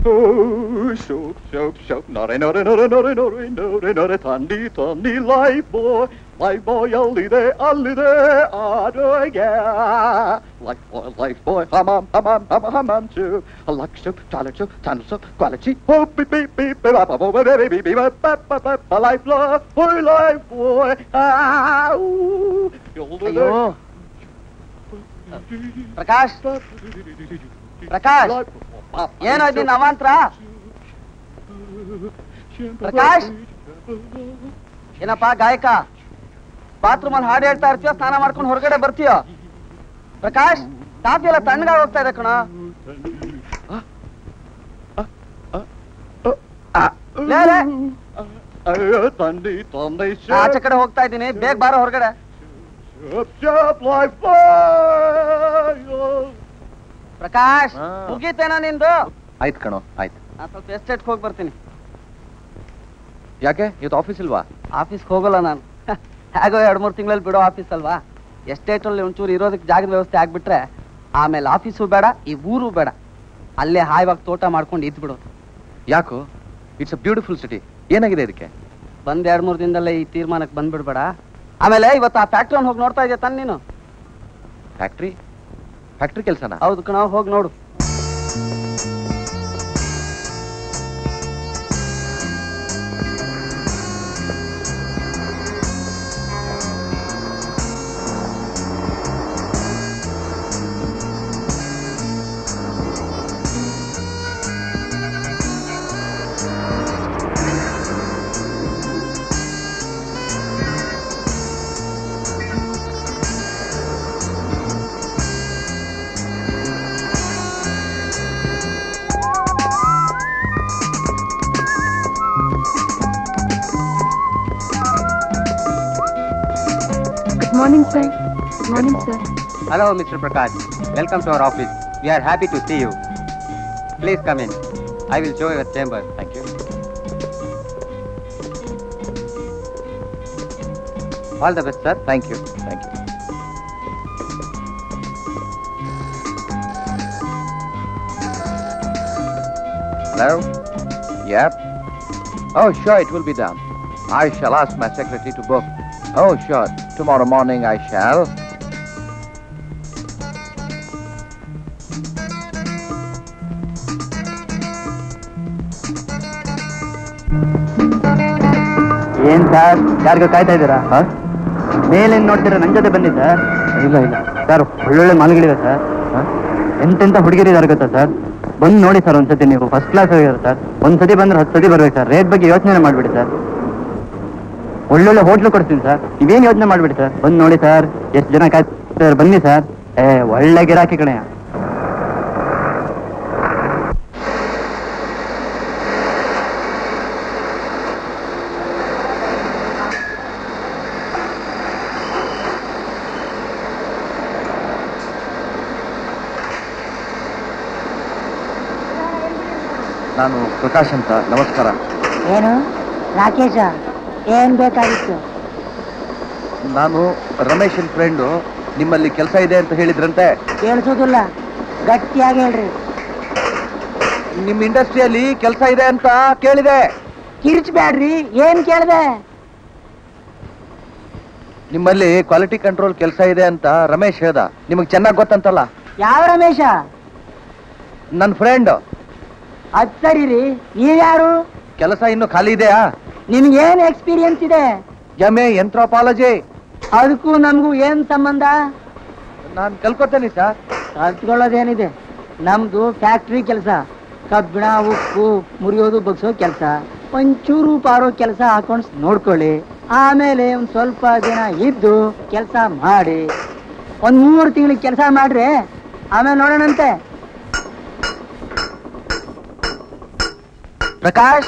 Oh, soap, soap, soap, naughty, naughty, naughty, naughty, naughty, naughty, naughty, tandy, tandy, life boy, life boy, allide, allide, adoya. Life boy, life boy, hum, hum, hum, hum, hum, hum, hum, soup, a luck soup, toilet soup, tandle soup, quality, oh, beep, beep, beep, beep, beep, beep, beep, beep, beep, beep, beep, beep, beep, a life love, boy, life boy, ah, ooh, ಅಯ್ಯೋ ಪ್ರಕಾಶ್ ಪ್ರಕಾಶ್ ಏನೋ ನಿನ್ನ ಅವಾಂತರ ಪ್ರಕಾಶ್ ಏನಪ್ಪ ಗಾಯಕ bathroom ಅಲ್ಲಿ ಹಾಡು ಹೇಳ್ತಾ ಇರ್ತೀಯೋ ಸ್ನಾನ ಮಾಡ್ಕೊಂಡು ಹೊರಗಡೆ ಬರ್ತೀಯೋ ಪ್ರಕಾಶ್ ಕಾಫಿ ಎಲ್ಲ ತಣ್ಣಗಾಗಿ ಹೋಗ್ತಾ ಇದೆ ಕಣ ಲೇ, ಲೇ. ತಂದಿ ತಂದಿ ಆಚೆ ಕಡೆ ಹೋಗ್ತಾ ಇದ್ದೀನಿ ಬೇಗ ಬಾರೋ ಹೊರಗಡೆ ಪ್ರಕಾಶ್ ಹಾ. ಮುಗೀತೇನೋ ನಿಂದು ಆಯ್ತು ಕಣೋ ಆಯ್ತು ನಾನ್ ಸ್ವಲ್ಪ ಎಸ್ಟೇಟ್ಗೆ ಹೋಗಿ ಬರ್ತೀನಿ ಯಾಕೆ ಇವತ್ತು ಆಫೀಸ್ ಇಲ್ವಾ ಆಫೀಸ್ಗೆ ಹೋಗಲ್ಲ ನಾನು ಹೇಗೋ ಎರಡು ಮೂರು ತಿಂಗಳಲ್ಲಿ ಬಿಡೋ ಆಫೀಸ್ ಅಲ್ವಾ ಎಸ್ಟೇಟಲ್ಲಿ ಒಂಚೂರು ಇರೋದಕ್ಕೆ ಜಾಗದ ವ್ಯವಸ್ಥೆ ಆಗ್ಬಿಟ್ರೆ ಆಮೇಲೆ ಆಫೀಸು ಬೇಡ ಈ ಊರು ಬೇಡ ಅಲ್ಲೇ ಹಾಯ್ವಾಗಿ ತೋಟ ಮಾಡ್ಕೊಂಡು ಇದ್ಬಿಡೋದು ಯಾಕೋ ಇಟ್ಸ್ ಅ ಬ್ಯೂಟಿಫುಲ್ ಸಿಟಿ ಏನಾಗಿದೆ ಇದಕ್ಕೆ ಬಂದ್ ಎರಡು ಮೂರು ದಿನದಲ್ಲೇ ಈ ತೀರ್ಮಾನಕ್ಕೆ ಬಂದ್ಬಿಡ್ಬೇಡ ಆಮೇಲೆ ಇವತ್ತು ಆ ಫ್ಯಾಕ್ಟ್ರಿ ಹೋಗಿ ನೋಡ್ತಾ ಇದೆಯಾ ತಾನೆ ನೀನು ಫ್ಯಾಕ್ಟ್ರಿ ಫ್ಯಾಕ್ಟ್ರಿ ಕೆಲಸನ ಹೌದು ಕಣ ಹೋಗಿ ನೋಡು Good morning, sir. Good morning, sir. Hello, Mr. Prakash. Welcome to our office. We are happy to see you. Please come in. I will show you a chamber. Thank you. All the best, sir. Thank you thank you Hello? Yep. Oh, sure, it will be done. I shall ask my secretary to book. Oh, sure. Tomorrow morning I shall. ಏನ್ sir ಯಾರಿಗೂ ಕಾಯ್ತಾ ಇದ್ದೀರಾ ಮೇಲೇನ್ ನೋಡ್ತೀರಾ ನನ್ ಜೊತೆ ಬನ್ನಿ sir ಇಲ್ಲ ಇಲ್ಲ ಸರ್ ಒಳ್ಳೊಳ್ಳೆ ಮಾಲ್ಗಳಿದೆ ಸರ್ ಎಂತೆಂತ ಹುಡುಗಿರಿದ್ದಾರೆ ಗೊತ್ತಾ ಸರ್ ಬಂದು ನೋಡಿ ಸರ್ ಒಂದ್ಸತಿ ನೀವು ಫಸ್ಟ್ ಕ್ಲಾಸ್ ಆಗಿರೋ ಸರ್ ಒಂದ್ಸತಿ ಬಂದ್ರೆ ಹತ್ತು ಸತಿ ಬರ್ಬೇಕು ಸರ್ ರೇಟ್ ಬಗ್ಗೆ ಯೋಚನೆ ಮಾಡ್ಬಿಡಿ ಸರ್ ಒಳ್ಳೊಳ್ಳೆ ಹೋಟ್ಲು ಕೊಡ್ತೀನಿ ಸರ್ ನೀವೇನ್ ಯೋಚನೆ ಮಾಡ್ಬಿಡಿ ಸರ್ ಬಂದು ನೋಡಿ ಸರ್ ಎಷ್ಟು ಜನ ಕಾಯ್ತಾರೆ ಬನ್ನಿ ಸರ್ ಏ ಒಳ್ಳೆ ಗಿರಾಕಿ ಕಣೆ ನಾನು ಪ್ರಕಾಶ್ ಅಂತ ನಮಸ್ಕಾರ ಏನು ರಾಕೇಶ ಏನ್ ಬೇಕಾಗಿತ್ತು ನಾನು ರಮೇಶನ್ ಫ್ರೆಂಡು ನಿಮ್ಮಲ್ಲಿ ಕೆಲಸ ಇದೆ ಅಂತ ಹೇಳಿದ್ರಂತೆ ಕೇಳಿಸೋದಿಲ್ಲ ಗಟ್ಟಿಯಾಗಿ ಹೇಳ್ರಿ ನಿಮ್ಮ ಇಂಡಸ್ಟ್ರಿಯಲ್ಲಿ ಕೆಲಸ ಇದೆ ಅಂತ ಕೇಳಿದೆ ಕಿರ್ಚ್ಬ್ಯಾಡ್ರಿ ಏನ್ ಕೇಳ್ದೆ ನಿಮ್ಮಲ್ಲಿ ಕ್ವಾಲಿಟಿ ಕಂಟ್ರೋಲ್ ಕೆಲಸ ಇದೆ ಅಂತ ರಮೇಶ್ ಹೇಳ್ದ ನಿಮಗೆ ಚೆನ್ನಾಗಿ ಗೊತ್ತಂತಲ್ಲ ಯಾವ ರಮೇಶ ನನ್ನ ಫ್ರೆಂಡ್ ಅದ್ ಸರಿ ರೀ ನೀವ್ಯಾರು ಕೆಲಸ ಇನ್ನು ಖಾಲಿ ಇದೆಯಾ ನಿಮ್ಗೇನ್ ಎಕ್ಸ್ಪೀರಿಯನ್ಸ್ ಇದೆ ಎಮ್ ಎ ಎಂಥ್ರೋಪಾಲಜಿ ಅದಕ್ಕೂ ನಮಗೂ ಏನ್ ಸಂಬಂಧ ನಾನು ಕಲ್ಕೊತೇನೆ ಸರ್ ಕಲ್ತ್ಕೊಳ್ಳೋದೇನಿದೆ ನಮ್ದು ಫ್ಯಾಕ್ಟ್ರಿ ಕೆಲಸ ಕಬ್ಬಿಣ ಉಪ್ಪು ಮುರಿಯೋದು ಬಗ್ಸೋ ಕೆಲಸ ಒಂಚೂರು ಪಾರೋ ಕೆಲಸ ಹಾಕೊಂಡು ನೋಡ್ಕೊಳ್ಳಿ ಆಮೇಲೆ ಒಂದ್ ಸ್ವಲ್ಪ ದಿನ ಇದ್ದು ಕೆಲಸ ಮಾಡಿ ಒಂದ್ ಮೂರು ತಿಂಗಳಿಗೆ ಕೆಲಸ ಮಾಡ್ರಿ ಆಮೇಲೆ ನೋಡೋಣಂತೆ ಪ್ರಕಾಶ್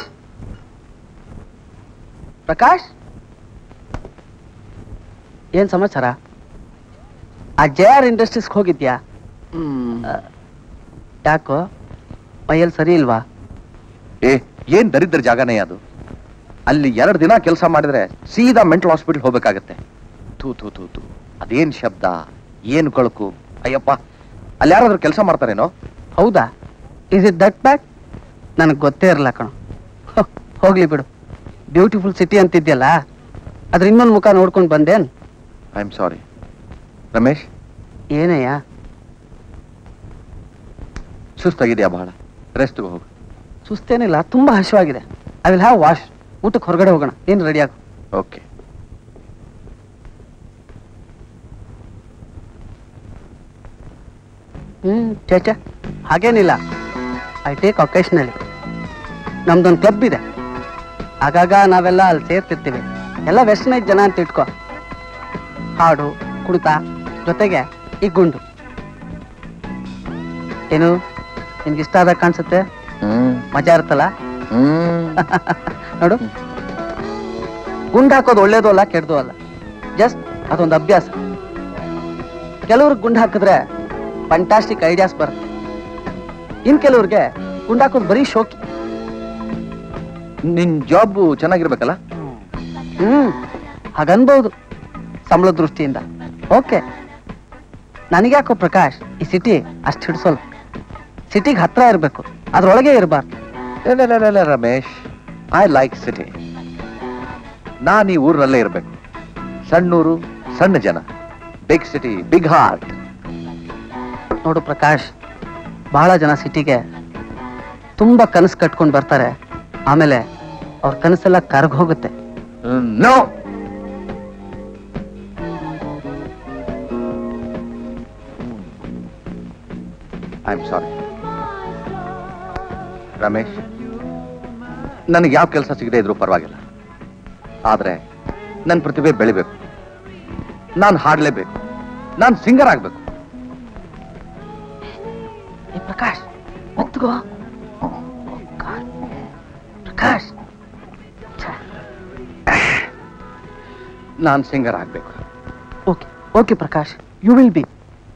ಪ್ರಕಾಶ್ ಏನ್ ಸಮಾಚಾರ ಆ ಜೆ ಆರ್ ಇಂಡಸ್ಟ್ರೀಸ್ಗೆ ಹೋಗಿದ್ಯಾ ಆ, ಯಾಕೋ ಮೈಯಲ್ಲಿ ಸರಿ ಇಲ್ವಾ ಏ ಏನ್ ದರಿದ್ರ ಜಾಗನೇ ಅದು ಅಲ್ಲಿ ಎರಡು ದಿನ ಕೆಲಸ ಮಾಡಿದ್ರೆ ಸೀದಾ ಮೆಂಟಲ್ ಹಾಸ್ಪಿಟಲ್ ಹೋಗ್ಬೇಕಾಗತ್ತೆ ಥೂ ಥೂ ಥೂ ಥೂ ಅದೇನ್ ಶಬ್ದ ಏನ್ ಕೊಳಕು ಅಯ್ಯಪ್ಪ ಅಲ್ಲಿ ಯಾರಾದ್ರೂ ಕೆಲಸ ಮಾಡ್ತಾರೇನೋ ಹೌದಾ ಇಸ್ ಇಟ್ ದಟ್ ಬ್ಯಾಡ್ ನನಗೆ ಗೊತ್ತೇ ಇರಲ್ಲ ಕಣ ಹೋಗ್ಲಿ ಬಿಡು ಬ್ಯೂಟಿಫುಲ್ ಸಿಟಿ ಅಂತಿದ್ಯಲ್ಲ ಅದ್ರ ಇನ್ನೊಂದು ಮುಖ ನೋಡ್ಕೊಂಡು ಬಂದೇನ್ ಐ ಆಮ್ ಸಾರಿ ರಮೇಶ್ ಏನಯ್ಯ ಸುಸ್ತಾಗಿದೆಯಾ ಬಹಳ ರೆಸ್ಟ್ ಹೋಗು ಸುಸ್ತೇನಿಲ್ಲ ತುಂಬಾ ಹಸಿವಾಗಿದೆ ಐ ವಿಲ್ ಹ್ಯಾವ್ ವಾಶ್ ಊಟಕ್ಕೆ ಹೊರಗಡೆ ಹೋಗೋಣ ಏನು ರೆಡಿ ಆಗು ಓಕೆ ಹ್ಮ್ ಚೇಚೆ ಹಾಗೇನಿಲ್ಲ ಐ ಟೇಕ್ ಒಕೇಶನಲಿ ನಮ್ದೊಂದು ಕ್ಲಬ್ ಇದೆ ಆಗಾಗ ನಾವೆಲ್ಲ ಅಲ್ಲಿ ಸೇರ್ತಿರ್ತೀವಿ ಎಲ್ಲ ವೆಸ್ಟರ್ನೈಸ್ ಜನ ಅಂತ ಇಟ್ಕೋ ಹಾಡು ಕುಣಿತ ಜೊತೆಗೆ ಈ ಗುಂಡು ಏನು ನಿನ್ಗೆ ಇಷ್ಟ ಆದಾಗ ಕಾಣಿಸುತ್ತೆ ಹ್ಮ್ ಮಜಾ ಇರುತ್ತಲ್ಲ ಹ್ಮ್ ನೋಡು ಗುಂಡು ಹಾಕೋದು ಒಳ್ಳೇದು ಅಲ್ಲ ಕೆಡ್ದು ಅಲ್ಲ ಜಸ್ಟ್ ಅದೊಂದು ಅಭ್ಯಾಸ ಕೆಲವ್ರಿಗೆ ಗುಂಡು ಹಾಕಿದ್ರೆ ಫಂಟಾಸ್ಟಿಕ್ ಐಡಿಯಾಸ್ ಬರುತ್ತೆ ಇನ್ ಕೆಲವ್ರಿಗೆ ಗುಂಡು ಹಾಕೋದು ಬರೀ ಶೋಕಿ ನಿನ್ ಜಾಬ್ ಚೆನ್ನಾಗಿರ್ಬೇಕಲ್ಲ ಹ್ಮ್ ಹಾಗನ್ಬಹುದು ಸಂಬಳ ದೃಷ್ಟಿಯಿಂದ ಓಕೆ ನನಗ್ಯಾಕೋ ಪ್ರಕಾಶ್ ಈ ಸಿಟಿ ಅಷ್ಟು ಹಿಡ್ಸೋಲ್ಲ ಸಿಟಿಗೆ ಹತ್ರ ಇರಬೇಕು ಅದ್ರೊಳಗೆ ಇರಬಾರ್ದು ಇಲ್ಲ, ಇಲ್ಲ, ಇಲ್ಲ, ಇಲ್ಲ, ರಮೇಶ್ ಐ ಲೈಕ್ ಸಿಟಿ ನಾನು ಈ ಊರಿನಲ್ಲೇ ಇರಬೇಕು ಸಣ್ಣೂರು ಸಣ್ಣ ಜನ ಬಿಗ್ ಸಿಟಿ ಬಿಗ್ ಹಾರ್ಟ್ ನೋಡು ಪ್ರಕಾಶ್ ಬಹಳ ಜನ ಸಿಟಿಗೆ ತುಂಬಾ ಕನಸು ಕಟ್ಕೊಂಡು ಬರ್ತಾರೆ ಆಮೇಲೆ ಅವ್ರ ಕನಸೆಲ್ಲ ಕರ್ಗ್ ಹೋಗುತ್ತೆ no I am sorry Ramesh ನನಗೆ ಯಾವ ಕೆಲಸ ಸಿಗದೆ ಇದ್ರೂ ಪರವಾಗಿಲ್ಲ ಆದ್ರೆ ನನ್ನ ಪ್ರತಿಭೆ ಬೆಳಿಬೇಕು ನಾನು ಹಾಡಲೇಬೇಕು ನಾನು ಸಿಂಗರ್ ಆಗಬೇಕು ಏ ಪ್ರಕಾಶ್ ಒತ್ತುಗೋ ಪ್ರಕಾಶ್ ನಾನು ಸಿಂಗರ್ ಆಗಬೇಕು okay okay Prakash you will be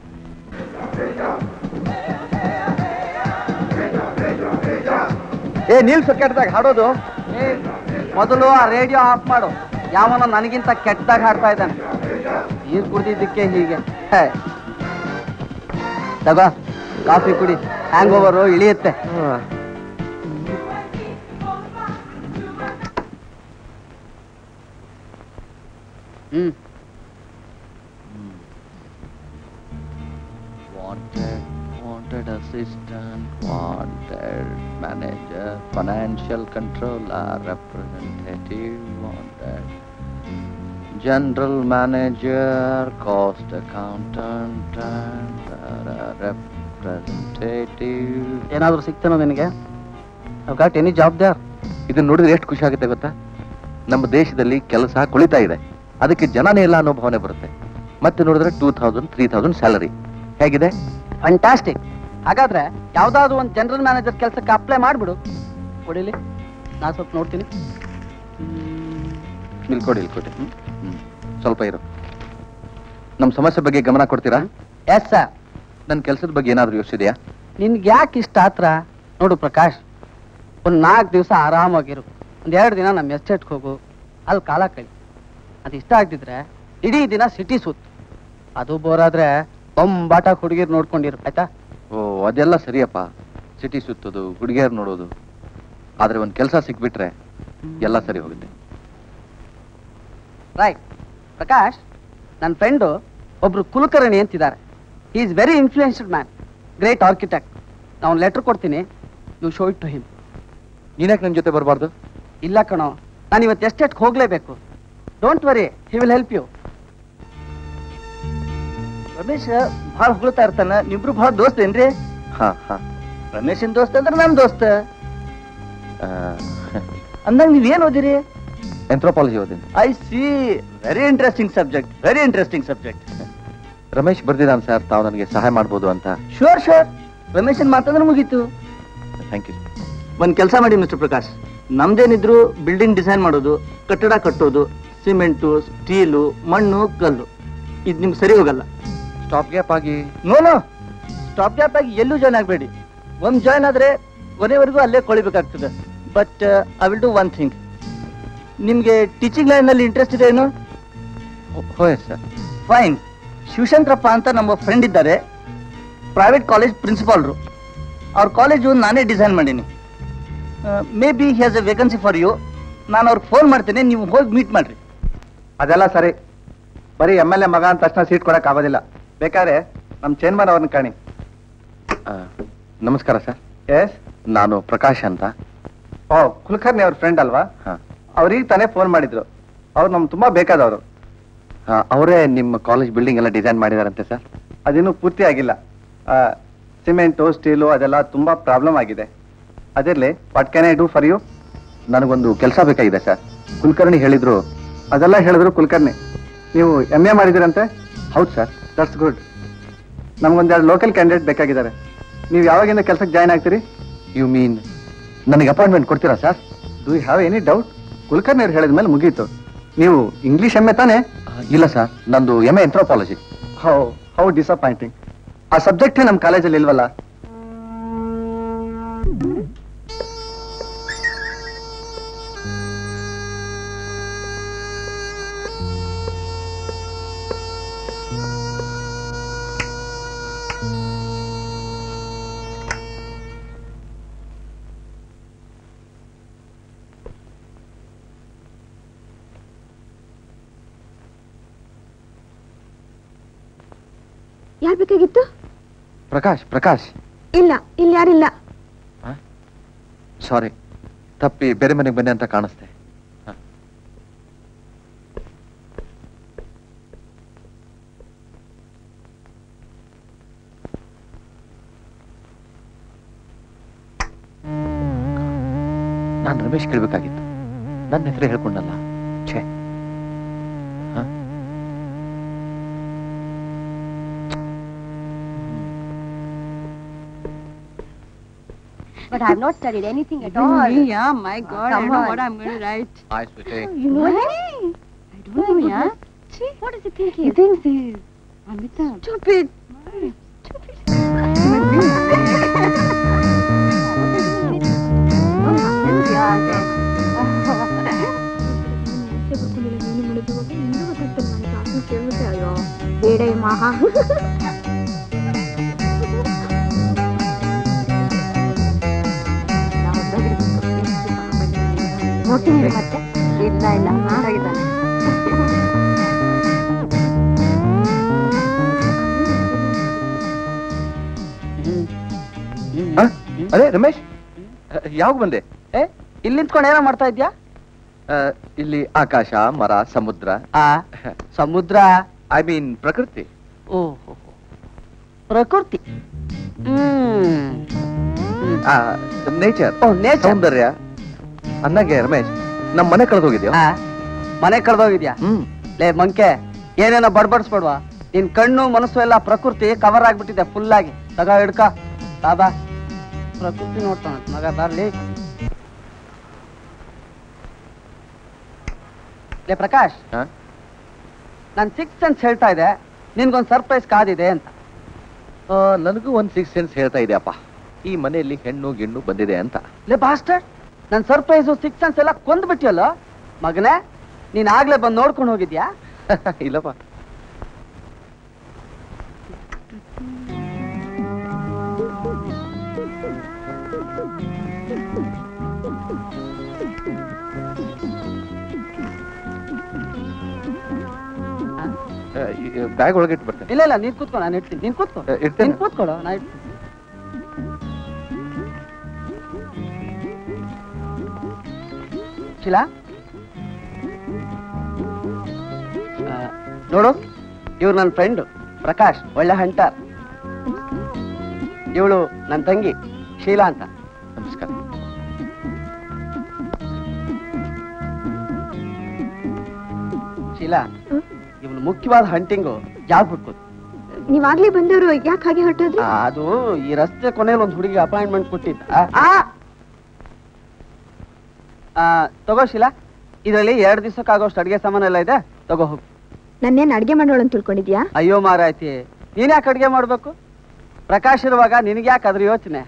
a ನಿಲ್ಸು ಕೆಟ್ಟದಾಗ ಹಾಡೋದು ಮೊದಲು ಆ ರೇಡಿಯೋ ಆಫ್ ಮಾಡು ಯಾವನ ನನಗಿಂತ ಕೆಟ್ಟದಾಗ ಹಾಡ್ತಾ ಇದ್ದಾನೆ ನೀರು ಕುಡ್ದಿದ್ದಕ್ಕೆ ಹೀಗೆ ಹೇ ತಗೋ ಕಾಫಿ ಕುಡಿ ಹ್ಯಾಂಗ್ ಓವರು ಇಳಿಯುತ್ತೆ ಹ್ಮ್ Wanted, wanted assistant, wanted manager, financial controller, representative, wanted general manager, cost accountant, and uh, representative. ಏನಾದ್ರು ಸಿಗ್ತೇನೋ ನಿನಗೆ ಗಾಟ್ ಎನಿ ಜಾಬ್ ದೇರ್ ಇದನ್ನ ನೋಡಿದ್ರೆ ಎಷ್ಟು ಖುಷಿ ಆಗುತ್ತೆ ಗೊತ್ತಾ ನಮ್ಮ ದೇಶದಲ್ಲಿ ಕೆಲಸ ಕುಳಿತಾ ಇದೆ ಅದಕ್ಕೆ ಜನನೇ ಇಲ್ಲ ಅನ್ನೋ ಭಾವನೆ ಬರುತ್ತೆ ಮತ್ತೆ ನೋಡಿದ್ರೆ two thousand three thousand salary ಹೇಗಿದೆ ಫಂಟಾಸ್ಟಿಕ್ ಹಾಗಾದ್ರೆ ಯಾವ್ದಾದ್ರು ಒಂದು ಜನರಲ್ ಮ್ಯಾನೇಜರ್ ಕೆಲಸಕ್ಕೆ ಅಪ್ಲೈ ಮಾಡ್ಬಿಡು ಕೊಡಿಲಿ ನಾ ಸ್ವಲ್ಪ ನೋಡ್ತೀನಿ ನಿಲ್ಕೊಡಿ ಇಲ್ಕೊಡಿ ಹ್ಮ್? ಹ್ಮ್. ಸ್ವಲ್ಪ ಇರು ನಮ್ಮ ಸಮಸ್ಯೆ ಬಗ್ಗೆ ಗಮನ ಕೊಡ್ತೀರಾ ಎಸ್ ಸರ್ ನನ್ನ ಕೆಲಸದ ಬಗ್ಗೆ ಏನಾದರೂ ಯೋಚಿಸಿದೆಯಾ ನಿನ್ಗೆ ಯಾಕೆ ಇಷ್ಟ ಆತ್ರ ನೋಡು ಪ್ರಕಾಶ್ ಒಂದ್ ನಾಲ್ಕು ದಿವಸ ಆರಾಮಾಗಿರು ಒಂದ್ ಎರಡು ದಿನ ನಮ್ಮ ಎಸ್ಟೇಟ್ಗೆ ಹೋಗು ಅಲ್ಲಿ ಕಾಲ ಕಳಿ ಅದು ಇಷ್ಟ ಆಗ್ದಿದ್ರೆ ಇಡೀ ದಿನ ಸಿಟಿ ಸುತ್ತು ಅದು ಬೋರಾದ್ರೆ ಬೊಂಬಾಟ ಹುಡುಗಿರ್ ನೋಡ್ಕೊಂಡಿರು ಆಯ್ತಾ ಓ ಅದೆಲ್ಲ ಸರಿಯಪ್ಪ ಸಿಟಿ ಸುತ್ತೋದು ಹುಡುಗಿಯರ್ ನೋಡೋದು ಆದ್ರೆ ಒಂದು ಕೆಲಸ ಸಿಕ್ಬಿಟ್ರೆ ಎಲ್ಲ ಸರಿ ಹೋಗುತ್ತೆ ರೈಟ್ ಪ್ರಕಾಶ್ ನನ್ನ ಫ್ರೆಂಡು ಒಬ್ರು ಕುಲಕರ್ಣಿ ಅಂತಿದ್ದಾರೆ he is very influenced man great architect ನಾನು ಲೆಟರ್ ಕೊಡ್ತೀನಿ you show it to him ನೀನ್ಯಾಕೆ ನನ್ನ ಜೊತೆ ಬರಬಾರ್ದು ಇಲ್ಲ ಕಣೋ ನಾನು ಇವತ್ತು ಎಸ್ಟೇಟ್ಗೆ ಹೋಗ್ಲೇಬೇಕು don't worry he will help you Ramesh ಭಾಳ ಹೊಗಳ್ತಾ ಇರ್ತಾನ ನಿಬ್ರು ಭಾಳ ದೋಸ್ತ ಏನ್ರಿ ಹಾ ಹಾ ರಮೇಶನ್ ದೋಸ್ತ ಅಂದ್ರೆ ನಮ್ ದೋಸ್ತ ಆ, ಅಂದಂಗ ನೀವ್ ಏನ್ ಓದಿರಿ ಎಂಥ್ರೋಪಾಲಜಿ ಓದಿನಿ I see very interesting subject very interesting subject Ramesh ಬರ್ದಿದ್ದಾನೆ ಸರ್ ತಾವು ನನಗೆ ಸಹಾಯ ಮಾಡ್ಬೋದು ಅಂತ ಶೋರ್ ಶೋರ್ ರಮೇಶನ್ ಮಾತಂದ್ರೆ ಮುಗೀತು ಥ್ಯಾಂಕ್ ಯು ಒಂದ್ ಕೆಲಸ ಮಾಡಿ ಮಿಸ್ಟರ್ ಪ್ರಕಾಶ್ ನಮ್ದೇನಿದ್ರು ಬಿಲ್ಡಿಂಗ್ ಡಿಸೈನ್ ಮಾಡೋದು ಕಟ್ಟಡ ಕಟ್ಟೋದು ಸಿಮೆಂಟು ಸ್ಟೀಲು ಮಣ್ಣು ಕಲ್ಲು ಇದು ನಿಮ್ಗೆ ಸರಿ ಹೋಗಲ್ಲ ಸ್ಟಾಪ್ ಗ್ಯಾಪ್ ಆಗಿ ನೋ ನೋ ಸ್ಟಾಪ್ ಗ್ಯಾಪ್ ಆಗಿ ಎಲ್ಲೂ ಜಾಯ್ನ್ ಆಗಬೇಡಿ ಒಂದ್ ಜಾಯ್ನ್ ಆದ್ರೆ ಕೊನೆವರೆಗೂ ಅಲ್ಲೇ ಕೊಳಿಬೇಕಾಗ್ತದೆ but I will do one thing ನಿಮ್ಗೆ ಟೀಚಿಂಗ್ ಲೈನ್ ನಲ್ಲಿ ಇಂಟ್ರೆಸ್ಟ್ ಇದೆ ಏನು ಹೋಯ್ ಸರ್ ಫೈನ್ ಶಿವಶಂಕರಪ್ಪ ಅಂತ ನಮ್ಮ ಫ್ರೆಂಡ್ ಇದ್ದಾರೆ ಪ್ರೈವೇಟ್ ಕಾಲೇಜ್ ಪ್ರಿನ್ಸಿಪಾಲ್ರು ಅವ್ರ ಕಾಲೇಜು ನಾನೇ ಡಿಸೈನ್ ಮಾಡೀನಿ maybe has a vacancy for you ನಾನು ಅವ್ರಿಗೆ ಫೋನ್ ಮಾಡ್ತೇನೆ ನೀವು ಹೋಗಿ ಮೀಟ್ ಮಾಡ್ರಿ ಅದೆಲ್ಲ ಸರಿ ಬರೀ ಎಮ್ ಎಲ್ ಎ ಮಗ ಅಂತ ತಕ್ಷಣ ಸೀಟ್ ಕೊಡಕ್ ಆಗೋದಿಲ್ಲ ಬೇಕಾದ್ರೆ ನಮ್ ಚೇನ್ಮನ್ ಅವ್ರನ್ನ ಕಾಣಿ ನಮಸ್ಕಾರ ಸರ್ ಎಸ್ ನಾನು ಪ್ರಕಾಶ್ ಅಂತ ಓ ಕುಲಕರ್ಣಿ ಅವ್ರ ಫ್ರೆಂಡ್ ಅಲ್ವಾ ಹಾ. ಅವ್ರಿಗೆ ತಾನೇ ಫೋನ್ ಮಾಡಿದ್ರು ಅವ್ರು ನಮ್ ತುಂಬಾ ಬೇಕಾದವರು ಅವರೇ ನಿಮ್ಮ ಕಾಲೇಜ್ ಬಿಲ್ಡಿಂಗ್ ಎಲ್ಲ ಡಿಸೈನ್ ಮಾಡಿದಾರಂತೆ ಸರ್ ಅದಿನ್ನೂ ಪೂರ್ತಿ ಆಗಿಲ್ಲ ಸಿಮೆಂಟು ಸ್ಟೀಲು ಅದೆಲ್ಲ ತುಂಬಾ ಪ್ರಾಬ್ಲಮ್ ಆಗಿದೆ ಅದಿರ್ಲಿ what can I do for you ನನಗೊಂದು ಕೆಲಸ ಬೇಕಾಗಿದೆ ಸರ್ ಕುಲಕರ್ಣಿ ಹೇಳಿದ್ರು ಅದೆಲ್ಲ ಹೇಳಿದ್ರು ಕುಲಕರ್ಣಿ ನೀವು ಎಮ್ ಎ ಮಾಡಿದಿರಂತೆ ಹೌದು ಸರ್ ದಟ್ಸ್ ಗುಡ್ ನಮ್ಗೊಂದೆರಡು ಲೋಕಲ್ ಕ್ಯಾಂಡಿಡೇಟ್ ಬೇಕಾಗಿದ್ದಾರೆ ನೀವು ಯಾವಾಗಿಂದ ಕೆಲಸಕ್ಕೆ ಜಾಯ್ನ್ ಆಗ್ತೀರಿ ಯು ಮೀನ್ ನನಗೆ ಅಪಾಯಿಂಟ್ಮೆಂಟ್ ಕೊಡ್ತೀರಾ sir do you have any doubt Kulkarni ಅವ್ರು ಹೇಳಿದ ಮೇಲೆ ಮುಗೀತು ನೀವು ಇಂಗ್ಲಿಷ್ ಎಮ್ ಎ ತಾನೇ ಇಲ್ಲ ಸರ್ ನಂದು M A anthropology how how disappointing ಆ ಸಬ್ಜೆಕ್ಟೇ ನಮ್ಮ ಕಾಲೇಜಲ್ಲಿ ಇಲ್ವಲ್ಲ ಯಾರ್ ಬೇಕಾಗಿತ್ತು ಪ್ರಕಾಶ್ ಪ್ರಕಾಶ್ ಇಲ್ಲ ಇಲ್ಲಿ ಯಾರಿಲ್ಲ ಸಾರಿ ತಪ್ಪಿ ಬೇರೆ ಮನೆಗೆ ಬನ್ನಿ ಅಂತ ಕಾಣಿಸ್ತೆ ಹ. ನಾನು ರಮೇಶ್ ಕೇಳ್ಬೇಕಾಗಿತ್ತು ನನ್ನ ಹೆಸರು ಹೇಳ್ಕೊಂಡಲ್ಲ ಛೇ ಹ? But I've not studied anything at all. Yeah, my God, Come I know on. what I'm going to write. Hi, sweetie. You know him? I don't know, yeah. What does he think he He is? thinks he's Amitabh. Stupid. ಬೇಡ ಮಹಾ ನೋಡ್ತೀನಿ ಮತ್ತೆ ಇಲ್ಲ ಇಲ್ಲ ಹಾಗಿದ್ದಾನೆ ಹ? ಅದೇ ರಮೇಶ್ ಯಾವಾಗ ಬಂದೆ ಏ ಇಲ್ಲಿ ನಿಂತ್ಕೊಂಡು ಏನೋ ಮಾಡ್ತಾ ಇದ್ಯಾ ಆ, ಇಲ್ಲಿ ಆಕಾಶ ಮರ ಸಮುದ್ರ ಆ ಸಮುದ್ರ ಐ ಮೀನ್ ಪ್ರಕೃತಿ ಓಹೋ ಪ್ರಕೃತಿ ಹ್ಮ್ ನೇಚರ್ ಓ ನೇಚರ್ ಸೌಂದರ್ಯ ಅನ್ನಗೆ ರಮೇಶ್ ನಮ್ ಮನೆ ಕಳೆದೋಗಿದ್ಯೋ ಮನೆ ಕಳ್ದೋಗಿದ್ಯಾ ಹ್ಮ್ ಲೇ ಮಂಕೆ ಏನೇನೋ ಬಡ್ಬಡ್ಸ್ಬೇಡ್ವಾ ನಿನ್ ಕಣ್ಣು ಮನಸ್ಸು ಎಲ್ಲ ಪ್ರಕೃತಿ ಕವರ್ ಆಗ್ಬಿಟ್ಟಿದೆ ಫುಲ್ ಆಗಿ ತಗ ಹಿಡ್ಕ ಬಾಬಾ ಪ್ರಕೃತಿ ನೋಡ್ತಾನ ಮಗ ಬರ್ಲಿ ಲೇ ಪ್ರಕಾಶ್ ಹ? ನನ್ ಸಿಕ್ಸ್ ಸೆನ್ಸ್ ಹೇಳ್ತಾ ಇದೆ ನಿನ್ಗೊಂದ್ ಸರ್ಪ್ರೈಸ್ ಕಾದಿದೆ ಅಂತ ಆ, ನನಗೂ ಒಂದ್ ಸಿಕ್ಸ್ ಸೆನ್ಸ್ ಹೇಳ್ತಾ ಇದೆಯಪ್ಪ ಈ ಮನೆಯಲ್ಲಿ ಹೆಣ್ಣು ಗಿಣ್ಣು ಬಂದಿದೆ ಅಂತ ಲೇ ಬಾಸ್ಟರ್ ನನ್ ಸರ್ಪ್ರೈಸು ಸಿಕ್ಸ್ ಸೆನ್ಸ್ ಎಲ್ಲ ಕೊಂದ್ಬಿಟ್ಟಿಯಲ್ಲ ಮಗನೇ ನೀನ್ ಆಗ್ಲೇ ಬಂದ್ ನೋಡ್ಕೊಂಡು ಹೋಗಿದ್ಯಾ ಇಲ್ಲಪ್ಪ ಬ್ಯಾಗ್ ಒಳಗೆ ಇಟ್ಟು ಬರ್ತೇನೆ ಇಲ್ಲ ಇಲ್ಲ ನೀನ್ ಕೂತ್ಕೊ ನಾನು ಇಡ್ತೀನಿ ನೀನ್ ಕೂತ್ಕೊ ಆ, ಇಡ್ತೇನೆ. ನೀನ್ ಕೂತ್ಕೊಳ್ಳೋ ನಾ ಇಡ್ತೀನಿ ಶಿಲಾ ಆ, ನೋಡು ಇವ್ರು ನನ್ನ ಫ್ರೆಂಡ್ ಪ್ರಕಾಶ್ ಒಳ್ಳೆ ಹಂಟರ್ ಇವಳು ನನ್ನ ತಂಗಿ ಶೀಲಾ ಅಂತ ನಮಸ್ಕಾರ ಶೀಲಾ ಇವಳು ಮುಖ್ಯವಾದ ಹಂಟಿಂಗು ಜಾಬ್ ಹುಡ್ಕೋದು ನೀವಾಗ್ಲೇ ಬಂದವರು ಯಾಕೆ ಹಾಗೆ ಹೊರಟೋದ್ರಿ ಅದು ಈ ರಸ್ತೆ ಕೊನೆಯಲ್ಲಿ ಒಂದು ಹುಡುಗಿ ಅಪಾಯಿಂಟ್ಮೆಂಟ್ ಕೊಟ್ಟಿದ್ದ ಆ! ಆ, ತಗೋ ಶೀಲಾ ಇದರಲ್ಲಿ ಎರಡು ದಿವಸಕ್ಕಾಗೋಷ್ಟು ಅಡಿಗೆ ಸಾಮಾನೆಲ್ಲ ಇದೆ ತಗೋ ಹೋಗು ನನ್ನೇನ್ ಅಡ್ಗೆ ಮಾಡೋಳು ಅಂತ ತಿಳ್ಕೊಂಡಿದ್ಯಾ ಅಯ್ಯೋ ಮಾರಾಯ್ತಿ ನೀನ್ ಯಾಕೆ ಅಡಿಗೆ ಮಾಡ್ಬೇಕು ಪ್ರಕಾಶ್ ಇರುವಾಗ ನಿನಗೆ ಯಾಕೆ ಅದ್ರ ಯೋಚನೆ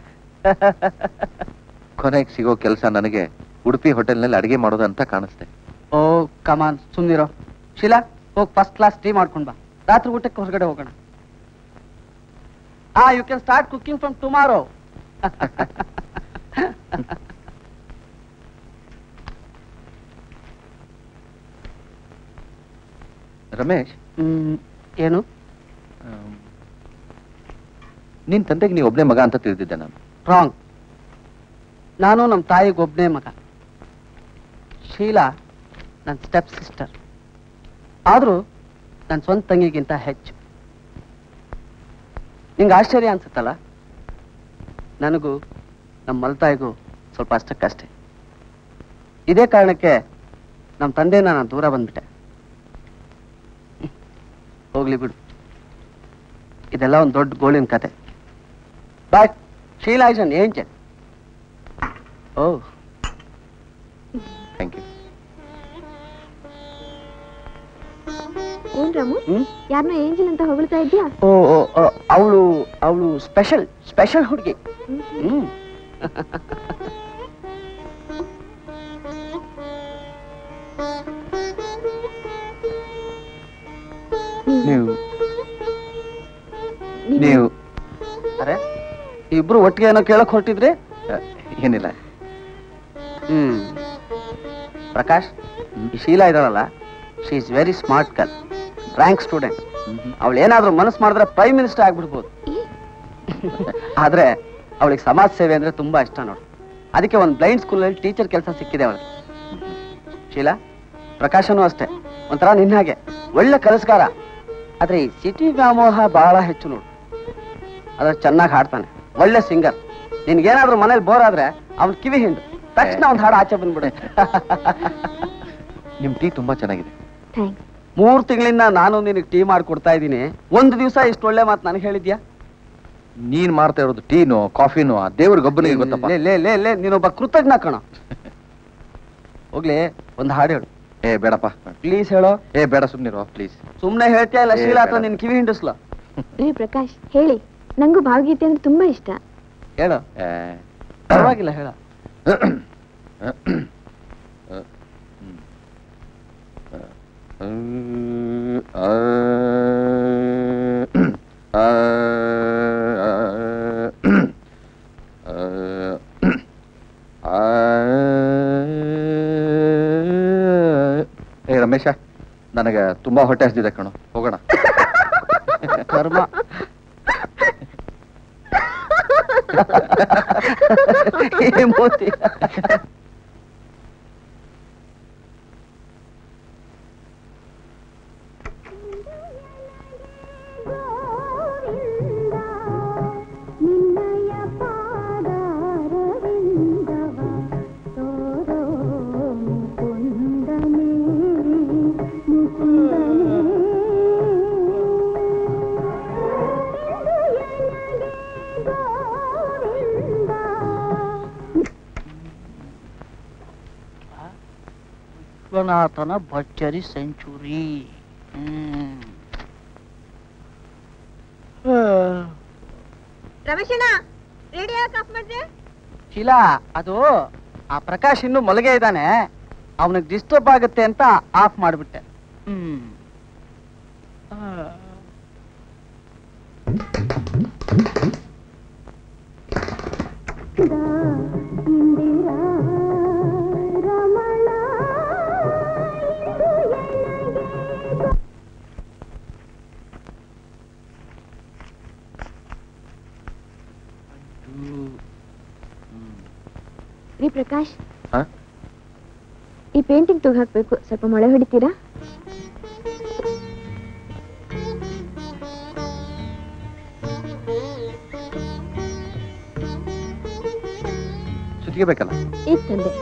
ಕೊನೆಗೆ ಸಿಗೋ ಕೆಲಸ ನನಗೆ ಉಡುಪಿ ಹೋಟೆಲ್ನಲ್ಲಿ ಅಡಿಗೆ ಮಾಡೋದು ಅಂತ ಕಾಣಿಸ್ತೆ ಓ ಕಮಾನ್ ಸುಮ್ನಿರೋ ಶೀಲಾ ಹೋಗ್ ಫಸ್ಟ್ ಕ್ಲಾಸ್ ಟೀ ಮಾಡ್ಕೊಂಡ್ ಬಾ ರಾತ್ರಿ ಊಟಕ್ಕೆ ಹೊರಗಡೆ ಹೋಗೋಣ ಆ you can start cooking from tomorrow Ramesh ಹ್ಮ್ ಏನು ಆಮ್, ನಿನ್ ತಂದೆಗೆ ನೀವು ಒಬ್ಬನೇ ಮಗ ಅಂತ ತಿಳಿದಿದ್ದೆ ನಾನು ರಾಂಗ್ ನಾನು ನಮ್ಮ ತಾಯಿಗೆ ಒಬ್ಬನೇ ಮಗ ಶೀಲಾ ನನ್ನ ಸ್ಟೆಪ್ ಸಿಸ್ಟರ್ ಆದರೂ ನನ್ನ ಸ್ವಂತ ತಂಗಿಗಿಂತ ಹೆಚ್ಚು ನಿಂಗೆ ಆಶ್ಚರ್ಯ ಅನ್ಸುತ್ತಲ್ಲ ನನಗೂ ನಮ್ಮ ಮಲ್ತಾಯಿಗೂ ಸ್ವಲ್ಪ ಅಷ್ಟಕ್ಕಷ್ಟೇ ಇದೇ ಕಾರಣಕ್ಕೆ ನಮ್ಮ ತಂದೆನ ನಾನು ದೂರ ಬಂದ್ಬಿಟ್ಟೆ ಹ್ಮ್. ಹೋಗ್ಲಿ ಬಿಡು ಇದೆಲ್ಲ ಒಂದು ದೊಡ್ಡ ಗೋಳಿನ ಕತೆ but Sheela is an angel oh thank you ಏನ್ ರಾಮು ಹ್ಮ್ ಯಾರನ್ನೋ ಏಂಜಲ್ ಅಂತ ಹೊಗಳ್ತಾ ಇದ್ಯಾ ಓ ಅವಳು ಅವಳು ಸ್ಪೆಷಲ್ ಸ್ಪೆಷಲ್ ಹುಡುಗಿ ಹ್ಮ್ ನೀವು ನೀವು ಅರೆ ಇಬ್ರು ಒಟ್ಟಿಗೆ ಏನೋ ಕೇಳಕ್ ಹೊರಟಿದ್ರಿ ಆ, ಏನಿಲ್ಲ ಹ್ಮ್ ಪ್ರಕಾಶ್ ಈ ಶೀಲಾ ಇದಾಳಲ್ಲ she is very smart girl rank student ಅವಳು ಏನಾದ್ರೂ ಮನಸ್ಸು ಮಾಡಿದ್ರೆ ಪ್ರೈಮ್ ಮಿನಿಸ್ಟರ್ ಆಗ್ಬಿಡ್ಬೋದು ಆದ್ರೆ ಅವಳಿಗೆ ಸಮಾಜ ಸೇವೆ ಅಂದ್ರೆ ತುಂಬಾ ಇಷ್ಟ ನೋಡು ಅದಕ್ಕೆ ಒಂದು ಬ್ಲೈಂಡ್ ಸ್ಕೂಲಲ್ಲಿ ಟೀಚರ್ ಕೆಲಸ ಸಿಕ್ಕಿದೆ ಅವಳಿಗೆ ಶೀಲಾ ಪ್ರಕಾಶನೂ ಅಷ್ಟೇ ಒಂಥರ ನಿನ್ನ ಹಾಗೆ ಒಳ್ಳೆ ಕೆಲಸಗಾರ ಆದ್ರೆ ಈ ಸಿಟಿ ವ್ಯಾಮೋಹ ಬಹಳ ಹೆಚ್ಚು ನೋಡು ಅದ್ರ ಚೆನ್ನಾಗಿ ಹಾಡ್ತಾನೆ ಒಳ್ಳೆ ಸಿಂಗರ್ ನಿನ್ಗೇನಾದ್ರೂ ಮನೇಲಿ ಬೋರ್ ಆದ್ರೆ ಅವ್ನ್ ಕಿವಿ ಹಿಂಡು ತಕ್ಷಣ ಒಂದ್ ಹಾಡು ಆಚೆ ಬಂದ್ಬಿಡೆ ನಿಮ್ ಟೀ ತುಂಬಾ ಚೆನ್ನಾಗಿದೆ ಥ್ಯಾಂಕ್ಸ್ ಮೂರ್ ತಿಂಗಳಿಂದ ನಾನು ನಿನಗೆ ಟೀ ಮಾಡಿ ಕೊಡ್ತಾ ಇದ್ದೀನಿ ಒಂದು ದಿವಸ ಇಷ್ಟು ಒಳ್ಳೆ ಮಾತು ನನಗೆ ಹೇಳಿದ್ಯಾ ನೀನ್ ಮಾಡ್ತಾ ಇರೋದು ಟೀನೋ ಕಾಫಿನೋ ಆ ದೇವ್ರಿಗೊಬ್ಬನಿಗೆ ಗೊತ್ತಪ್ಪ ಲೇ ಲೇ ಲೇ ಲೇ ನೀನೊಬ್ಬ ಕೃತಜ್ಞ ಕಣ ಹೋಗ್ಲಿ ಒಂದು ಹಾಡು ಹೇಳು ಏ ಬೇಡಪ್ಪ ಪ್ಲೀಸ್ ಹೇಳೋ ಏ ಬೇಡ ಸುಮ್ನಿರೋ ಪ್ಲೀಸ್ ಸುಮ್ನೆ ಹೇಳ್ತೀಯ ಇಲ್ಲ ಏ, ಶೀಲಾ ಅಥವಾ ಬೇಡ. ನಿನ್ ಕಿವಿ ಹಿಂಡಿಸ್ಲ ರೀ ಪ್ರಕಾಶ್ ಹೇಳಿ ನಂಗೂ ಭಾವಗೀತೆ ಅಂದ್ರೆ ತುಂಬಾ ಇಷ್ಟ ಹೇಳು ಏ ಪರವಾಗಿಲ್ಲ ಹೇಳ ಏ ರಮೇಶ ನನಗೆ ತುಂಬಾ ಹೊಟ್ಟೆ ಹಸಿದಿದೆ ಕಣೋ ಹೋಗೋಣ ಕರ್ಮ ಈ ಮೂತಿ. ವಿಶ್ವನಾಥನ ಭರ್ಜರಿ ಸೆಂಚುರಿ ಹ್ಮ್ ರಮೇಶಣ್ಣ ರೇಡಿಯೋ ಯಾಕೆ ಆಫ್ ಮಾಡಿದೆ ಶೀಲಾ ಅದು ಆ ಪ್ರಕಾಶ್ ಇನ್ನು ಮಲಗೆ ಇದ್ದಾನೆ ಅವನಿಗೆ ಡಿಸ್ಟರ್ಬ್ ಆಗುತ್ತೆ ಅಂತ ಆಫ್ ಮಾಡಿಬಿಟ್ಟೆ ಹ್ಮ್ ಆ. ರೀ ಪ್ರಕಾಶ್ ಹಾ? ಈ ಪೇಂಟಿಂಗ್ ತೆಗೆದು ಹಾಕ್ಬೇಕು ಸ್ವಲ್ಪ ಮಳೆ ಹೊಡಿತೀರಾ ಸುತ್ತಿಗೆ ಬೇಕಲ್ಲ ಈಗ ತಂದೆ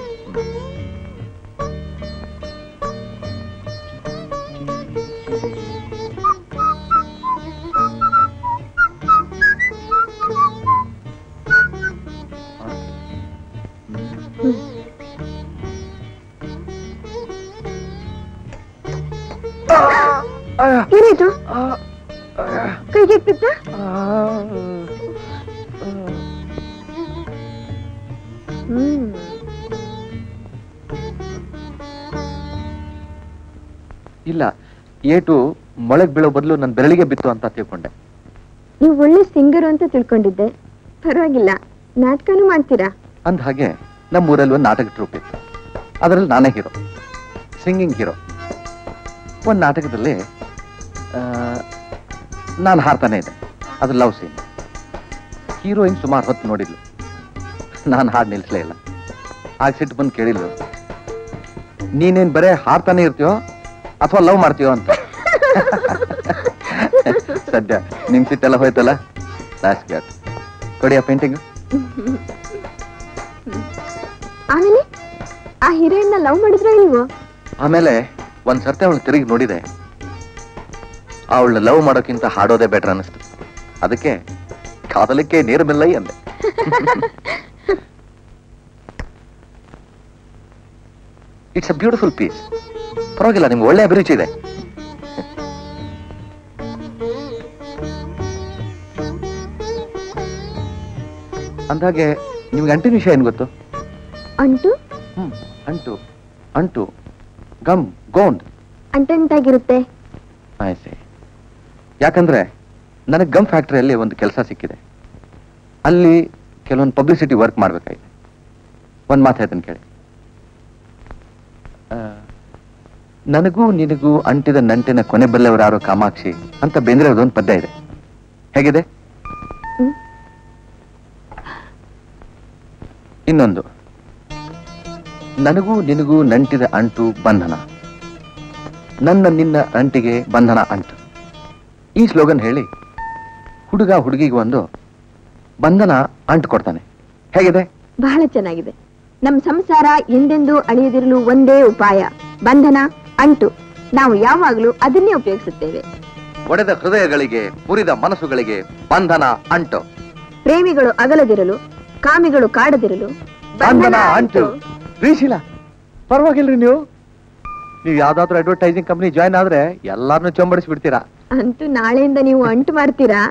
ಏನಾಯ್ತು ಕೈಗೆ ಬಿತ್ತ ಹ್ಮ್ ಇಲ್ಲ ಏಟು ಮೊಳಗ್ ಬೀಳೋ ಬದಲು ನನ್ನ ಬೆರಳಿಗೆ ಬಿತ್ತು ಅಂತ ತಿಳ್ಕೊಂಡೆ ನೀವು ಒಳ್ಳೆ ಸಿಂಗರ್ ಅಂತ ತಿಳ್ಕೊಂಡಿದ್ದೆ ಪರವಾಗಿಲ್ಲ ನಾಟಕನೂ ಮಾಡ್ತೀರಾ ಅಂದ ಹಾಗೆ ನಮ್ಮೂರಲ್ಲಿ ಒಂದು ನಾಟಕ ಟ್ರೂಪ್ ಇತ್ತು ಅದರಲ್ಲಿ ನಾನೇ ಹೀರೋ ಸಿಂಗಿಂಗ್ ಹೀರೋ ಒಂದು ನಾಟಕದಲ್ಲಿ ನಾನು ಹಾರ್ತಾನೆ ಇದೆ ಅದು ಲವ್ ಸೀನ್ ಹೀರೋಯಿನ್ ಸುಮಾರು ಹೊತ್ತು ನೋಡಿದ್ಲು ನಾನು ಹಾಡು ನಿಲ್ಲಿಸಲೇ ಇಲ್ಲ ಆಗ ಸಿಟ್ಟು ಬಂದು ಕೇಳಿದ್ಲು ನೀನೇನ್ ಬರೇ ಹಾಡ್ತಾನೆ ಇರ್ತೀಯೋ ಅಥವಾ ಲವ್ ಮಾಡ್ತೀಯೋ ಅಂತ ಸದ್ಯ ನಿಮ್ ಸಿಟ್ಟೆಲ್ಲ ಹೋಯ್ತಲ್ಲ ಲಾಸ್ಟ್ ಗ್ಯಾಟ್ ಕೊಡಿಯ ಪೇಂಟಿಂಗ್ ಆಮೇಲೆ ಆ ಹೀರೋಯಿನ್ ಲವ್ ಮಾಡಿದ್ರೋ ಇಲ್ವೋ ಆಮೇಲೆ ಒಂದ್ ಸರ್ತಿ ಅವಳು ತಿರುಗಿ ನೋಡಿದೆ ಅವಳು ಲವ್ ಮಾಡೋಕ್ಕಿಂತ ಹಾಡೋದೇ ಬೆಟರ್ ಅನಿಸ್ತು ಅದಕ್ಕೆ ಕಾದಲಿಕ್ಕೆ ನೀರು ಮಿಲ್ಲೈ ಅಂದೆ ಇಟ್ಸ್ ಅ ಬ್ಯೂಟಿಫುಲ್ ಪೀಸ್ ಪರವಾಗಿಲ್ಲ ನಿಮ್ಗೆ ಒಳ್ಳೆ ಅಭಿರುಚಿ ಇದೆ ಅಂದಾಗೆ ನಿಮ್ಗೆ ಅಂಟಿನ ವಿಷಯ ಏನ್ ಗೊತ್ತು ಅಂಟು ಹ್ಮ್ ಅಂಟು ಅಂಟು ಗಮ್ ಗೋಂಡ್ ಅಂಟಂಟಾಗಿರುತ್ತೆ ಆಯ್ತು ಯಾಕಂದ್ರೆ ನನಗೆ ಗಮ್ ಫ್ಯಾಕ್ಟ್ರಿಯಲ್ಲಿ ಒಂದು ಕೆಲಸ ಸಿಕ್ಕಿದೆ ಅಲ್ಲಿ ಕೆಲವೊಂದು ಪಬ್ಲಿಸಿಟಿ ವರ್ಕ್ ಮಾಡ್ಬೇಕಾಗಿದೆ ಒಂದು ಮಾತು ಹೇಳ್ತೀನಿ ಕೇಳಿ ಆ, ನನಗೂ ನಿನಗೂ ಅಂಟಿದ ನಂಟಿನ ಕೊನೆ ಬಲ್ಲೆಯವರು ಯಾರೋ ಕಾಮಾಕ್ಷಿ ಅಂತ ಬೇಂದ್ರೆ ಒಂದು ಪದ್ಯ ಇದೆ ಹೇಗಿದೆ ಹ್ಮ್. ಇನ್ನೊಂದು ನನಗೂ ನಿನಗೂ ನಂಟಿದ ಅಂಟು ಬಂಧನ ನನ್ನ ನಿನ್ನ ಅಂಟಿಗೆ ಬಂಧನ ಅಂಟು ಈ ಸ್ಲೋಗನ್ ಹೇಳಿ ಹುಡುಗ ಹುಡುಗಿಗೆ ಒಂದು ಬಂಧನ ಅಂಟು ಕೊಡ್ತಾನೆ ಹೇಗಿದೆ ಬಹಳ ಚೆನ್ನಾಗಿದೆ ನಮ್ ಸಂಸಾರ ಎಂದೆಂದೂ ಅಳಿಯದಿರಲು ಒಂದೇ ಉಪಾಯ ಬಂಧನ ಅಂಟು ನಾವು ಯಾವಾಗಲೂ ಅದನ್ನೇ ಉಪಯೋಗಿಸುತ್ತೇವೆ ಒಡೆದ ಹೃದಯಗಳಿಗೆ ಮುರಿದ ಮನಸ್ಸುಗಳಿಗೆ ಬಂಧನ ಅಂಟು ಪ್ರೇಮಿಗಳು ಅಗಲದಿರಲು ಕಾಮಿಗಳು ಕಾಡದಿರಲು ಬಂಧನ ಅಂಟು ರೀಶಿಲ ಪರವಾಗಿಲ್ರಿ ನೀವು ನೀವು ಯಾವ್ದಾದ್ರು ಅಡ್ವರ್ಟೈಸಿಂಗ್ ಕಂಪನಿ ಜಾಯ್ನ್ ಆದ್ರೆ ಎಲ್ಲಾರನ್ನೂ ಚೊಂಬಡಿಸ್ಬಿಡ್ತೀರಾ ಅಂತೂ ನಾಳೆಯಿಂದ ನೀವು ಅಂಟು ಮಾಡ್ತೀರಾ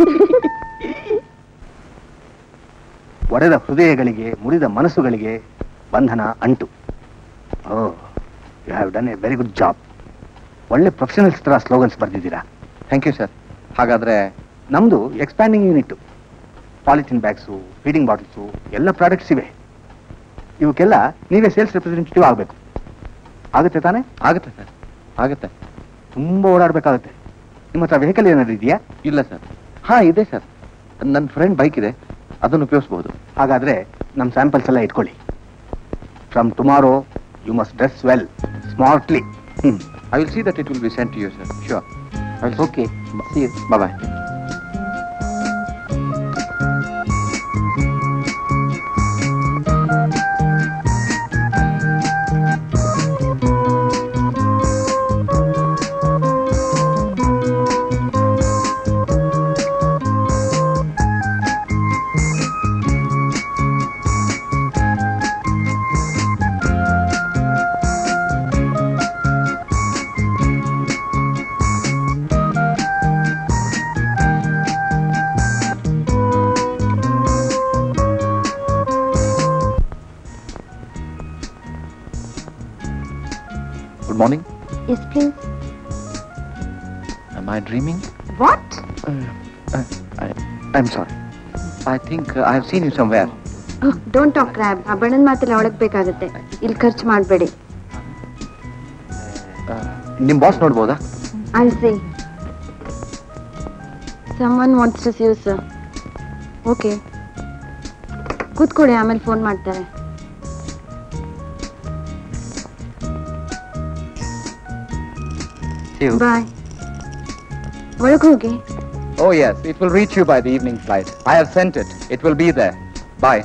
ಒಡೆದ ಹೃದಯಗಳಿಗೆ ಮುರಿದ ಮನಸ್ಸುಗಳಿಗೆ ಬಂಧನ ಅಂಟು oh you have done a very good job ಒಳ್ಳೆ ಪ್ರೊಫೆಷನಲ್ಸ್ ತರ ಸ್ಲೋಗನ್ಸ್ ಬರ್ದಿದ್ದೀರಾ ಥ್ಯಾಂಕ್ ಯು ಸರ್ ಹಾಗಾದ್ರೆ ನಮ್ದು expanding unit polythene bags feeding bottles ಎಲ್ಲ ಪ್ರಾಡಕ್ಟ್ಸ್ ಇವೆ ಇವಕ್ಕೆಲ್ಲ ನೀವೇ ಸೇಲ್ಸ್ ರೆಪ್ರೆಸೆಂಟೇಟಿವ್ ಆಗಬೇಕು ಆಗುತ್ತೆ ತಾನೇ ಆಗುತ್ತೆ ಸರ್ ಆಗುತ್ತೆ ತುಂಬಾ ಓಡಾಡಬೇಕಾಗುತ್ತೆ ನಿಮ್ಮ ಹತ್ರ ವೆಹಿಕಲ್ ಏನಾದ್ರು ಇದೆಯಾ ಇಲ್ಲ ಸರ್ ಹಾ ಇದೆ ಸರ್ ನನ್ನ ಫ್ರೆಂಡ್ ಬೈಕ್ ಇದೆ ಅದನ್ನು ಉಪಯೋಗಿಸಬಹುದು ಹಾಗಾದ್ರೆ ನಮ್ಮ ಸ್ಯಾಂಪಲ್ಸ್ ಎಲ್ಲ ಇಟ್ಕೊಳ್ಳಿ from tomorrow you must dress well smartly hmm I will see that it will be sent to you sir sure okay bye good morning yes please Am I dreaming? What Uh, I, I'm sorry. I think uh, I have seen you somewhere. Don't talk crap ಆ ಬಣ್ಣದ ಮಾತೆಲ್ಲ ಒಳಗ್ ಬೇಕಾಗುತ್ತೆ ಇಲ್ಲಿ ಖರ್ಚು ಮಾಡಬೇಡಿ Uh, ನಿಮ್ boss ನೋಡ್ಬೋದಾ I'll see. Someone wants to see you, sir. Okay. ಕೂತ್ಕೊಳ್ಳಿ ಆಮೇಲೆ ಫೋನ್ ಮಾಡ್ತಾರೆ ಬಾಯ್ ಒಳಗೆ ಹೋಗಿ Oh, yes, it will reach you by the evening flight. I have sent it. It will be there. Bye.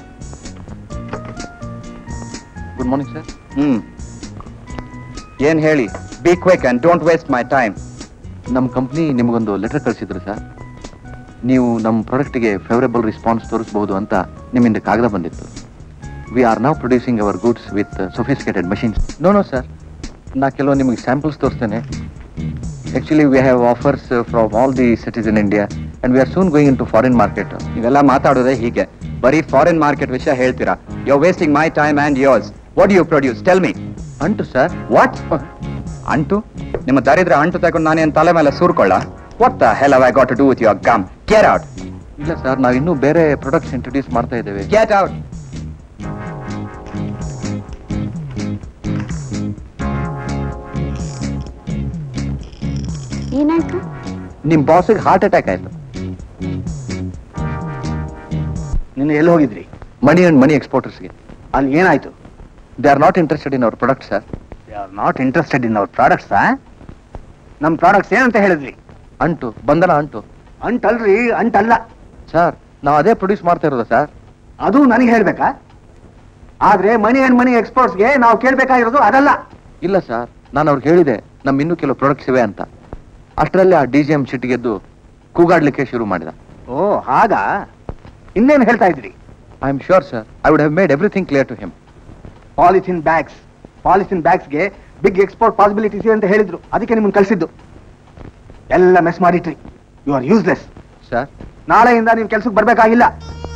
Good morning sir Hmm. ಏನ್ ಹೇಳಿ be quick and don't waste my time ನಮ್ಮ company ನಿಮಗೊಂದು letter ಕಳಿಸಿದ್ರು sir ನೀವು ನಮ್ಮ ಪ್ರಾಡಕ್ಟ್ಗೆ favourable response ತೋರಿಸಬಹುದು ಅಂತ ನಿಮ್ಮಿಂದ ಕಾಗದ ಬಂದಿತ್ತು ವಿ ಆರ್ ನಾವ್ producing our goods with sophisticated machines no no sir ನಾ ಕೆಲವು ನಿಮಗೆ ಸ್ಯಾಂಪಲ್ಸ್ ತೋರಿಸ್ತೇನೆ actually we have offers from all the cities in India and we are soon going into foreign market ನೀವೆಲ್ಲ ಮಾತಾಡೋದೇ ಹೀಗೆ ಬರೀ foreign market ವಿಷಯ ಹೇಳ್ತೀರಾ you wasting my time and yours what you produce tell me ಅಂಟು sir what ಅಂಟು ನಿಮ್ಮ ದರಿದ್ರ ಅಂಟು ತಗೊಂಡು ನಾನೇನ್ ತಲೆ ಮೇಲೆ ಸೂರ್ಕೊಳ್ಳ what the hell I got to do with your gum get out ಇಲ್ಲ ಸರ್ ನಾವು ಇನ್ನೂ ಬೇರೆ ಪ್ರಾಡಕ್ಟ್ಸ್ ಇಂಟ್ರೊಡ್ಯೂಸ್ ಮಾಡ್ತಾ ಇದ್ದೇವೆ ಗೆಟ್ ಔಟ್ ಏನಾಯ್ತು ಏನಾಯ್ತು ನಿಮ್ ಬಾಸಿಗೆ ಹಾರ್ಟ್ ಅಟ್ಯಾಕ್ ಆಯ್ತು ನಿನ್ನೆ ಎಲ್ಲಿ ಹೋಗಿದ್ರಿ ಮನಿ ಅಂಡ್ ಮನಿ ಎಕ್ಸ್ಪೋರ್ಟರ್ಸ್ಗೆ ಅಲ್ಲಿ ಏನಾಯ್ತು they are not interested in our product sir they are not interested in our products ನಮ್ ಪ್ರಾಡಕ್ಟ್ಸ್ ಏನಂತ ಹೇಳಿದ್ರಿ ಅಂಟು ಬಂಧನ ಅಂಟು ಅಂಟಲ್ರಿ ಅಂಟಲ್ಲ ಸರ್ ನಾವು ಅದೇ ಪ್ರೊಡ್ಯೂಸ್ ಮಾಡ್ತಾ ಇರೋದು ಸರ್ ಅದು ನನಗೆ ಹೇಳ್ಬೇಕಾ ಆದ್ರೆ ಮನಿ ಅಂಡ್ ಮನಿ ಎಕ್ಸ್ಪೋರ್ಟ್ಸ್ಗೆ ನಾವು ಕೇಳ್ಬೇಕಾಗಿರೋದು ಅದಲ್ಲ ಇಲ್ಲ ಸರ್ ನಾನು ಅವ್ರಿಗೆ ಹೇಳಿದೆ ನಮ್ ಇನ್ನೂ ಕೆಲವು ಪ್ರಾಡಕ್ಟ್ಸ್ ಇವೆ ಅಂತ ಅಷ್ಟರಲ್ಲಿ ಆ ಡಿ ಜಿ ಎಂ ಸಿಟ್ಟಿಗೆದ್ದು ಕೂಗಾಡ್ಲಿಕ್ಕೆ ಶುರು ಮಾಡಿದ ಓ ಹಾಗಾ ಇನ್ನೇನು ಹೇಳ್ತಾ ಇದ್ರಿ I am sure sir I would have made everything clear to him polythene bags polythene ಬ್ಯಾಗ್ಸ್ಗೆ ಬಿಗ್ ಎಕ್ಸ್ಪೋರ್ಟ್ ಪಾಸಿಬಿಲಿಟೀಸ್ ಅಂತ ಹೇಳಿದ್ರು ಅದಕ್ಕೆ ನಿಮ್ಮನ್ನು ಕಳಿಸಿದ್ದು ಎಲ್ಲ ಮೆಸ್ ಮಾಡಿಟ್ರಿ ಯು ಆರ್ ಯೂಸ್ಲೆಸ್ ಸರ್ ನಾಳೆಯಿಂದ ನೀವು ಕೆಲ್ಸಕ್ಕೆ ಬರ್ಬೇಕಾಗಿಲ್ಲ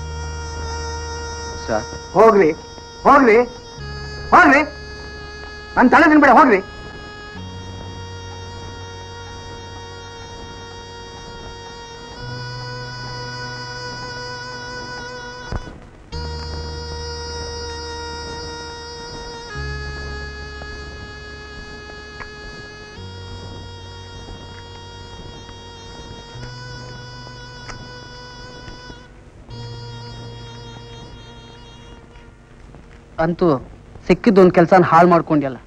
ಸರ್ ಹೋಗ್ರಿ ಹೋಗ್ರಿ ಹೋಗ್ರಿ ನನ್ನ ತಲೆ ತಿನ್ಬೇಡ ಹೋಗ್ರಿ ಅಂತೂ ಸಿಕ್ಕಿದ್ದೊಂದು ಕೆಲಸನ ಹಾಳು ಮಾಡ್ಕೊಂಡ್ಯಲ್ಲ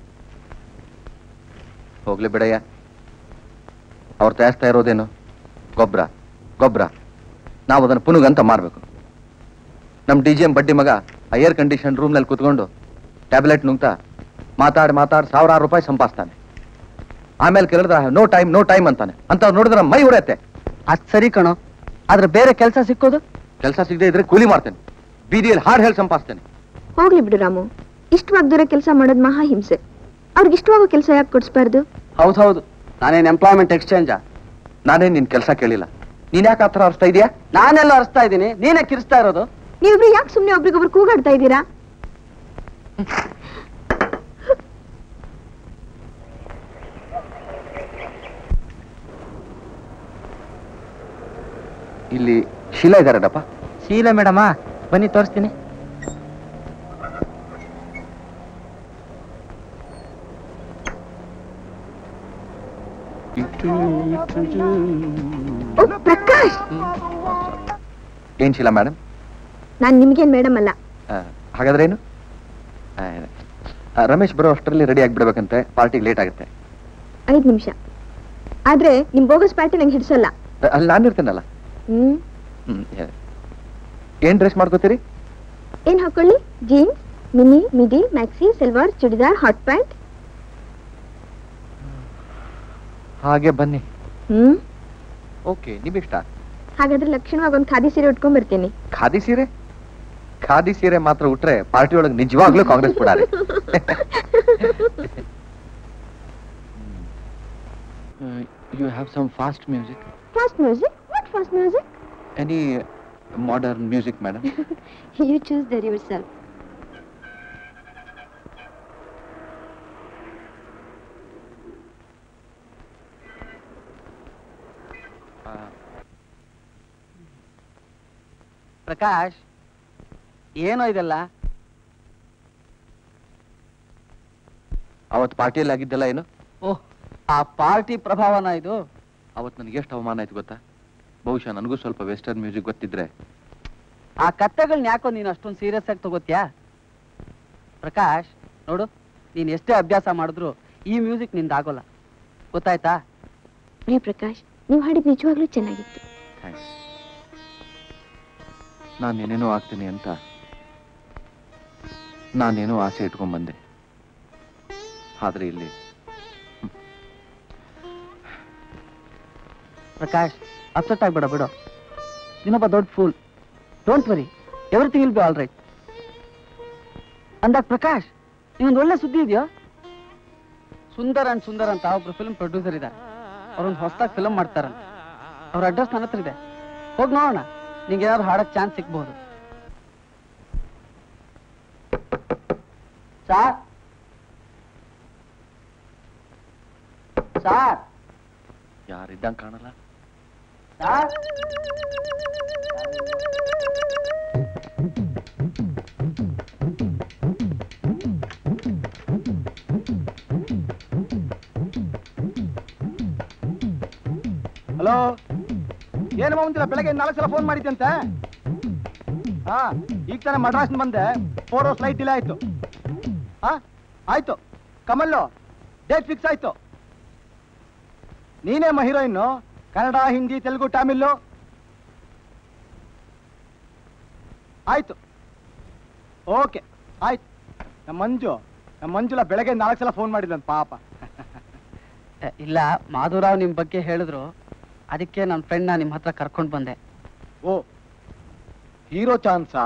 ಹೋಗ್ಲಿ ಬಿಡಯ್ಯ ಅವ್ರು ತಯಾರಿಸ್ತಾ ಇರೋದೇನು ಗೊಬ್ಬರ ಗೊಬ್ಬರ ನಾವು ಅದನ್ನು ಪುನುಗಂತ ಮಾರಬೇಕು ನಮ್ಮ ಡಿ ಜಿ ಎಂ ಬಡ್ಡಿ ಮಗ ಆ ಏರ್ ಕಂಡೀಷನ್ ರೂಮ್ನಲ್ಲಿ ಕುತ್ಕೊಂಡು ಟ್ಯಾಬ್ಲೆಟ್ ನುಂಗ್ತಾ ಮಾತಾಡಿ ಮಾತಾಡಿ ಸಾವಿರಾರು ರೂಪಾಯಿ ಸಂಪಾದಿಸ್ತಾನೆ ಆಮೇಲೆ ಕೇಳಿದ್ರೆ ನೋ ಟೈಮ್ ನೋ ಟೈಮ್ ಅಂತಾನೆ ಅಂತ ನೋಡಿದ್ರೆ ಮೈ ಉಡತ್ತೆ ಅದ್ ಸರಿ ಕಣೋ ಆದ್ರೆ ಬೇರೆ ಕೆಲಸ ಸಿಕ್ಕೋದು ಕೆಲಸ ಸಿಗದೆ ಇದ್ರೆ ಕೂಲಿ ಮಾಡ್ತೇನೆ ಬೀದಿಯಲ್ಲಿ ಹಾಡು ಹೇಳಿ ಸಂಪಾದಿಸ್ತೇನೆ ಹೋಗ್ಲಿ ಬಿಡು ರಾಮು ಇಷ್ಟವಾಗ್ ದೂರ ಕೆಲಸ ಮಾಡೋದ್ ಮಹಾ ಹಿಂಸೆ ಅವ್ರಿಗೆ ಇಷ್ಟವಾಗೋ ಕೆಲಸ ಯಾಕೆ ಕೊಡಿಸ್ಬಾರ್ದು ಹೌದು ಹೌದು ನಾನೇನ್ ಎಂಪ್ಲಾಯ್ಮೆಂಟ್ ಎಕ್ಸ್ಚೇಂಜಾ ನಾನೇ ನಿನ್ ಕೆಲಸ ಕೇಳಿಲ್ಲ ನೀನ್ ಯಾಕೆ ಆ ಥರ ಅರ್ಸ್ತಾ ಇದೆಯಾ ನಾನೆಲ್ಲ ಅರ್ಸ್ತಾ ಇದ್ದೀನಿ ನೀನೇ ಕಿರಿಸ್ತಾ ಇರೋದು ನೀವಿಬ್ರು ಯಾಕೆ ಸುಮ್ನೆ ಒಬ್ರಿಗೊಬ್ರು ಕೂಗಾಡ್ತಾ ಇದ್ದೀರಾ ಇಲ್ಲಿ ಶೀಲಾ ಇದಾರಡಪ್ಪ ಶೀಲ ಮೇಡಮ ಬನ್ನಿ ತೋರಿಸ್ತೀನಿ ಓ ಪ್ರಕಾಶ್ ಏನ್ ಶೀಲಾ ಮೇಡಮ್ ನಾನ್ ನಿಮ್ಗೇನ್ ಮೇಡಮ್ ಅಲ್ಲ ಹಾಗಾದ್ರೆ ಏನು ಆ, ಆ, ರಮೇಶ್ ಬರೋ ಅಷ್ಟರಲ್ಲಿ ರೆಡಿ ಆಗಿಬಿಡ್ಬೇಕಂತೆ ಪಾರ್ಟಿಗೆ ಲೇಟ್ ಆಗುತ್ತೆ ಐದ್ ನಿಮಿಷ ಆದ್ರೆ ನಿಮ್ ಬೋಗಸ್ ಪ್ಯಾಟರ್ನ್ ನಂಗೆ ಹಿಡ್ಸಲ್ಲ ಅ- ಅಲ್ಲಿ ನಾನಿರ್ತೇನಲ್ಲ ಹ್ಮ್ ಹ್ಮ್ ಏ- ಏನ್ ಡ್ರೆಸ್ ಮಾಡ್ಕೋತೀರಿ ಏನ್ ಹಾಕೊಳ್ಳಿ jeans mini midi maxi salwar churidar hot pant ಹಾಗೆ ಬನ್ನಿ ಹ್ಮ್ ಓಕೆ ನಿಮ್ಮಿಷ್ಟ ಹಾಗಾದ್ರೆ ಲಕ್ಷಣವಾಗಿ ಒಂದ್ ಖಾದಿ ಸೀರೆ ಉಟ್ಕೊಂಡ್ ಬರ್ತೀನಿ ಖಾದಿ ಸೀರೆ ಖಾದಿ ಸೀರೆ ಮಾತ್ರ ಉಟ್ರೆ ಪಾರ್ಟಿ ಒಳಗೆ ನಿಜವಾಗ್ಲೂ ಕಾಂಗ್ರೆಸ್ ಬಿಡಾರೆ you have some fast music fast music what fast music any modern music madam you choose their yourself Prakash ಏನೋ ಇದೆಲ್ಲ ಅವತ್ತು ಪಾರ್ಟಿಯಲ್ಲಿ ಆಗಿದ್ದಲ್ಲ ಏನು ಓಹ್ ಆ ಪಾರ್ಟಿ ಪ್ರಭಾವನ ಇದು ಅವತ್ತು ನನಗೆ ಎಷ್ಟು ಅವಮಾನ ಆಯ್ತು ಗೊತ್ತಾ ಬಹುಶಃ ನನಗೂ ಸ್ವಲ್ಪ ವೆಸ್ಟರ್ನ್ ಮ್ಯೂಸಿಕ್ ಗೊತ್ತಿದ್ರೆ ಆ ಕತ್ತೆಗಳನ್ನ ಯಾಕೋ ನೀನು ಅಷ್ಟೊಂದು ಸೀರಿಯಸ್ ಆಗಿ ತಗೋತ್ಯಾ ಪ್ರಕಾಶ್ ನೋಡು ನೀನ್ ಎಷ್ಟೇ ಅಭ್ಯಾಸ ಮಾಡಿದ್ರು ಈ ಮ್ಯೂಸಿಕ್ ನಿಂದ ಆಗೋಲ್ಲ ಗೊತ್ತಾಯ್ತಾ ರೇ ಪ್ರಕಾಶ್ ನೀವು ಹಾಡಿದ್ ನಿಜವಾಗ್ಲೂ ಚೆನ್ನಾಗಿತ್ತು ಥ್ಯಾಂಕ್ಸ್ ನಾನು ಏನೇನೋ ಆಗ್ತೀನಿ ಅಂತ ನಾನೇನೋ ಆಸೆ ಇಟ್ಕೊಂಡ್ ಬಂದೆ ಆದ್ರೆ ಇಲ್ಲಿ ಪ್ರಕಾಶ್ ಅಪ್ಸೆಟ್ ಆಗ್ಬೇಡ ಬಿಡು ಇನ್ನೊಬ್ಬ ದೊಡ್ಡ fool don't worry everything will be all right ಅಂದಾಗ ಪ್ರಕಾಶ್ ನೀವೊಂದು ಒಳ್ಳೆ ಸುದ್ದಿ ಇದೆಯೋ ಸುಂದರ್ ಅಂಡ್ ಸುಂದರ್ ಅಂತ ಒಬ್ರು ಫಿಲ್ಮ್ ಪ್ರೊಡ್ಯೂಸರ್ ಇದ್ದಾರೆ ಅವ್ರೊಂದು ಹೊಸದಾಗಿ ಫಿಲ್ಮ್ ಮಾಡ್ತಾರಂತೆ ಅವ್ರ ಅಡ್ರೆಸ್ ನನ್ನ ಹತ್ರ ಇದೆ ಹೋಗಿ ನೋಡೋಣ ನಿಂಗೆ ಏನಾದ್ರು ಹಾಡಕ್ ಚಾನ್ಸ್ ಸಿಗ್ಬಹುದು ಸಾರ್ ಸಾರ್ ಯಾರಿದ್ದಂಗೆ ಕಾಣಲ್ಲ ಸಾರ್ ಹಲೋ ಏನು ಮುಂಚಿಲ್ಲ ಬೆಳಗ್ಗೆ ನಾಲ್ಕು ಸಲ ಫೋನ್ ಮಾಡಿದ್ದಂತೆ ಹಾ ಈಗ ತಾನೇ ಮಡ್ರಾಸ್ ಬಂದೆ ಫೋರ್ ಅವರ್ಸ್ ಲೈಟ್ ಡಿಲೇ ಆಯ್ತು ಹಾ ಆಯ್ತು ಕಮಲ್ಲು ಡೇಟ್ ಫಿಕ್ಸ್ ಆಯ್ತು ನೀನೇ ಮ ಹೀರೋಯಿನ್ನು ಕನ್ನಡ ಹಿಂದಿ ತೆಲುಗು ತಮಿಳು ಆಯ್ತು ಓಕೆ ಆಯ್ತು ನಮ್ಮ ಮಂಜು ನಮ್ಮ ಮಂಜುಲ ಬೆಳಗ್ಗೆ ನಾಲ್ಕು ಸಲ ಫೋನ್ ಮಾಡಿದ್ಲಂತ ಪಾಪ ಎ, ಇಲ್ಲ ಮಾಧುರಾವ್ ನಿಮ್ ಬಗ್ಗೆ ಹೇಳಿದ್ರು ಅದಕ್ಕೆ ನನ್ನ ಫ್ರೆಂಡ್ನ ನಿಮ್ಮ ಹತ್ರ ಕರ್ಕೊಂಡು ಬಂದೆ ಓ ಹೀರೋ ಚಾನ್ಸಾ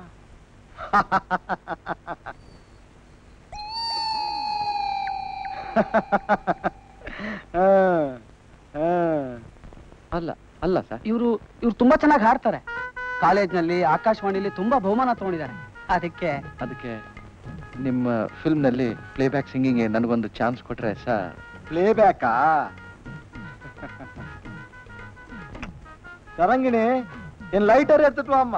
ಅಲ್ಲ ಅಲ್ಲ ಸರ್ ಇವರು ಇವ್ರು ತುಂಬಾ ಚೆನ್ನಾಗಿ ಹಾಡ್ತಾರೆ ಕಾಲೇಜ್ನಲ್ಲಿ ಆಕಾಶವಾಣಿಲಿ ತುಂಬಾ ಬಹುಮಾನ ತಗೊಂಡಿದ್ದಾರೆ ಅದಕ್ಕೆ ಅದಕ್ಕೆ ನಿಮ್ಮ ಫಿಲ್ಮ್ನಲ್ಲಿ ಪ್ಲೇಬ್ಯಾಕ್ ಸಿಂಗಿಂಗ್ಗೆ ನನಗೊಂದು ಚಾನ್ಸ್ ಕೊಟ್ರೆ ಸರ್ ಪ್ಲೇ ಬ್ಯಾಕಾ ತರಂಗಿಣಿ ಏನ್ ಲೈಟರ್ ಎತ್ತತ್ವ ಅಮ್ಮ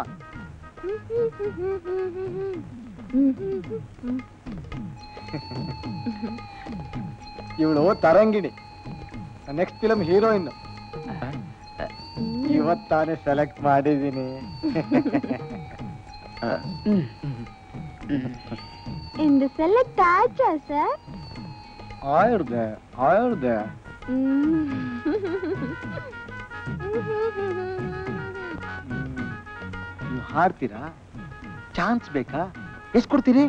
ಇವಳು ತರಂಗಿಣಿ ನೆಕ್ಸ್ಟ್ ಫಿಲಮ್ ಹೀರೋಯಿನ್ ಇವತ್ತಾನೆ ಸೆಲೆಕ್ಟ್ ಮಾಡಿದೀನಿ இந்த செலக்ட் ஆச்சா சார் ಆಯ್ದೆ ಆಯ್ದೆ ನೀವು ಹಾಡ್ತೀರಾ ಚಾನ್ಸ್ ಬೇಕಾ ಎಷ್ಟು ಕೊಡ್ತೀರಿ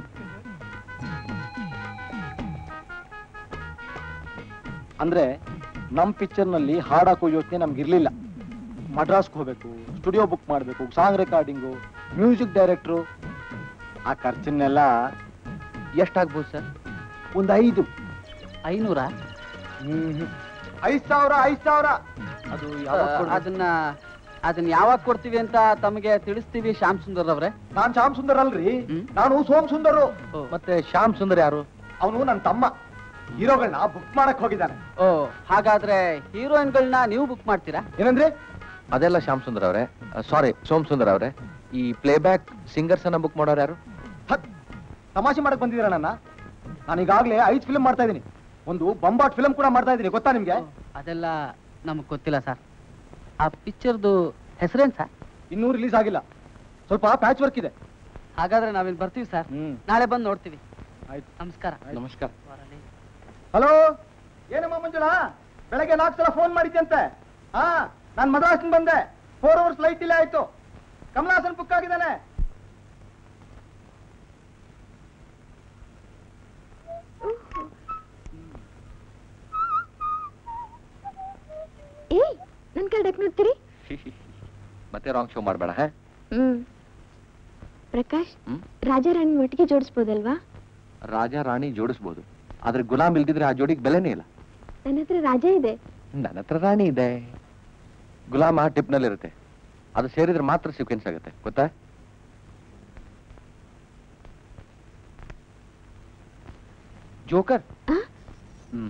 ಅಂದ್ರೆ ನಮ್ ಪಿಕ್ಚರ್ ನಲ್ಲಿ ಹಾಡಾಕೋ ಯೋಚನೆ ನಮ್ಗೆ ಇರ್ಲಿಲ್ಲ ಮಡ್ರಾಸ್ಗೆ ಹೋಗ್ಬೇಕು ಸ್ಟುಡಿಯೋ ಬುಕ್ ಮಾಡಬೇಕು ಸಾಂಗ್ ರೆಕಾರ್ಡಿಂಗು ಮ್ಯೂಸಿಕ್ ಡೈರೆಕ್ಟ್ರು ಆ ಖರ್ಚನ್ನೆಲ್ಲ ಎಷ್ಟಾಗ್ಬೋದು ಸರ್ ಒಂದು ಐದು ಐನೂರ ಐದ್ ಸಾವಿರ ಐದ್ ಸಾವಿರ ಅದು ಯಾವಾಗ ಕೊಡ್ಬೇಕು? ಅದನ್ನ ಅದನ್ನ ಯಾವಾಗ ಕೊಡ್ತೀವಿ ಅಂತ ತಮಗೆ ತಿಳಿಸ್ತೀವಿ ಶ್ಯಾಮ್ ಸುಂದರ್ ಅವ್ರೆ ನಾನ್ ಶ್ಯಾಮ್ ಸುಂದರ್ ಅಲ್ರಿ ಹ್ಮ್? ನಾನು ಸೋಮ್ ಸುಂದರು ಮತ್ತೆ ಶ್ಯಾಮ್ ಸುಂದರ್ ಯಾರು ಅವನು ನನ್ನ ತಮ್ಮ ಹೀರೋಗಳನ್ನ ಬುಕ್ ಮಾಡಕ್ ಹೋಗಿದ್ದಾನೆ ಓ ಹಾಗಾದ್ರೆ ಹೀರೋಯಿನ್ಗಳನ್ನ ನೀವು ಬುಕ್ ಮಾಡ್ತೀರಾ ಏನಂದ್ರೆ ಅದೆಲ್ಲ ಶ್ಯಾಮ್ ಸುಂದರ್ ಅವರೇ ಸಾರಿ ಸೋಮ್ ಸುಂದರ್ ಅವರೇ ಈ ಪ್ಲೇಬ್ಯಾಕ್ ಸಿಂಗರ್ಸ್ ಅನ್ನ ಬುಕ್ ಮಾಡೋರು ಯಾರು ಹತ್ ತಮಾಷೆ ಮಾಡಕ್ ಬಂದಿದ್ದೀರ ನನ್ನ ನಾನು ಈಗಾಗಲೇ ಐದು ಫಿಲ್ಮ್ ಮಾಡ್ತಾ ಇದ್ದೀನಿ ಒಂದು ಬೊಂಬಾಟ್ ಫಿಲ್ಮ್ ಕೂಡ ಮಾಡ್ತಾ ಇದ್ದೀನಿ ಗೊತ್ತಾ ನಿಮ್ಗೆ ಅದೆಲ್ಲ ನಮಗ್ ಗೊತ್ತಿಲ್ಲ ಸರ್ ಆ ಪಿಕ್ಚರ್ದು ಹೆಸರೇನ್ ಸರ್ ಇನ್ನೂ ರಿಲೀಸ್ ಆಗಿಲ್ಲ ಸ್ವಲ್ಪ ಪ್ಯಾಚ್ ವರ್ಕ್ ಇದೆ ಹಾಗಾದ್ರೆ ನಾವಿಲ್ಲಿ ಬರ್ತೀವಿ ಸರ್ ಹ್ಮ್ ನಾಳೆ ಬಂದು ನೋಡ್ತೀವಿ ಆಯ್ತು ನಮಸ್ಕಾರ ನಮಸ್ಕಾರ ಹಲೋ ಏನಮ್ಮ ಮಂಜುಳಾ ಬೆಳಗ್ಗೆ ನಾಲ್ಕು ಸಲ ಫೋನ್ ಮಾಡಿದ್ಯಂತೆ ಹಾ ನಾನು ಮದ್ರಾಸಿನ ಬಂದೆ ಫೋರ್ ಅವರ್ಸ್ ಲೈಟ್ ಡಿಲೇ ಆಯ್ತು ಕಮಲಾಸನ್ ಬುಕ್ ಆಗಿದ್ದಾನೆ ಏಯ್ ನನ್ ಕಡೆ ನೋಡ್ತೀರಿ ಮತ್ತೆ ರಾಂಗ್ ಶೋ ಮಾಡಬೇಡ ಹಾ ಹ್ಮ್ ಪ್ರಕಾಶ್ ಹ್ಮ್? ರಾಜಾರಾಣಿ ಒಟ್ಟಿಗೆ ಜೋಡಿಸ್ಬೋದಲ್ವಾ ರಾಜ ರಾಣಿ ಜೋಡಿಸ್ಬೋದು ಆದ್ರೆ ಗುಲಾಮ್ ಇಲ್ದಿದ್ರೆ ಆ ಜೋಡಿಗೆ ಬೆಲೆನೇ ಇಲ್ಲ ನನ್ನ ಹತ್ರ ರಾಜ ಇದೆ ನನ್ನ ಹತ್ರ ರಾಣಿ ಇದೆ ಗುಲಾಮ ಟಿಪ್ನಲ್ಲಿ ಇರುತ್ತೆ ಅದು ಸೇರಿದ್ರೆ ಮಾತ್ರ ಸೀಕ್ವೆನ್ಸ್ ಆಗುತ್ತೆ ಗೊತ್ತಾ ಜೋಕರ್ ಆ? ಹ್ಮ್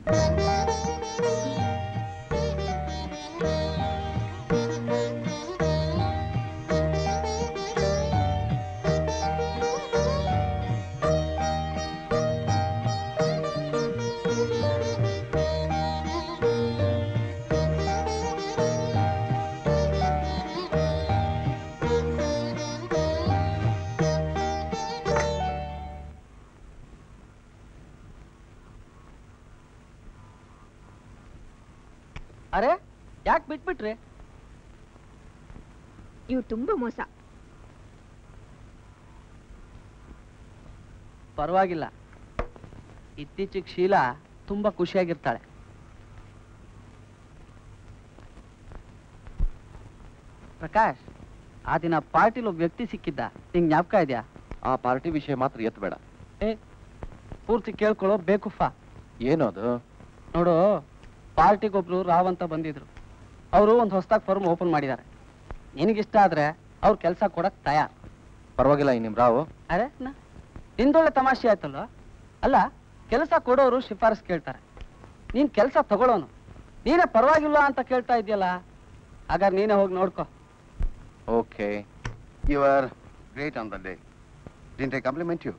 ಅರೆ ಯಾಕೆ ಬಿಟ್ಬಿಟ್ರಿ ಇವ್ ತುಂಬಾ ಮೋಸ ಪರವಾಗಿಲ್ಲ ಇತ್ತೀಚೆಗೆ ಶೀಲಾ ತುಂಬಾ ಖುಷಿಯಾಗಿರ್ತಾಳೆ ಪ್ರಕಾಶ್ ಆ ದಿನ ಪಾರ್ಟಿಲಿ ಒಬ್ಬ ವ್ಯಕ್ತಿ ಸಿಕ್ಕಿದ್ದ ನಿಂಗೆ ಜ್ಞಾಪಕ ಇದೆಯಾ ಆ ಪಾರ್ಟಿ ವಿಷಯ ಮಾತ್ರ ಎತ್ತಬೇಡ ಏ ಪೂರ್ತಿ ಕೇಳ್ಕೊಳ್ಳೋ ಬೇಕುಫ ಏನು ಅದು ನೋಡು ಪಾರ್ಟಿಗೊಬ್ರು ರಾವ್ ಅಂತ ಬಂದಿದ್ರು ಅವರು ಒಂದು ಹೊಸದಾಗಿ ಫರ್ಮ್ ಓಪನ್ ಮಾಡಿದ್ದಾರೆ ನಿನಗಿಷ್ಟ ಆದ್ರೆ ಅವ್ರು ಕೆಲಸ ಕೊಡಕ್ ತಯಾರ್ ಪರವಾಗಿಲ್ಲ ಈ ನಿಮ್ ರಾವು ಅರೆ ನ ನಿಂದೊಳ್ಳೆ ತಮಾಷೆ ಆಯ್ತಲ್ಲ ಅಲ್ಲ ಕೆಲಸ ಕೊಡೋರು ಶಿಫಾರಸ್ ಕೇಳ್ತಾರೆ ನೀನ್ ಕೆಲಸ ತಗೊಳ್ಳೋನು ನೀನೇ ಪರವಾಗಿಲ್ಲ ಅಂತ ಕೇಳ್ತಾ ಇದೆಯಲ್ಲ ಹಾಗಾದ್ರೆ ನೀನೇ ಹೋಗಿ ನೋಡ್ಕೋ okay you are great on the day didn't I compliment you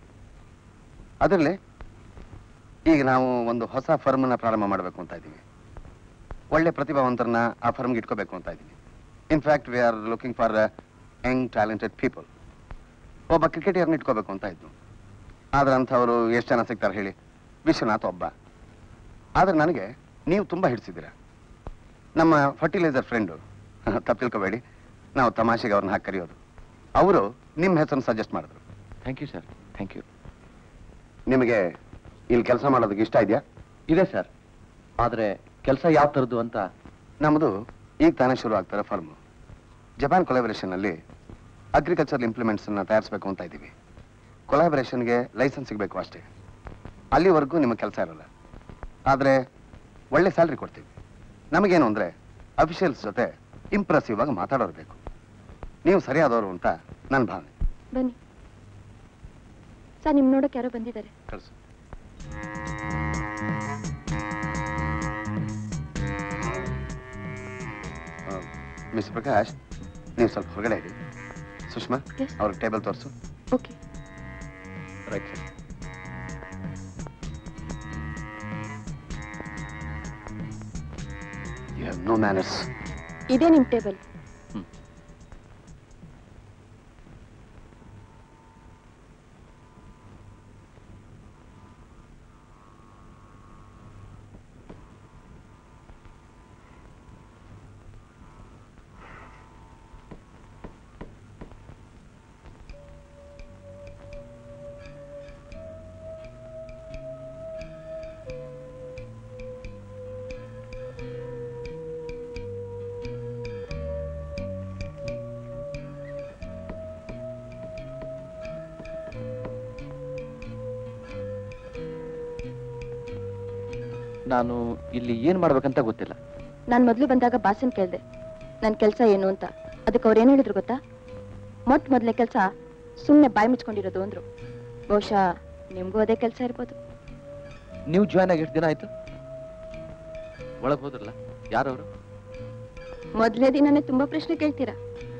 ಅದರಲ್ಲಿ ಈಗ ನಾವು ಒಂದು ಹೊಸ ಫರ್ಮನ್ನ ಪ್ರಾರಂಭ ಮಾಡಬೇಕು ಅಂತ ಇದ್ದೀವಿ ಒಳ್ಳೆ ಪ್ರತಿಭಾವಂತರನ್ನ ಆ ಫರ್ಮ್ಗೆ ಇಟ್ಕೋಬೇಕು ಅಂತ ಇದ್ದೀನಿ in fact we are looking for young talented people ಒಬ್ಬ ಕ್ರಿಕೆಟಿಯರ್ನ ಇಟ್ಕೋಬೇಕು ಅಂತ ಇದ್ದು ಆದ್ರೆ ಅಂಥವರು ಎಷ್ಟು ಜನ ಸಿಗ್ತಾರೆ ಹೇಳಿ ವಿಶ್ವನಾಥ್ ಒಬ್ಬ ಆದ್ರೆ ನನಗೆ ನೀವು ತುಂಬ ಹಿಡಿಸಿದ್ದೀರ ನಮ್ಮ ಫರ್ಟಿಲೈಸರ್ ಫ್ರೆಂಡು ತಪ್ಪು ತಿಳ್ಕೊಬೇಡಿ ನಾವು ತಮಾಷೆಗೆ ಅವ್ರನ್ನ ಹಾಕಿ ಕರೆಯೋದು ಅವರು ನಿಮ್ಮ ಹೆಸರನ್ನು ಸಜೆಸ್ಟ್ ಮಾಡಿದ್ರು thank you sir thank you ನಿಮಗೆ ಇಲ್ಲಿ ಕೆಲಸ ಮಾಡೋದಕ್ಕೆ ಇಷ್ಟ ಇದೆಯಾ ಇದೆ ಸರ್ ಆದರೆ ಕೆಲಸ ಯಾವ ಥರದ್ದು ಅಂತ ನಮ್ಮದು ಈಗ ತಾನೇ ಶುರು ಆಗ್ತಾರೆ ಫರ್ಮು ಜಪಾನ್ ಕೊಲಾಬರೇಷನ್ ಅಲ್ಲಿ ಅಗ್ರಿಕಲ್ಚರ್ ಇಂಪ್ಲಿಮೆಂಟ್ಸ್ ಅನ್ನ ತಯಾರಿಸಬೇಕು ಅಂತ ಇದ್ದೀವಿ ಕೊಲಾಬರೇಷನ್ಗೆ ಲೈಸೆನ್ಸ್ ಸಿಗಬೇಕು ಅಷ್ಟೇ ಅಲ್ಲಿವರೆಗೂ ನಿಮ್ಮ ಕೆಲಸ ಇರಲ್ಲ ಆದರೆ ಒಳ್ಳೆ ಸ್ಯಾಲ್ರಿ ಕೊಡ್ತೀವಿ ನಮಗೇನು ಅಂದರೆ ಅಫಿಷಿಯಲ್ಸ್ ಜೊತೆ ಇಂಪ್ರೆಸಿವ್ ಆಗಿ ಮಾತಾಡೋರು ಬೇಕು ನೀವು ಸರಿಯಾದವರು ಅಂತ ನನ್ನ ಭಾವನೆ ಬನ್ನಿ ಸರ್ ನಿಮ್ ನೋಡಕ್ ಯಾರೋ ಬಂದಿದ್ದಾರೆ ಕಳಿಸು ಮಿಸ್ ಪ್ರಕಾಶ್ ನೀವು ಸ್ವಲ್ಪ ಹೊರಗಡೆ ಇರಿ ಸುಷ್ಮಾ Yes. ಅವ್ರಿಗೆ ಟೇಬಲ್ ತೋರಿಸು okay right sir you have no manners ಇದೇ ನಿಮ್ ಟೇಬಲ್ ನಾನು ಇಲ್ಲಿ ಏನು ಮಾಡ್ಬೇಕಂತ ಗೊತ್ತಿಲ್ಲ ನಾನ್ ಮೊದ್ಲು ಬಂದಾಗ ಬಾಸನ್ ಕೇಳ್ದೆ ನನ್ ಕೆಲ್ಸ ಏನು ಅಂತ ಅದಕ್ಕೆ ಅವ್ರು ಏನ್ ಹೇಳಿದ್ರು ಗೊತ್ತಾ ಮೊಟ್ಟ ಮೊದ್ಲೇ ಕೆಲ್ಸ ಸುಮ್ನೆ ಬಾಯಿ ಮುಚ್ಕೊಂಡಿರೋದು ಅಂದ್ರು ಬಹುಶಃ ನಿಮ್ಗೂ ಅದೇ ಕೆಲ್ಸ ಇರ್ಬೋದು ನೀವು ಜಾಯ್ನ್ ಆಗಿ ಎಷ್ಟು ದಿನ ಆಯ್ತು ಒಳಗೆ ಹೋದ್ರಲ್ಲ ಯಾರವರು ಮೊದ್ಲೇ ದಿನನೇ ತುಂಬಾ ಪ್ರಶ್ನೆ ಕೇಳ್ತೀರಾ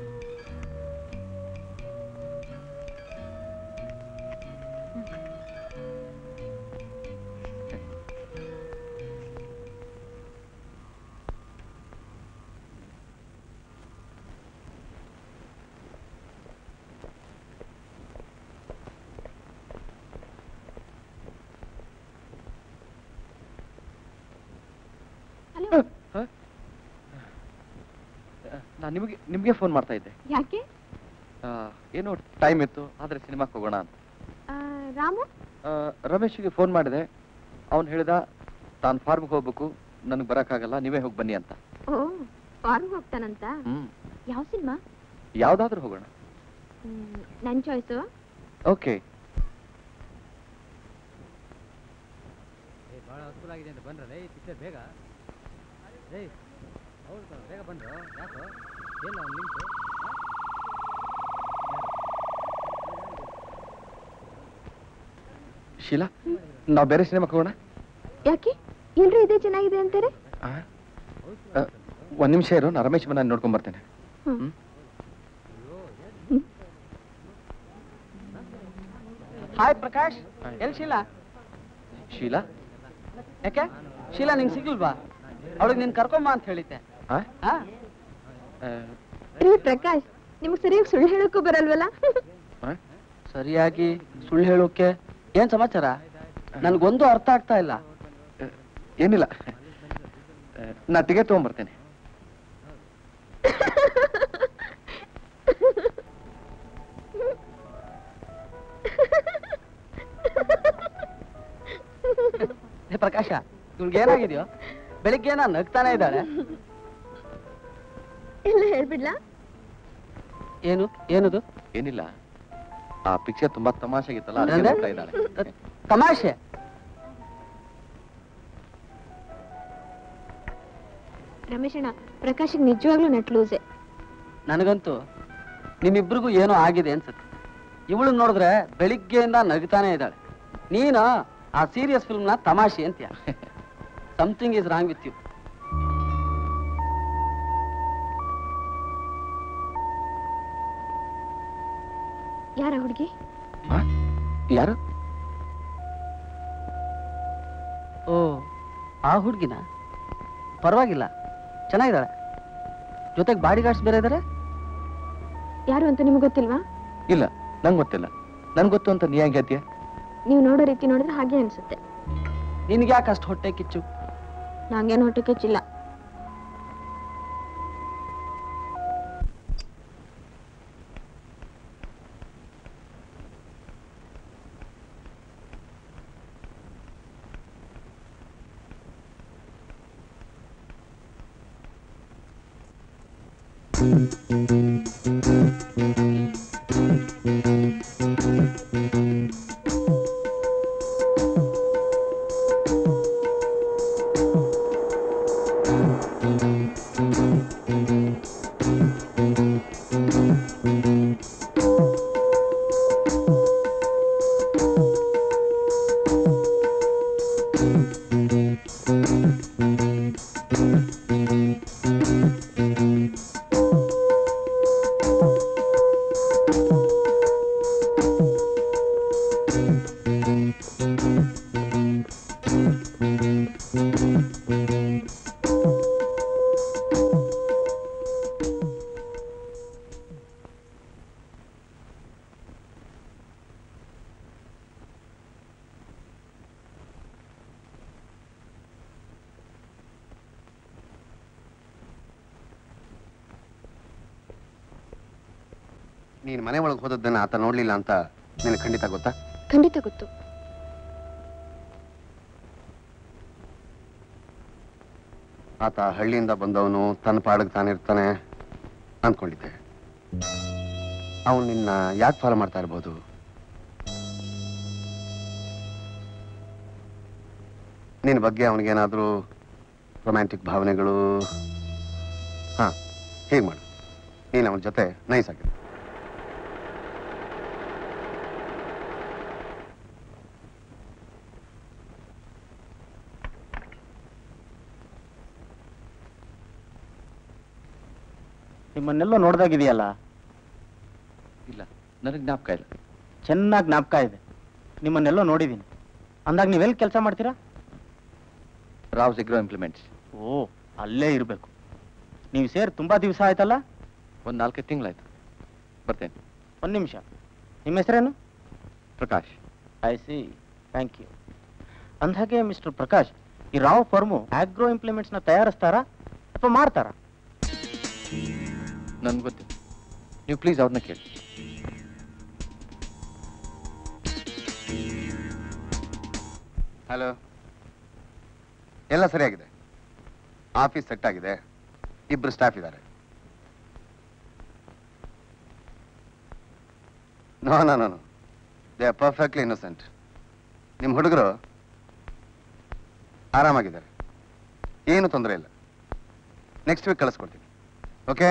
ನಾನು ನಿಮಗೆ ನಿಮಗೆ ಫೋನ್ ಮಾಡ್ತಾ ಇದ್ದೆ ಯಾಕೆ ಆ, ಏನೋ ಟೈಮ್ ಇತ್ತು ಆದರೆ ಸಿನಿಮಾಕ್ಕೆ ಹೋಗೋಣ ಅಂತ ರಾಮು ಆ, ರಮೇಶ್ಗೆ ಫೋನ್ ಮಾಡಿದೆ ಅವನು ಹೇಳ್ದ ತಾನು ಫಾರ್ಮ್ಗೆ ಹೋಗ್ಬೇಕು ನನಗೆ ಬರೋಕ್ಕಾಗಲ್ಲ ನೀವೇ ಹೋಗಿ ಬನ್ನಿ ಅಂತ ಓ ಫಾರ್ಮ್ ಹೋಗ್ತಾನಂತ ಹ್ಮ್ ಯಾವ ಸಿನಿಮಾ ಯಾವ್ದಾದ್ರೂ ಹೋಗೋಣ ನನ್ ಚಾಯ್ಸು ಓಕೆ ಬಹಳ ಅನುಕೂಲಾಗಿದೆ ಅಂತ ಬಂದ್ರಲ್ಲ ಈ ಪಿಕ್ಚರ್ ಬೇಗ ಏಯ್ ಹೌದು ಬೇಗ ಬಂದ್ರು ಯಾಕೋ ಎಲ್ಲ ಒಂದು ಲಿಂಕು ಶೀಲಾ ನಾವು ಬೇರೆ ಸಿನಿಮಾಕ್ಕೆ ಹೋಗೋಣ ಯಾಕೆ ಎಲ್ರು ಇದೇ ಚೆನ್ನಾಗಿದೆ ಅಂತಾರೆ ಆ? ಆ, ಒಂದ್ ನಿಮಿಷ ಇರು ನಾ ರಮೇಶ್ ನಾನು ನೋಡ್ಕೊಂಡ್ ಬರ್ತೇನೆ ಹ್ಮ್. ಹಾಯ್ ಪ್ರಕಾಶ್ ಎಲ್ ಶೀಲಾ ಶೀಲಾ ಯಾಕೆ ಶೀಲಾ ನಿಂಗೆ ಸಿಗ್ಲಿಲ್ವಾ ಅವಳಿಗೆ ನೀನ್ ಕರ್ಕೊಂಬ ಅಂತ ಹೇಳಿದ್ದೆ ಆ? ಹಾ ಆ, ರೀ ಪ್ರಕಾಶ್ ನಿಮ್ಗೆ ಸರಿಯಾಗಿ ಸುಳ್ಳು ಹೇಳಕ್ಕೂ ಬರಲ್ವಲ್ಲ ಆ? ಸರಿಯಾಗಿ ಸುಳ್ಳು ಹೇಳೋಕೆ ಏನ್ ಸಮಾಚಾರ ನನ್ಗೊಂದು ಅರ್ಥ ಆಗ್ತಾ ಇಲ್ಲ ಏನಿಲ್ಲ ಆ, ನಾ ಟಿಕೆಟ್ ತಗೊಂಡ್ಬರ್ತೇನೆ ಏ ಪ್ರಕಾಶ ಇವ್ಳಿಗೆ ಏನಾಗಿದೆಯೋ ಬೆಳಿಗ್ಗೆ ನಾನು ನಗ್ತಾನೆ ಇದ್ದಾಳೆ ಎಲ್ಲ ಹೇಳ್ಬಿಡ್ಲಾ ಏನು ಏನದು ಏನಿಲ್ಲ ಆ ಪಿಕ್ಚರ್ ತುಂಬಾ ತಮಾಷೆಗಿತ್ತಲ್ಲ ಅದಕ್ಕೆ ಅಂದ್ರೆ? ನೋಡ್ತಾ ಇದ್ದಾಳೆ ತಮಾಷೆ ರಮೇಶ್ ಅಣ್ಣ ಪ್ರಕಾಶಿಗೆ ನಿಜವಾಗ್ಲೂ ನೆಟ್ ಲೂಸೆ ನನಗಂತೂ ನಿಮ್ಮಿಬ್ರಿಗೂ ಏನೋ ಆಗಿದೆ ಅನ್ಸುತ್ತೆ ಇವಳು ನೋಡಿದ್ರೆ ಬೆಳಿಗ್ಗೆಯಿಂದ ನಗ್ತಾನೆ ಇದ್ದಾಳೆ ನೀನು ಆ ಸೀರಿಯಸ್ ಫಿಲ್ಮ್ನ ತಮಾಷೆ ಅಂತೀಯ something is wrong with you ಯಾರ ಹುಡುಗಿ ಆ? ಯಾರು ಓ ಆ ಹುಡ್ಗಿನ ಪರವಾಗಿಲ್ಲ ಚೆನ್ನಾಗಿದ್ದಾಳೆ ಜೊತೆಗೆ ಬಾಡಿ ಗಾರ್ಡ್ಸ್ ಬೇರೆ ಇದ್ದಾರೆ ಯಾರು ಅಂತ ನಿಮ್ಗೆ ಗೊತ್ತಿಲ್ವಾ ಇಲ್ಲ ನಂಗೆ ಗೊತ್ತಿಲ್ಲ ನನ್ಗೆ ಗೊತ್ತು ಅಂತ ನೀ ಹೆಂಗೆ ಹೇಳ್ತೀಯ ನೀವು ನೋಡೋ ರೀತಿ ನೋಡಿದ್ರೆ ಹಾಗೆ ಅನ್ಸುತ್ತೆ ನಿನ್ಗೆ ಯಾಕೆ ಅಷ್ಟು ಹೊಟ್ಟೆ ಕಿಚ್ಚು ನಂಗೇನು ಹೊಟ್ಟೆ ಕೆಚ್ಚಿಲ್ಲ ನೀನು ಮನೆ ಒಳಗೆ ಹೋದದ್ದನ್ನ ಆತ ನೋಡ್ಲಿಲ್ಲ ಅಂತ ನಿನಗೆ ಖಂಡಿತ ಗೊತ್ತಾ ಖಂಡಿತ ಗೊತ್ತು ಆತ ಹಳ್ಳಿಯಿಂದ ಬಂದವನು ತನ್ನ ಪಾಡಿಗೆ ತಾನಿರ್ತಾನೆ ಅಂದ್ಕೊಂಡಿದ್ದೆ ಅವನು ನಿನ್ನ ಯಾಕೆ ಫಾಲೋ ಮಾಡ್ತಾ ಇರ್ಬೋದು ನಿನ್ನ ಬಗ್ಗೆ ಅವನಿಗೇನಾದ್ರೂ ರೊಮ್ಯಾಂಟಿಕ್ ಭಾವನೆಗಳು ಹಾ ಹೀಗೆ ಮಾಡು ನೀನು ಅವನ ಜೊತೆ ನೈಸ್ ಆಗಿದೆ ನಿಮ್ಮನ್ನೆಲ್ಲೋ ನೋಡ್ದಾಗಿದೆಯಲ್ಲ ಇಲ್ಲ ನನಗೆ ಜ್ಞಾಪಕ ಇಲ್ಲ ಚೆನ್ನಾಗಿ ಜ್ಞಾಪಕ ಇದೆ ನಿಮ್ಮನ್ನೆಲ್ಲೋ ನೋಡಿದ್ದೀನಿ ಅಂದಾಗ ನೀವೆಲ್ಲಿ ಕೆಲಸ ಮಾಡ್ತೀರಾ ರಾವ್ಸ್ ಎಗ್ರೋ ಇಂಪ್ಲಿಮೆಂಟ್ಸ್ ಓ ಅಲ್ಲೇ ಇರಬೇಕು ನೀವು ಸೇರಿ ತುಂಬಾ ದಿವಸ ಆಯ್ತಲ್ಲ ಒಂದು ನಾಲ್ಕೈದು ತಿಂಗಳಾಯ್ತು ಬರ್ತೇನೆ ಒಂದು ನಿಮಿಷ ನಿಮ್ಮ ಹೆಸರೇನು Prakash I see thank you ಅಂದಾಗೆ ಮಿಸ್ಟರ್ ಪ್ರಕಾಶ್ ಈ ರಾವ್ ಫರ್ಮು ಆಗ್ರೋ ಇಂಪ್ಲಿಮೆಂಟ್ಸ್ನ ತಯಾರಿಸ್ತಾರಾ ಅಥವಾ ಮಾಡ್ತಾರಾ ನನ್ಗೆ ಗೊತ್ತಿಲ್ಲ ನೀವು ಪ್ಲೀಸ್ ಅವ್ರನ್ನ ಕೇಳಿ ಹಲೋ ಎಲ್ಲ ಸರಿಯಾಗಿದೆ ಆಫೀಸ್ ಸೆಟ್ ಆಗಿದೆ ಇಬ್ರು ಸ್ಟಾಫ್ ಇದ್ದಾರೆ no no no no they are perfectly innocent ನಿಮ್ಮ ಹುಡುಗರು ಆರಾಮಾಗಿದ್ದಾರೆ ಏನು ತೊಂದರೆ ಇಲ್ಲ ನೆಕ್ಸ್ಟ್ ವೀಕ್ ಕಳಿಸ್ಕೊಡ್ತೀನಿ ಓಕೆ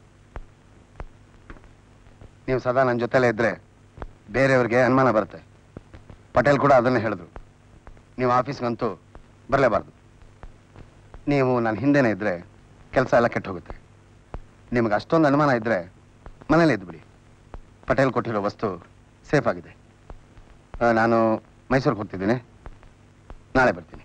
ನೀವು ಸದಾ ನನ್ನ ಜೊತೆಲೇ ಇದ್ರೆ ಬೇರೆಯವ್ರಿಗೆ ಅನುಮಾನ ಬರುತ್ತೆ ಪಟೇಲ್ ಕೂಡ ಅದನ್ನೇ ಹೇಳಿದ್ರು ನೀವು ಆಫೀಸ್ಗಂತೂ ಬರಲೇಬಾರ್ದು ನೀವು ನನ್ನ ಹಿಂದೆನೇ ಇದ್ರೆ ಕೆಲಸ ಎಲ್ಲ ಕೆಟ್ಟು ಹೋಗುತ್ತೆ ನಿಮ್ಗೆ ಅಷ್ಟೊಂದು ಅನುಮಾನ ಇದ್ರೆ ಮನೇಲಿ ಇದ್ಬಿಡಿ ಪಟೇಲ್ ಕೊಟ್ಟಿರೋ ವಸ್ತು ಸೇಫ್ ಆಗಿದೆ ಆ, ನಾನು ಮೈಸೂರಿಗೆ ಹೋಗ್ತಿದ್ದೀನಿ ನಾಳೆ ಬರ್ತೀನಿ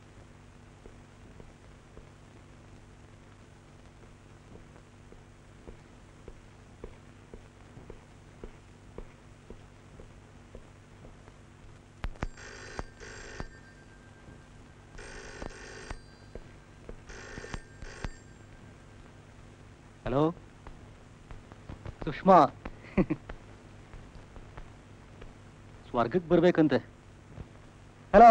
ಹಲೋ ಸುಷ್ಮಾ ಸ್ವರ್ಗಕ್ಕೆ ಬರ್ಬೇಕಂತೆ ಹಲೋ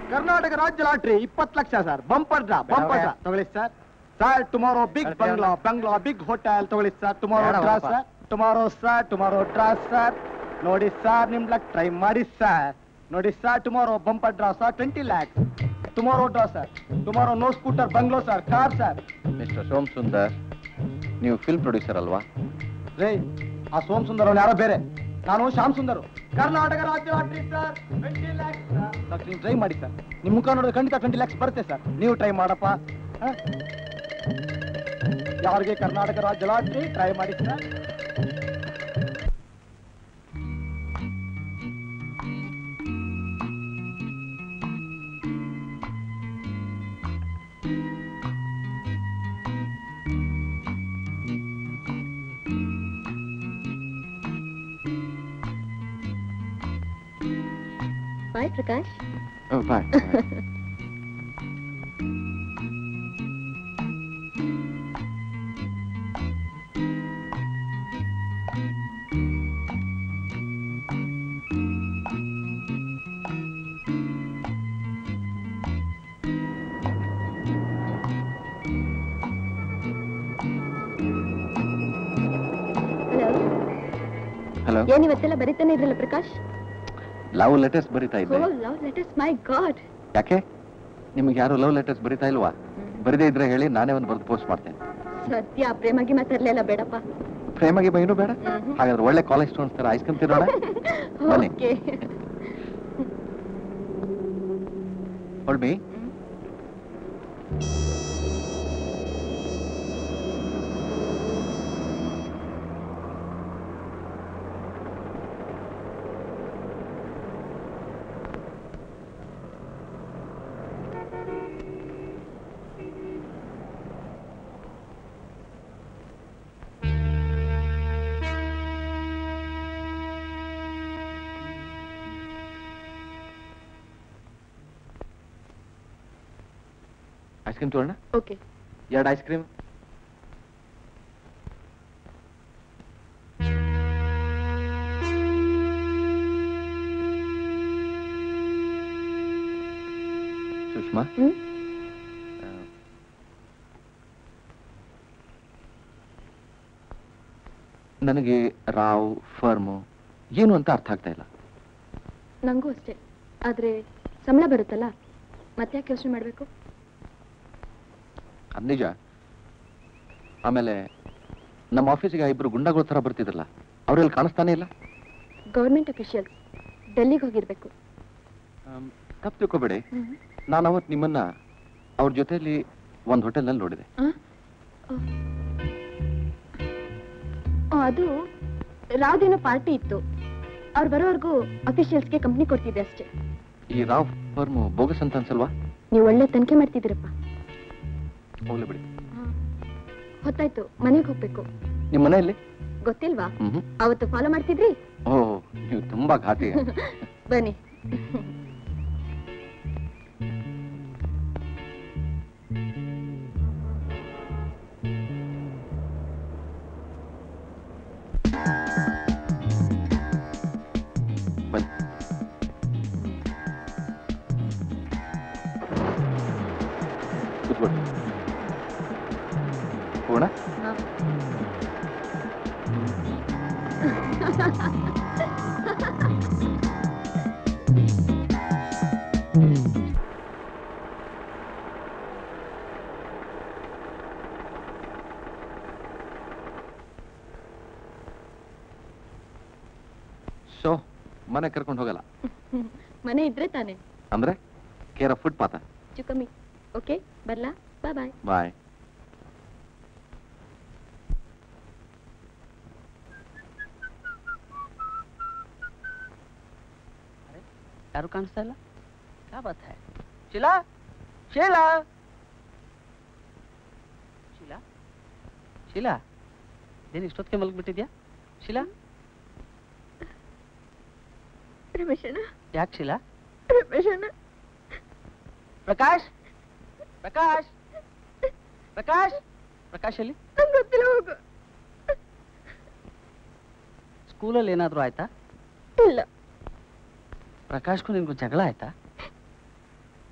ಕರ್ನಾಟಕ ರಾಜ್ಯ ಲಾಟ್ರಿ ಇಪ್ಪತ್ತು lakh sir bumper draw bumper draw ತಗೊಳ್ಳಿ sir sir tomorrow big bungalow bungalow big hotel ತಗೊಳ್ಳಿ ಸರ್ ಟುಮಾರೋ ಬೇಡ ಡ್ರಾ ಬಾಪ. Sir tomorrow sir tomorrow draw sir ನೋಡಿ ಸರ್ ನಿಮ್ ಲಕ್ ಟ್ರೈ ಮಾಡಿ ಸರ್ ನೋಡಿ sir tomorrow bumper draw sir twenty lakhs tomorrow draw sir tomorrow no scooter bungalow sir car sir mister Som Sundar ನೀವು film producer ಅಲ್ವಾ ರೇ ಆ ಸೋಮ್ ಸುಂದರ್ ಅವ್ನು ಯಾರೋ ಬೇರೆ ನಾನು ಶ್ಯಾಮ್ ಸುಂದರ್ ಕರ್ನಾಟಕ ರಾಜ್ಯ lottery sir twenty lakhs sir ನೀವು ಟ್ರೈ ಮಾಡಿ ಸರ್ ನಿಮ್ಮ ಮುಖ ನೋಡಿದ್ರೆ ಖಂಡಿತ ಟ್ವೆಂಟಿ ಲ್ಯಾಕ್ಸ್ ಬರುತ್ತೆ ಸರ್ ನೀವು ಟ್ರೈ ಮಾಡಪ್ಪ ಹ? ಯಾರಿಗೆ ಕರ್ನಾಟಕ ರಾಜ್ಯ ಲಾಟ್ರಿ ಟ್ರೈ ಮಾಡಿ sir bye Prakash bye hello hello ಏನ್ ಇವತ್ತೆಲ್ಲ ಬರಿತಾನೆ ಇದ್ರಲ್ಲ ಪ್ರಕಾಶ್ ಲವ್ ಲೆಟರ್ಸ್ ಬರಿತಾ ಓ ಇದ್ದೆ ಲವ್ ಲೆಟರ್ಸ್ ಮೈ ಗಾಡ್ ಯಾಕೆ ನಿಮ್ಗೆ ಯಾರು ಲವ್ ಲೆಟರ್ಸ್ ಬರಿತಾ ಇಲ್ವಾ ಬರಿದೇ ಇದ್ರೆ ಹೇಳಿ ನಾನೇ ಒಂದು ಬರೆದು ಪೋಸ್ಟ್ ಮಾಡ್ತೇನೆ ಸದ್ಯ ಪ್ರೇಮಾಗಿ ಮಾತಾಡ್ಲಿಲ್ಲ ಬೇಡಪ್ಪ ಪ್ರೇಮಗೆ ಬೈನು ಬೇಡ ಹಾಗಾದ್ರೆ ಒಳ್ಳೆ ಕಾಲೇಜ್ ಸ್ಟೂಡೆಂಟ್ಸ್ ತರ ಐಸ್ ಕ್ರೀಮ್ ತಿನ್ನೋಣ ಬನ್ನಿ ಓಕೆ ಹೊಳ್ಮಿ ಐಸ್ ಕ್ರೀಮ್ ತಗೊಳ್ಳೋಣ ಓಕೆ ಎರಡು ಐಸ್ ಕ್ರೀಮ್ ಸುಷ್ಮಾ ಹ್ಮ್ ಆ, ನನಗೆ ರಾವ್ ಫರ್ಮು ಏನು ಅಂತ ಅರ್ಥ ಆಗ್ತಾ ಇಲ್ಲ ನಂಗೂ ಅಷ್ಟೇ ಆದ್ರೆ ಸಂಬಳ ಬರುತ್ತಲ್ಲ ಮತ್ತೆ ಯಾಕೆ ಯೋಚನೆ ಮಾಡ್ಬೇಕು ಅದ್ ನಿಜ ಆಮೇಲೆ ನಮ್ಮ ಆಫೀಸಿಗೆ ಇಬ್ರು ಗುಂಡಾಗಳ ಥರ ಬರ್ತಿದ್ರಲ್ಲ ಅವರೆಲ್ಲಿ ಕಾಣಿಸ್ತಾನೆ ಇಲ್ಲ ಗೌರ್ಮೆಂಟ್ ಅಫಿಷಿಯಲ್ಸ್ ಡೆಲ್ಲಿಗೆ ಹೋಗಿರ್ಬೇಕು ತಪ್ಪು ತಿಳ್ಕೊಬೇಡಿ ನಾನು ಅವತ್ತು ನಿಮ್ಮನ್ನ ಅವ್ರ ಜೊತೆಲಿ ಒಂದು ಹೋಟೆಲ್ನಲ್ಲಿ ನೋಡಿದೆ ಆ? ಓ. ಓ, ಅದು ರಾವ್ದೇನೋ ಪಾರ್ಟಿ ಇತ್ತು ಅವ್ರು ಬರೋವರೆಗೂ ಅಫಿಷಿಯಲ್ಸ್ಗೆ ಕಂಪ್ನಿ ಕೊಡ್ತಿದ್ದೆ ಅಷ್ಟೇ ಈ ರಾವ್ ಫರ್ಮು ಬೋಗಸ್ ಅಂತ ಅನ್ಸಲ್ವಾ ನೀವು ಒಳ್ಳೆ ತನಿಖೆ ಮಾಡ್ತಿದ್ದೀರಪ್ಪ ಹೋಗ್ಲಿ ಬಿಡಿ ಹೊತ್ತಾಯ್ತು ಮನೆಗೆ ಹೋಗ್ಬೇಕು ನಿಮ್ಮ ಮನೆಯಲ್ಲಿ ಗೊತ್ತಿಲ್ವಾ ಹ್ಮ್ ಅವತ್ತು ಫಾಲೋ ಮಾಡ್ತಿದ್ರಿ ಓ ನೀವು ತುಂಬಾ ಘಾಟಿ ಬನ್ನಿ ಬನ್ನಿ ಕೂತ್ಕೊಳ್ಳಿ ಹೋಗೋಣ ಸೊ ಮನೆ ಕರ್ಕೊಂಡು ಹೋಗಲ್ಲ ಮನೆ ಇದ್ರೆ ತಾನೆ ಅಂದ್ರೆ ಕೇರ್ ಆಫ್ ಫುಟ್ ಪಾತ ಚುಕಮ್ಮಿ ಓಕೆ ಬರ್ಲಾ ಬಾಯ್ ಬಾಯ್ ಬಾಯ್ ಯಾರು ಕಾಣಿಸ್ತಾ ಇಲ್ಲ क्या बात है ಶೀಲಾ ಶೀಲಾ ಶೀಲಾ ಶೀಲಾ ಏನು ಇಷ್ಟೊತ್ತಿಗೆ ಮಲಗ್ಬಿಟ್ಟಿದ್ಯಾ ಶೀಲಾ ರಮೇಶಣ್ಣ ಯಾಕೆ ಶೀಲಾ ರಮೇಶಣ್ಣ ಪ್ರಕಾಶ್ ಪ್ರಕಾಶ್ ಪ್ರಕಾಶ್ ಪ್ರಕಾಶ್ ಎಲ್ಲಿ ನಂಗೆ ಗೊತ್ತಿಲ್ಲ ಹೋಗು ಸ್ಕೂಲಲ್ಲಿ ಏನಾದರೂ ಆಯ್ತಾ ಇಲ್ಲ ಪ್ರಕಾಶ್ಗೂ ನಿನ್ಗೂ ಜಗಳ ಆಯ್ತಾ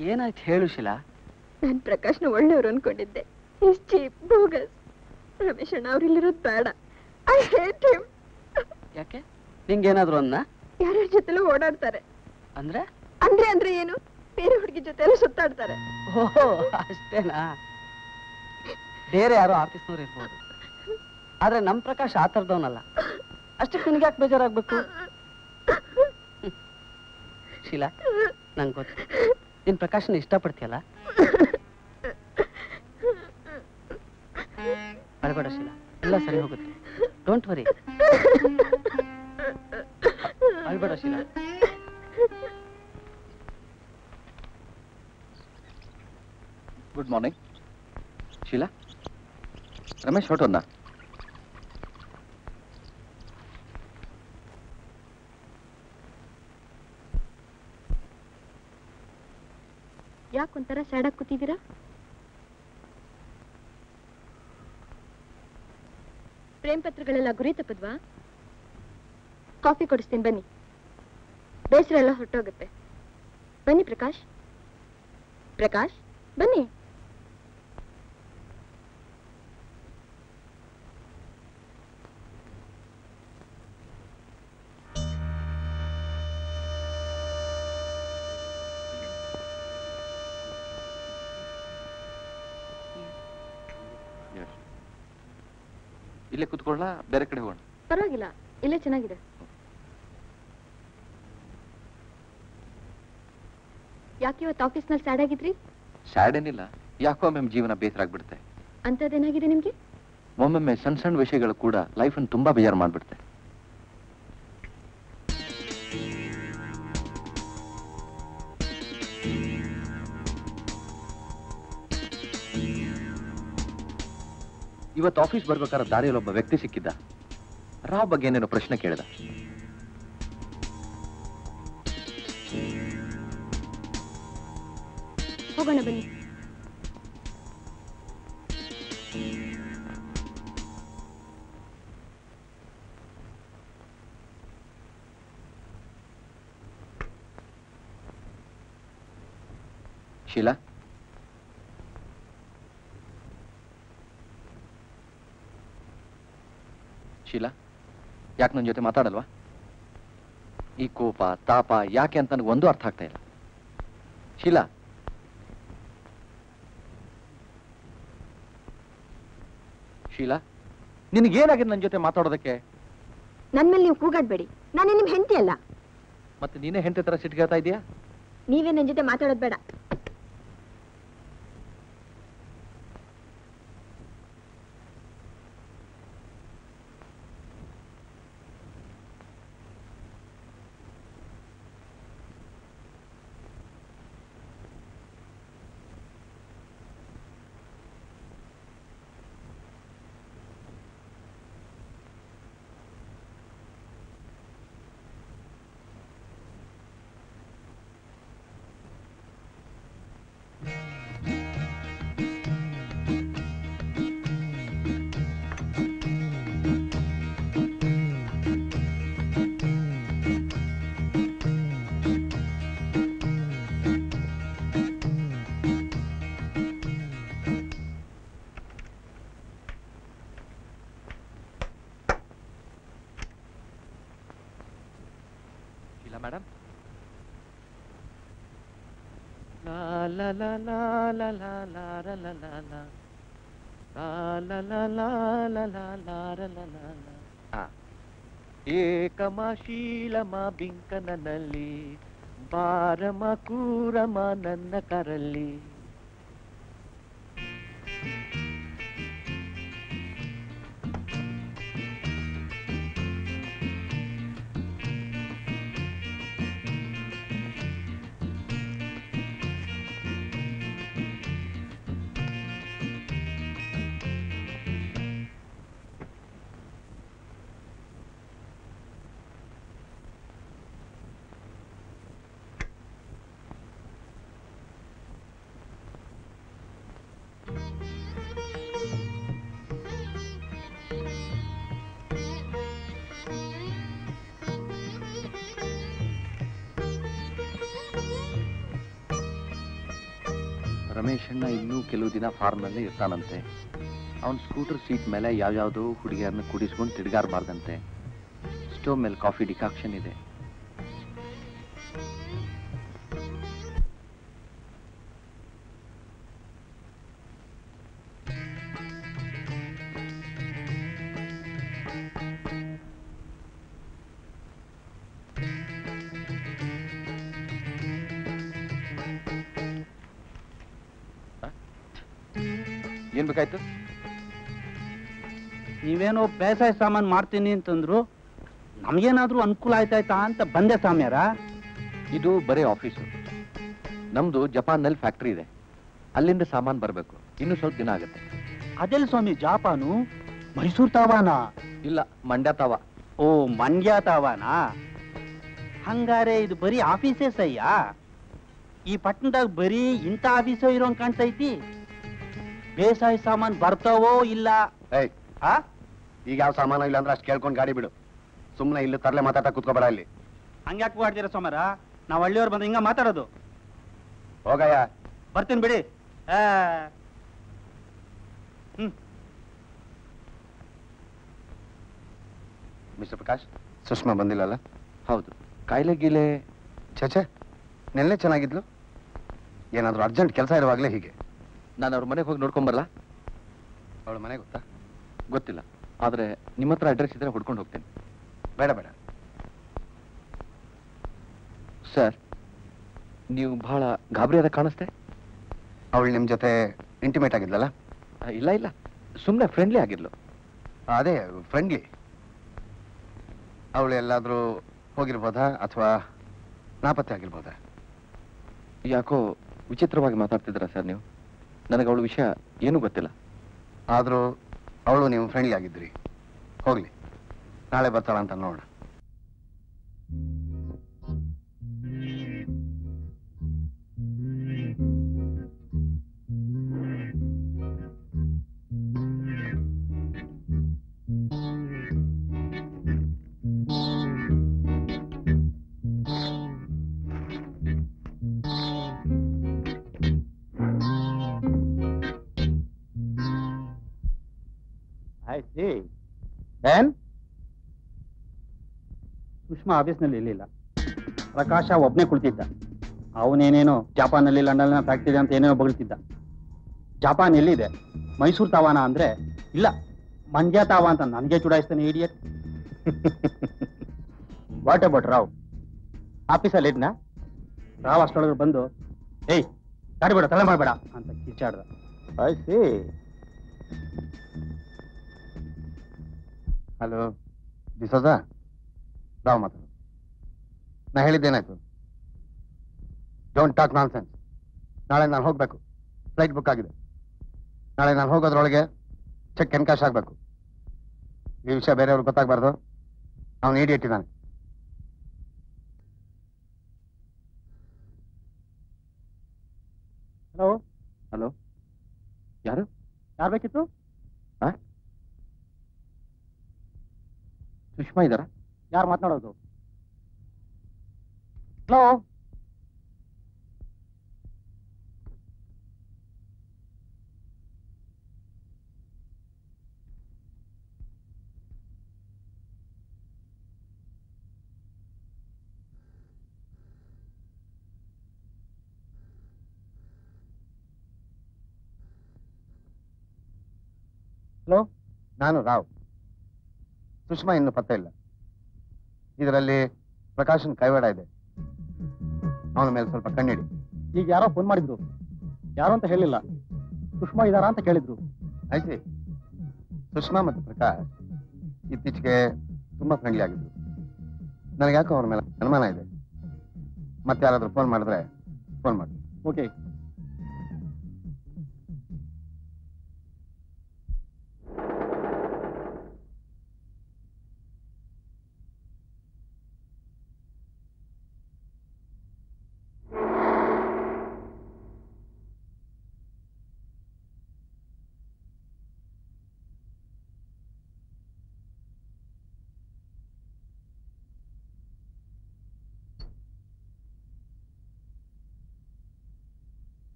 ಏನಾಯ್ತು ಹೇಳು ಶಿಲಾ ನಾನ್ ಪ್ರಕಾಶ್ನ ಒಳ್ಳೆಯವ್ರು ಅನ್ಕೊಂಡಿದ್ದೆ ಇಸ್ ಚೀಪ್ ಬೋಗಸ್ ರಮೇಶ್ ಅಣ್ಣ ಅವ್ರಿಲ್ಲಿರೋದು ಬೇಡ ಐ ಹೇಟ್ ಹಿಮ್ ಯಾಕೆ ನಿಂಗೇನಾದ್ರು ಅನ್ನ ಯಾರ್ಯಾರ ಜೊತೆಲೂ ಓಡಾಡ್ತಾರೆ ಅಂದ್ರೆ ಅಂದ್ರೆ ಅಂದ್ರೆ ಏನು ಬೇರೆ ಹುಡುಗಿ ಜೊತೆ ಎಲ್ಲ ಸುತ್ತಾಡ್ತಾರೆ ಓಹೋ ಅಷ್ಟೇನಾ ಬೇರೆ ಯಾರೋ ಆಫೀಸ್ನವ್ರು ಇರ್ಬೋದು ಆದ್ರೆ ನಮ್ ಪ್ರಕಾಶ್ ಆ ಥರದವನಲ್ಲ ಅಷ್ಟಕ್ಕೆ ನಿನ್ಗೆ ಯಾಕೆ ಬೇಜಾರಾಗ್ಬೇಕು ಹ್ಮ್. ಶೀಲಾ ನಂಗೆ ಗೊತ್ತು ನೀನ್ ಪ್ರಕಾಶ್ನ ಇಷ್ಟಪಡ್ತೀಯಲ್ಲ ಅಳ್ಬೇಡ ಶೀಲಾ ಎಲ್ಲ ಸರಿ ಹೋಗುತ್ತೆ ಡೋಂಟ್ ವರಿ ಅಳ್ಬೇಡ ಶೀಲಾ ಗುಡ್ ಮಾರ್ನಿಂಗ್ ಶೀಲಾ ರಮೇಶ್ ಹೊರಟೋದ್ನ ಯಾಕೆ ಒಂಥರ ಸ್ಯಾಡಾಗಿ ಕೂತಿದ್ದೀರಾ ಪ್ರೇಮ್ ಪತ್ರಗಳೆಲ್ಲ ಗುರಿ ತಪ್ಪದ್ವಾ ಕಾಫಿ ಕೊಡಿಸ್ತೀನಿ ಬನ್ನಿ ಬೇಸರ ಎಲ್ಲ ಹೊರಟೋಗುತ್ತೆ ಬನ್ನಿ ಪ್ರಕಾಶ್ ಪ್ರಕಾಶ್ ಬನ್ನಿ ಇಲ್ಲೇ ಕುತ್ಕೊಳ್ಳ ಬೇರೆ ಕಡೆ ಹೋಗೋಣ ಪರವಾಗಿಲ್ಲ ಇಲ್ಲೇ ಚೆನ್ನಾಗಿದೆ ಯಾಕೆ ಇವತ್ತು ಆಫೀಸ್ನಲ್ಲಿ ಸ್ಯಾಡ್ ಆಗಿದ್ರಿ ಸ್ಯಾಡ್ ಏನಿಲ್ಲ ಯಾಕೋ ಒಮ್ಮೆ ಜೀವನ ಬೇಸರ ಆಗ್ಬಿಡುತ್ತೆ ಅಂಥದ್ದೇನಾಗಿದೆ ನಿಮ್ಗೆ ಒಮ್ಮೊಮ್ಮೆ ಸಣ್ಣ ಸಣ್ಣ ವಿಷಯಗಳು ಕೂಡ ಲೈಫನ್ನು ತುಂಬಾ ಬೇಜಾರು ಮಾಡ್ಬಿಡುತ್ತೆ ಇವತ್ತು ಆಫೀಸ್ ಬರ್ಬೇಕಾದ್ರೆ ದಾರಿಯಲ್ಲಿ ಒಬ್ಬ ವ್ಯಕ್ತಿ ಸಿಕ್ಕಿದ್ದ ರಾವ್ ಬಗ್ಗೆ ಏನೇನೋ ಪ್ರಶ್ನೆ ಕೇಳಿದ ಹೋಗೋಣ ಬನ್ನಿ ಶೀಲಾ ಶೀಲಾ ಯಾಕೆ ನನ್ನ ಜೊತೆ ಮಾತಾಡಲ್ವಾ ಈ ಕೋಪ ತಾಪ ಯಾಕೆ ಅಂತ ನನಗೆ ಒಂದು ಅರ್ಥ ಆಗ್ತಾ ಇಲ್ಲ ಶೀಲಾ ಶೀಲಾ ನಿನಗೇನಾಗಿದೆ ನನ್ನ ಜೊತೆ ಮಾತಾಡೋದಕ್ಕೆ ನನ್ ಮೇಲೆ ನೀವು ಕೂಗಾಡ್ಬೇಡಿ ನಾನು ನಿಮ್ ಹೆಂಡತಿ ಅಲ್ಲ ಮತ್ತೆ ನೀನೇ ಹೆಂಡತಿ ತರ ಸಿಟ್ಗೇಳ್ತಾ ಇದೀಯಾ ನೀವೇ ನನ್ ಜೊತೆ ಮಾತಾಡೋದ್ ಬೇಡ ಶೀಲಾ ಮೇಡಮ್ ಲಾ ಲಾ ಲಾ ಲಾ ಲಾ ಲಾ ಲಾ ರ ಲಾ ಲಾ ಲಾ. ಲಾ ಲಾ ಲಾ ಲಾ ಲಾ ಲಾ ಲಾ ರ ಲಾ ಲಾ ಲಾ. ಆ. ಏಕಮ ಶೀಲಮ ಬಿಂಕನಲ್ಲಿ ಬಾರಮ ಕೂರಮ ನನ್ನ ಕರಲ್ಲಿ ರಮೇಶಣ್ಣ ಇನ್ನೂ ಕೆಲವು ದಿನ ಫಾರ್ಮ್ನಲ್ಲೇ ಇರ್ತಾನಂತೆ ಅವನ ಸ್ಕೂಟರ್ ಸೀಟ್ ಮೇಲೆ ಯಾವ್ಯಾವುದೋ ಹುಡುಗಿಯರನ್ನ ಕುಡಿಸ್ಕೊಂಡು ತಿರುಗಾರಬಾರ್ದಂತೆ ಸ್ಟೋವ್ ಮೇಲೆ ಕಾಫಿ ಡಿಕಾಕ್ಷನ್ ಇದೆ ಏನ್ ಬೇಕಾಯ್ತು ನೀವೇನೋ ಬೇಸಾಯ ಸಾಮಾನು ಮಾಡ್ತೀನಿ ಅಂತಂದ್ರು ನಮ್ಗೇನಾದ್ರೂ ಅನುಕೂಲ ಆಯ್ತಾಯ್ತಾ ಅಂತ ಬಂದೆ ಸಾಮ್ಯಾರ ಇದು ಬರೀ ಆಫೀಸು ನಮ್ದು ಜಪಾನ್ನಲ್ಲಿ ಫ್ಯಾಕ್ಟ್ರಿ ಇದೆ ಅಲ್ಲಿಂದ ಸಾಮಾನ್ ಬರಬೇಕು ಇನ್ನು ಸ್ವಲ್ಪ ದಿನ ಆಗುತ್ತೆ ಅದೆಲ್ ಸ್ವಾಮಿ ಜಾಪಾನು ಮೈಸೂರು ತಾವಾನ ಇಲ್ಲ ಮಂಡ್ಯ ತಾವ ಓ ಮಂಡ್ಯ ತಾವಾನ ಹಂಗಾರೆ ಇದು ಬರೀ ಆಫೀಸೇ ಸಯ್ಯ ಈ ಪಟ್ಟಣದಾಗ ಬರೀ ಇಂಥ ಆಫೀಸೋ ಇರೋಂಗ್ ಕಾಣ್ತೈತಿ ಬೇಸಾಯ ಸಾಮಾನ್ ಬರ್ತಾವೋ ಇಲ್ಲ ಏಯ್ ಆ ಈಗ ಯಾವ ಸಾಮಾನು ಇಲ್ಲ ಅಂದ್ರೆ ಅಷ್ಟು ಕೇಳ್ಕೊಂಡು ಗಾಡಿ ಬಿಡು ಸುಮ್ಮನೆ ಇಲ್ಲಿ ತರಲೆ ಮಾತಾಡ್ತಾ ಕುತ್ಕೋಬೇಡ ಇಲ್ಲಿ ಹಂಗ್ಯಾಕ್ ಮಾಡ್ತೀರ ಸೋಮರ ನಾವ್ ಹಳ್ಳಿಯವ್ರು ಬಂದ್ರೆ ಹಿಂಗ ಮಾತಾಡೋದು ಹೋಗಯ್ಯ ಬರ್ತೀನಿ ಬಿಡಿ ಆ. ಹ್ಮ್ ಮಿಸ್ಟರ್ ಪ್ರಕಾಶ್ ಸುಷ್ಮಾ ಬಂದಿಲ್ಲಲ್ಲ ಹೌದು ಕಾಯಿಲೆ ಗೀಲೆ ಛೇ ನೆನ್ನೆ ಚೆನ್ನಾಗಿದ್ಲು ಏನಾದರೂ ಅರ್ಜೆಂಟ್ ಕೆಲಸ ಇರುವಾಗಲೇ ಹೀಗೆ ನಾನು ಅವ್ರ ಮನೆಗೆ ಹೋಗಿ ನೋಡ್ಕೊಂಬರಲ್ಲ ಅವಳ ಮನೆ ಗೊತ್ತಾ ಗೊತ್ತಿಲ್ಲ ಆದ್ರೆ ನಿಮ್ಮ ಹತ್ರ ಅಡ್ರೆಸ್ ಇದ್ರೆ ಹುಡ್ಕೊಂಡು ಹೋಗ್ತೇನೆ ಬೇಡ ಬೇಡ ಸರ್ ನೀವು ಬಹಳ ಗಾಬರಿಯಾದ ಕಾಣಿಸ್ತೆ ಅವಳು ನಿಮ್ಮ ಜೊತೆ ಇಂಟಿಮೇಟ್ ಆಗಿದ್ಲಲ್ಲ ಆ, ಇಲ್ಲ ಇಲ್ಲ ಸುಮ್ಮನೆ ಫ್ರೆಂಡ್ಲಿ ಆಗಿರ್ಲು ಅದೇ ಫ್ರೆಂಡ್ಲಿ ಅವಳು ಎಲ್ಲಾದರೂ ಹೋಗಿರ್ಬೋದಾ ಅಥವಾ ನಾಪತ್ತೆ ಆಗಿರ್ಬೋದಾ ಯಾಕೋ ವಿಚಿತ್ರವಾಗಿ ಮಾತಾಡ್ತಿದ್ದೀರಾ ಸರ್ ನೀವು ನನಗೆ ಅವಳ ವಿಷಯ ಏನೂ ಗೊತ್ತಿಲ್ಲ ಆದರೂ ಅವಳು ನೀವು ಫ್ರೆಂಡ್ಲಿ ಆಗಿದ್ರಿ ಹೋಗ್ಲಿ ನಾಳೆ ಬರ್ತಾಳ ಅಂತ ನೋಡೋಣ ಆಯ್ತು ಏನ್ ಸುಷ್ಮಾ ಆಫೀಸ್ನಲ್ಲಿ ಇರ್ಲಿಲ್ಲ ಪ್ರಕಾಶ ಒಬ್ನೇ ಕುಳಿತಿದ್ದ ಅವನೇನೇನೋ ಜಪಾನಲ್ಲಿ ಲಂಡನ್ ಫ್ಯಾಕ್ಟರಿ ಅಂತ ಏನೇನೋ ಬಗಳ್ತಿದ್ದ ಜಪಾನ್ ಎಲ್ಲಿದೆ ಮೈಸೂರು ತಾವಾನ ಅಂದ್ರೆ ಇಲ್ಲ ಮಂಡ್ಯ ತಾವ ಅಂತ ನನಗೆ ಚುಡಾಯಿಸ್ತಾನೆ ಇಡಿಯಟ್ ವಾಟ್ ಅಬೌಟ್ ರಾವ್ ಆಫೀಸಲ್ಲಿ ಇದ್ನ ರಾವ್ ಅಷ್ಟೊಳಗೆ ಬಂದು ಏಯ್ ಗಾಡಿ ಬೇಡ ತಲೆ ಮಾಡಬೇಡ ಅಂತ ಕಿಚ್ಚಾಡ್ದ I see hello D'Souza Rao ಮಾತಾಡು ನಾ ಹೇಳಿದ್ದೇನಾಯ್ತು ಡೋಂಟ್ ಟಾಕ್ ನಾನ್ ಸೆನ್ಸ್ ನಾಳೆ ನಾನು ಹೋಗ್ಬೇಕು ಫ್ಲೈಟ್ ಬುಕ್ ಆಗಿದೆ ನಾಳೆ ನಾನು ಹೋಗೋದ್ರೊಳಗೆ ಚೆಕ್ ಎನ್ಕಾಶ್ ಆಗಬೇಕು ಈ ವಿಷಯ ಬೇರೆಯವ್ರಿಗೆ ಗೊತ್ತಾಗಬಾರ್ದು ಅವನು ಇಡಿಯಟ್ ಇದ್ದಾನೆ ಹಲೋ ಹಲೋ ಯಾರು ಯಾರು ಬೇಕಿತ್ತು ಸುಷ್ಮಾ ಇದ್ದಾರಾ ಯಾರು ಮಾತನಾಡೋದು ಹಲೋ ಹಲೋ ನಾನು ರಾವ್ ಸುಷ್ಮಾ ಇನ್ನು ಪತ್ತೆ ಇಲ್ಲ ಇದರಲ್ಲಿ ಪ್ರಕಾಶನ್ ಕೈವಾಡ ಇದೆ ಅವನ ಮೇಲೆ ಸ್ವಲ್ಪ ಕಣ್ಣಿಡಿ ಈಗ ಯಾರೋ ಫೋನ್ ಮಾಡಿದ್ರು ಯಾರು ಅಂತ ಹೇಳಿಲ್ಲ ಸುಷ್ಮಾ ಇದಾರಾ ಅಂತ ಕೇಳಿದ್ರು ಆಯ್ತು ಸುಷ್ಮಾ ಮತ್ತು ಪ್ರಕಾಶ್ ಇತ್ತೀಚೆಗೆ ತುಂಬಾ ಫ್ರೆಂಡ್ಲಿ ಆಗಿದ್ರು ನನಗೆ ಯಾಕೋ ಅವ್ರ ಮೇಲೆ ಅನುಮಾನ ಇದೆ ಮತ್ತೆ ಯಾರಾದ್ರೂ ಫೋನ್ ಮಾಡಿದ್ರೆ ಫೋನ್ ಮಾಡಿ ಓಕೆ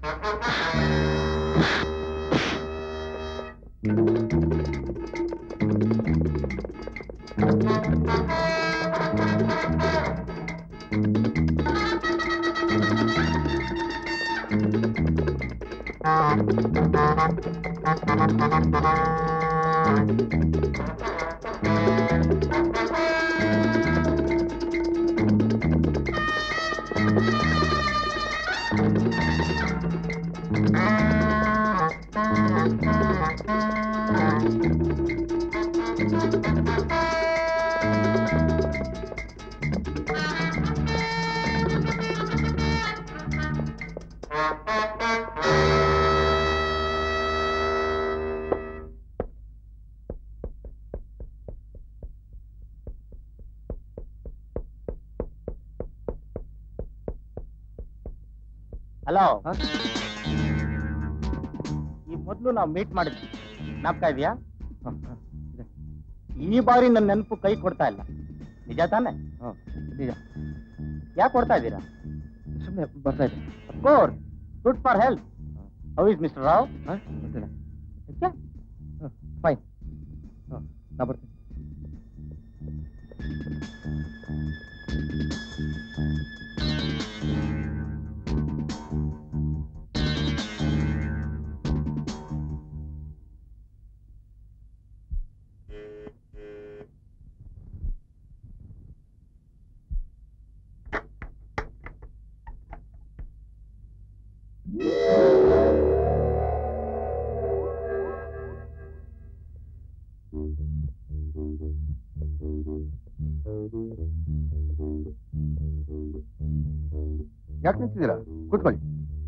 ಹಲೋ ಈ ಮೊದಲು ನಾವು ಮೀಟ್ ಮಾಡಿದ್ವಿ ಜ್ಞಾಪಕ ಇದೆಯಾ ಈ ಬಾರಿ ನನ್ನ ನೆನಪು ಕೈ ಕೊಡ್ತಾ ಇಲ್ಲ ನಿಜ ತಾನೆ ನಿಜ ಯಾಕೆ ಕೊಡ್ತಾ ಇದ್ದೀರಾ ಸುಮ್ಮನೆ ಬರ್ತಾ ಇದೆ course good for health how is mister Rao ಗೊತ್ತಿಲ್ಲ ಫೈನ್ ನಾ ಬರ್ತೀನಿ ಯಾಕೆ ನಿಂತಿದ್ದೀರಾ ಕೂತ್ಕೊಳ್ಳಿ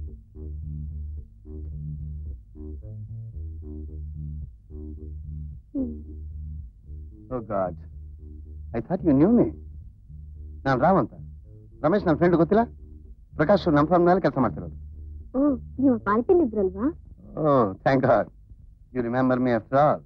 oh god I thought you knew me ನಾನು ರಾವ್ ಅಂತ ರಮೇಶ್ ನನ್ನ ಫ್ರೆಂಡ್ ಗೊತ್ತಿಲ್ಲ ಪ್ರಕಾಶ್ ನಮ್ಮ ಫಾರ್ಮ್ನಲ್ಲಿ ಕೆಲಸ ಮಾಡ್ತಿರೋದು ಓ ನೀವು ಪಾರ್ಟಿಲಿದ್ರಲ್ವಾ oh thank god you remember me after all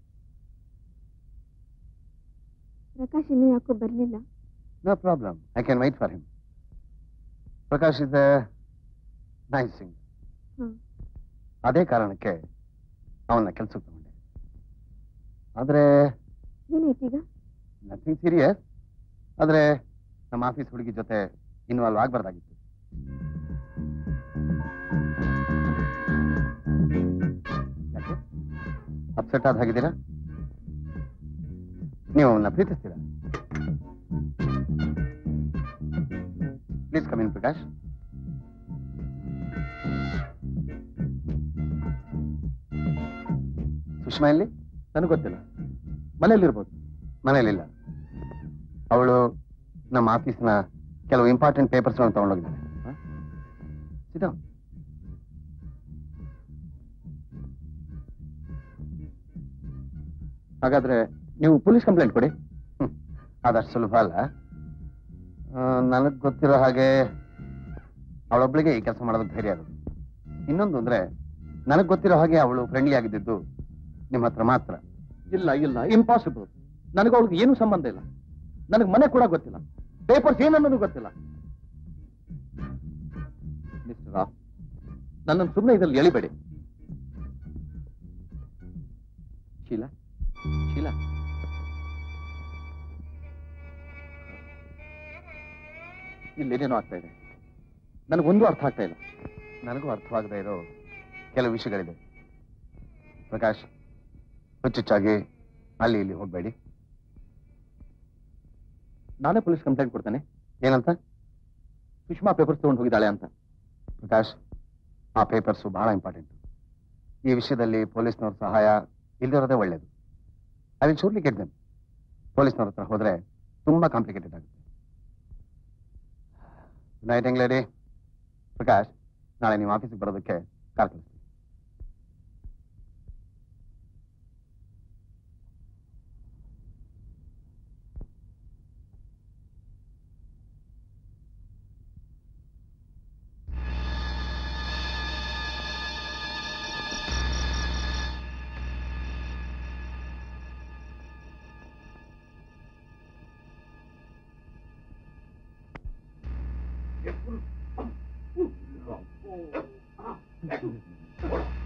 Prakash ಇನ್ನೂ ಯಾಕೋ ಬರ್ಲಿಲ್ಲ no problem I can wait for him Prakash is nice sing ಹ್ಮ್. ಅದೇ ಕಾರಣಕ್ಕೆ ಅವನ್ನ ಕೆಲ್ಸಕ್ಕೆ ತಗೊಂಡೆ ಆದ್ರೆ ಏನಾಯ್ತೀಗ ನಥಿಂಗ್ ಸೀರಿಯಸ್ ಆದ್ರೆ ನಮ್ಮ ಆಫೀಸ್ ಹುಡುಗಿ ಜೊತೆ ಇನ್ವಾಲ್ವ್ ಆಗ್ಬಾರ್ದಾಗಿತ್ತು ಯಾಕೆ ಅಪ್ಸೆಟ್ ಆದ ಹಾಗಿದ್ದೀರಾ ನೀವು ಅವನ್ನ ಪ್ರೀತಿಸ್ತೀರಾ ಪ್ಲೀಸ್ ಕಮಿನ್ ಪ್ರಕಾಶ್ ಸುಷ್ಮಾ ಎಲ್ಲಿ ನನಗೆ ಗೊತ್ತಿಲ್ಲ ಮನೇಲಿರ್ಬೋದು ಮನೇಲಿಲ್ಲ ಅವಳು ನಮ್ಮ ಆಫೀಸ್ನ ಕೆಲವು ಇಂಪಾರ್ಟೆಂಟ್ ಪೇಪರ್ಸ್ ತಗೊಂಡೋಗಿದ್ದಾಳೆ ಸಿದ್ಧ ಹಾಗಾದ್ರೆ ನೀವು ಪೊಲೀಸ್ ಕಂಪ್ಲೇಂಟ್ ಕೊಡಿ ಅದಷ್ಟು ಸುಲಭ ಅಲ್ಲ ನನಗೆ ಗೊತ್ತಿರೋ ಹಾಗೆ ಅವಳೊಬ್ಳಿಗೆ ಈ ಕೆಲಸ ಮಾಡೋದಕ್ಕೆ ಧೈರ್ಯ ಆಗುತ್ತೆ ಇನ್ನೊಂದು ಅಂದ್ರೆ ನನಗೆ ಗೊತ್ತಿರೋ ಹಾಗೆ ಅವಳು ಫ್ರೆಂಡ್ಲಿ ಆಗಿದ್ದು ನಿಮ್ಮ ಹತ್ರ ಮಾತ್ರ ಇಲ್ಲ ಇಲ್ಲ ಇಂಪಾಸಿಬಲ್ ನನಗೆ ಅವಳಿಗೆ ಏನು ಸಂಬಂಧ ಇಲ್ಲ ನನಗೆ ಮನೆ ಕೂಡ ಗೊತ್ತಿಲ್ಲ ಪೇಪರ್ಸ್ ಏನನ್ನೋದು ಗೊತ್ತಿಲ್ಲ ಮಿಸ್ಟರ್ ರಾವ್ ನನ್ನನ್ನು ಸುಮ್ಮನೆ ಇದ್ರಲ್ಲಿ ಎಳಿಬೇಡಿ ಶೀಲಾ ಶೀಲಾ ಇಲ್ಲೇನೇನೋ ಆಗ್ತಾ ಇದೆ ನನಗೊಂದು ಅರ್ಥ ಆಗ್ತಾ ಇಲ್ಲ ನನಗೂ ಅರ್ಥವಾಗದೇ ಇರೋ ಕೆಲವು ವಿಷಯಗಳಿದೆ ಪ್ರಕಾಶ್ ಹುಚ್ಚುಚ್ಚಾಗಿ ಅಲ್ಲಿ ಇಲ್ಲಿ ಹೋಗಬೇಡಿ ನಾನೇ ಪೊಲೀಸ್ ಕಂಪ್ಲೇಂಟ್ ಕೊಡ್ತೇನೆ ಏನಂತ ಸುಷ್ಮಾ ಪೇಪರ್ಸ್ ತಗೊಂಡು ಹೋಗಿದ್ದಾಳೆ ಅಂತ ಪ್ರಕಾಶ್ ಆ ಪೇಪರ್ಸು ಬಹಳ ಇಂಪಾರ್ಟೆಂಟ್ ಈ ವಿಷಯದಲ್ಲಿ ಪೊಲೀಸ್ನವ್ರ ಸಹಾಯ ಇಲ್ಲಿರೋದೇ ಒಳ್ಳೇದು I will surely get them ಪೊಲೀಸ್ನವ್ರ ಹತ್ರ ಹೋದ್ರೆ ತುಂಬಾ ಕಾಂಪ್ಲಿಕೇಟೆಡ್ ಆಗುತ್ತೆ ನೈಟ್ ಹೆಂಗ್ ಲೇಡಿ ಪ್ರಕಾಶ್ ನಾಳೆ ನೀವು ಆಫೀಸಿಗೆ ಬರೋದಕ್ಕೆ ಕಾರ್ ಕಳಿಸ್ತೀನಿ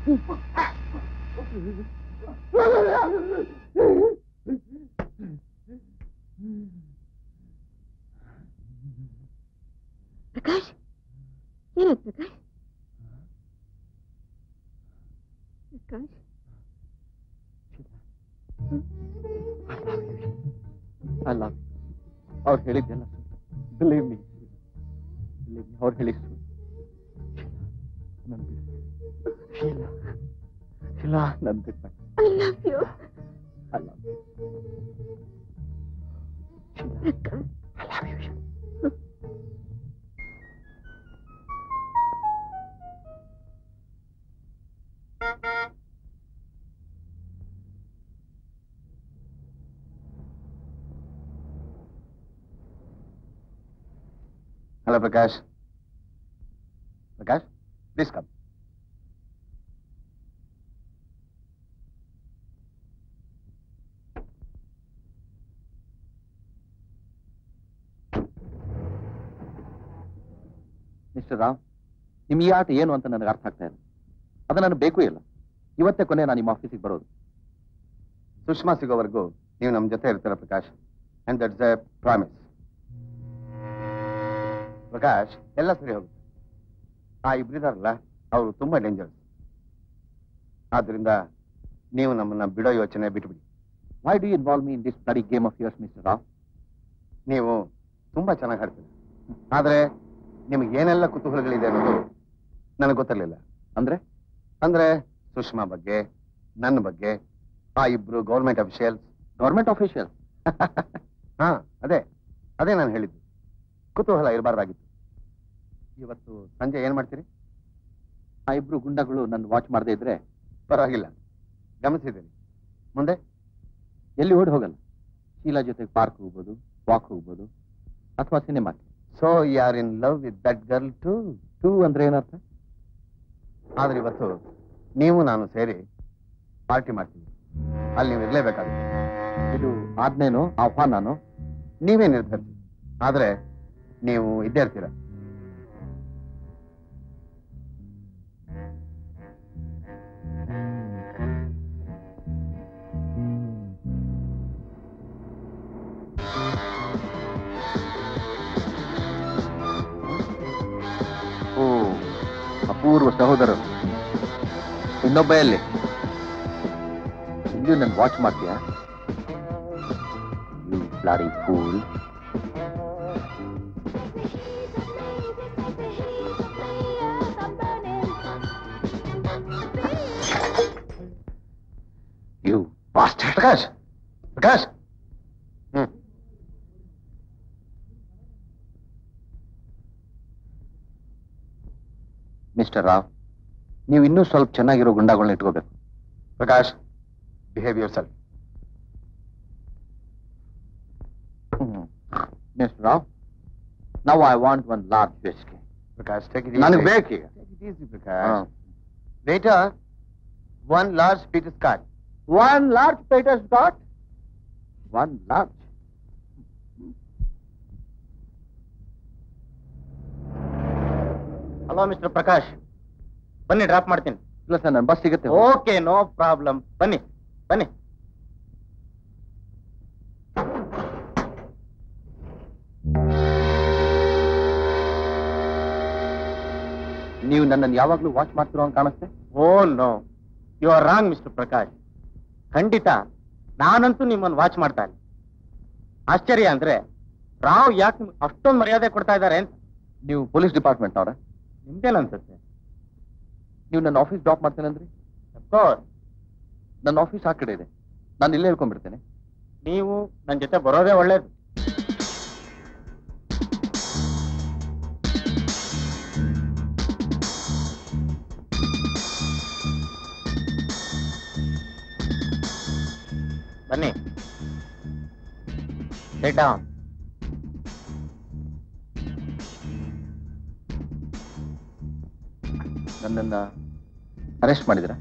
ಪ್ರಕಾಶ್ ಏನಾಯ್ತು ಪ್ರಕಾಶ್ ಪ್ರಕಾಶ್ ಐ ಲವ್ ಅವ್ರು ಹೇಳಿದ್ದೆಲ್ಲ ಬಿಲೀವ್ ಮೀ ಬಿಲೀವ್ ಮೀ ಅವ್ರು ಹೇಳಿದ್ದು ಸುಳ್ಳು. ನನ್ ಬಿಡು. ಶೀಲಾ ಶೀಲಾ ನನ್ ಬಿಟ್ಟ I love you I love Prakash hello Prakash Prakash please come mister Rao ನಿಮ್ ಈ ಆಟ ಏನು ಅಂತ ನನಗೆ ಅರ್ಥ ಆಗ್ತಾ ಇಲ್ಲ ಅದು ನನಗೆ ಬೇಕು ಇಲ್ಲ ಇವತ್ತೇ ಕೊನೆ ನಾನು ನಿಮ್ಮ ಆಫೀಸಿಗೆ ಬರೋದು ಸುಷ್ಮಾ ಸಿಗೋವರೆಗೂ ನೀವು ನಮ್ಮ ಜೊತೆ ಇರ್ತೀರ Prakash and that's a promise Prakash ಎಲ್ಲ ಸರಿ ಹೋಗುತ್ತೆ ಆ ಇಬ್ಬರಿದಾರಲ್ಲ ಅವರು ತುಂಬಾ ಡೇಂಜರಸ್ ಆದ್ರಿಂದ ನೀವು ನಮ್ಮನ್ನ ಬಿಡೋ ಯೋಚನೆ ಬಿಟ್ಬಿಡಿ why do involve me in this bloody game of yours mister Rao ನೀವು ತುಂಬಾ ಚೆನ್ನಾಗಿ ಹಾಡ್ತೀರಿ ಆದ್ರೆ ನಿಮ್ಗೆ ಏನೆಲ್ಲ ಕುತೂಹಲಗಳಿದೆ ಅನ್ನೋದು ನನಗೆ ಗೊತ್ತಿರಲಿಲ್ಲ ಅಂದ್ರೆ ಅಂದ್ರೆ ಸುಷ್ಮಾ ಬಗ್ಗೆ ನನ್ನ ಬಗ್ಗೆ ಆ ಇಬ್ರು ಗೌರ್ಮೆಂಟ್ ಅಫಿಷಿಯಲ್ಸ್ ಗೌರ್ಮೆಂಟ್ ಆಫೀಷಿಯಲ್ ಹಾ ಅದೇ ಅದೇ ನಾನು ಹೇಳಿದ್ದು ಕುತೂಹಲ ಇರಬಾರ್ದಾಗಿತ್ತು ಇವತ್ತು ಸಂಜೆ ಏನ್ ಮಾಡ್ತೀರಿ ಆ ಇಬ್ರು ಗುಂಡಗಳು ನನ್ನ ವಾಚ್ ಮಾಡದೇ ಇದ್ರೆ ಪರವಾಗಿಲ್ಲ ಗಮನಿಸಿದ್ದೀನಿ ಮುಂದೆ ಎಲ್ಲಿ ಓಡಿ ಹೋಗಲ್ಲ ಶೀಲಾ ಜೊತೆಗೆ ಪಾರ್ಕ್ ಹೋಗ್ಬೋದು ವಾಕ್ ಹೋಗ್ಬೋದು ಅಥವಾ ಸಿನಿಮಾಕ್ಕೆ so you're in love with that girl to too ಅಂದ್ರೆ ಏನರ್ಥ ಆದ್ರೆ ಇವತ್ತು ನೀವು ನಾನು ಸೇರಿ ಪಾರ್ಟಿ ಮಾಡ್ತೀವಿ ಅಲ್ಲಿ ನೀವು ಇರ್ಲೇಬೇಕಾಗುತ್ತೆ ಇದು ಆಜ್ಞೆನೋ ಆಹ್ವಾನನೋ ನೀವೇ ನಿರ್ಧರಿಸಿ ಆದ್ರೆ ನೀವು ಇದ್ದೇ ಇರ್ತೀರ ಓ ಅಪೂರ್ವ ಸಹೋದರರು ಇನ್ನೊಬ್ಬ ಎಲ್ಲಿ ಇಲ್ಲಿಯೂ ನನ್ ವಾಚ್ ಮಾಡ್ತೀಯಾ you bloody fool you bastard Prakash Prakash ಹ್ಮ್ ಮಿಸ್ಟರ್ ರಾವ್ ನೀವು ಇನ್ನೂ ಸ್ವಲ್ಪ ಚೆನ್ನಾಗಿರೋ ಗುಂಡಾಗಳನ್ನ ಇಟ್ಕೋಬೇಕು Prakash behave yourself mister Rao ನಾವು ಐ ವಾಂಟ್ ಒನ್ ಲಾರ್ಜ್ ವೆಸ್ಗೆ ಪ್ರಕಾಶ್ ಟೇಕ್ ನನಗೆ ಬೇಕೀಗ Prakash waiter one large Peter Scot one large Peter Scot one large hello mister Prakash ಬನ್ನಿ ಡ್ರಾಪ್ ಮಾಡ್ತೀನಿ ಇಲ್ಲ ಸರ್ ನನ್ನ ಬಸ್ ಸಿಗುತ್ತೆ ಓಕೆ ನೋ ಪ್ರಾಬ್ಲಮ್ ಬನ್ನಿ ಬನ್ನಿ ನೀವು ನನ್ನನ್ನು ಯಾವಾಗ್ಲೂ ವಾಚ್ ಮಾಡ್ತಿರೋ ಅಂತ ಕಾಣಿಸ್ತೆ oh no you are wrong mister Prakash ಖಂಡಿತ ನಾನಂತೂ ನಿಮ್ಮನ್ನು ವಾಚ್ ಮಾಡ್ತಾ ಇಲ್ಲ ಆಶ್ಚರ್ಯ ಅಂದ್ರೆ ರಾವ್ ಯಾಕೆ ನಿಮ್ಗೆ ಅಷ್ಟೊಂದು ಮರ್ಯಾದೆ ಕೊಡ್ತಾ ಇದ್ದಾರೆ ಅಂತ ನೀವು ಪೊಲೀಸ್ ಡಿಪಾರ್ಟ್ಮೆಂಟ್ ಅವರ ನಿಮ್ದೇನು ಅನ್ಸುತ್ತೆ ನೀವು ನನ್ನ ಆಫೀಸ್ ಡ್ರಾಪ್ ಮಾಡ್ತೇನೆ ಅಂದ್ರಿ ಅಫ್ಕೋರ್ಸ್ ನನ್ನ ಆಫೀಸ್ ಆ ಕಡೆ ಇದೆ ನಾನು ಇಲ್ಲೇ ಹೇಳ್ಕೊಂಡ್ಬಿಡ್ತೇನೆ ನೀವು ನನ್ನ ಜೊತೆ ಬರೋದೇ ಒಳ್ಳೇದು ಬನ್ನಿ Sit down. ನನ್ನನ್ನ ಅರೆಸ್ಟ್ ಮಾಡಿದ್ರ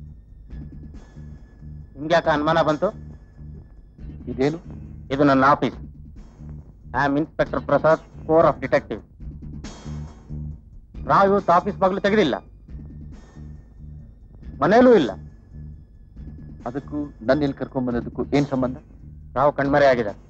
ನಿಮ್ಗೆ ಯಾಕೆ ಅನುಮಾನ ಬಂತು ಇದೇನು ಇದು ನನ್ನ office I am inspector Prasad core of detective Rao ಇವತ್ತು ಆಫೀಸ್ ಬಾಗಿಲು ತೆಗೆದಿಲ್ಲ ಮನೇಲೂ ಇಲ್ಲ ಅದಕ್ಕೂ ನನ್ನ ಇಲ್ಲಿ ಕರ್ಕೊಂಡ್ ಬಂದದಕ್ಕೂ ಏನ್ ಸಂಬಂಧ ರಾವ್ ಕಣ್ಮರೆ ಆಗಿದ್ದಾರೆ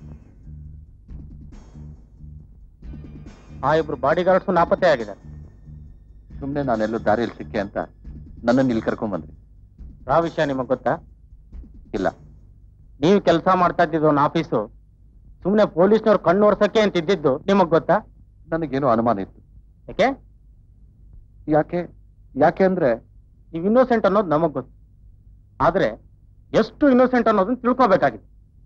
ಆ ಇಬ್ರು ಬಾಡಿ ಗಾರ್ಡ್ಸ್ ನಾಪತ್ತೆ ಆಗಿದ್ದಾರೆ ಸುಮ್ನೆ ನಾನೆಲ್ಲೋ ದಾರಿಯಲ್ಲಿ ಸಿಕ್ಕೆ ಅಂತ ನನ್ನನ್ನು ಇಲ್ಲಿ ಕರ್ಕೊಂಡ್ ಬಂದ್ರಿ ರಾವ್ ವಿಷಯ ನಿಮಗ್ ಗೊತ್ತಾ ಇಲ್ಲ ನೀವು ಕೆಲಸ ಮಾಡ್ತಾ ಇದ್ದಿದ್ದು ಒಂದು ಆಫೀಸು ಸುಮ್ನೆ ಪೊಲೀಸ್ನವ್ರು ಕಣ್ಣು ಒರ್ಸಕ್ಕೆ ಅಂತ ಇದ್ದಿದ್ದು ನಿಮಗ್ ಗೊತ್ತಾ ನನಗೇನೋ ಅನುಮಾನ ಇತ್ತು ಯಾಕೆ ಯಾಕೆ ಯಾಕೆ ಅಂದ್ರೆ ನೀವು ಇನ್ನೋಸೆಂಟ್ ಅನ್ನೋದು ನಮಗ್ ಗೊತ್ತು ಆದ್ರೆ ಎಷ್ಟು ಇನ್ನೋಸೆಂಟ್ ಅನ್ನೋದನ್ನ ತಿಳ್ಕೊಬೇಕಾಗಿದೆ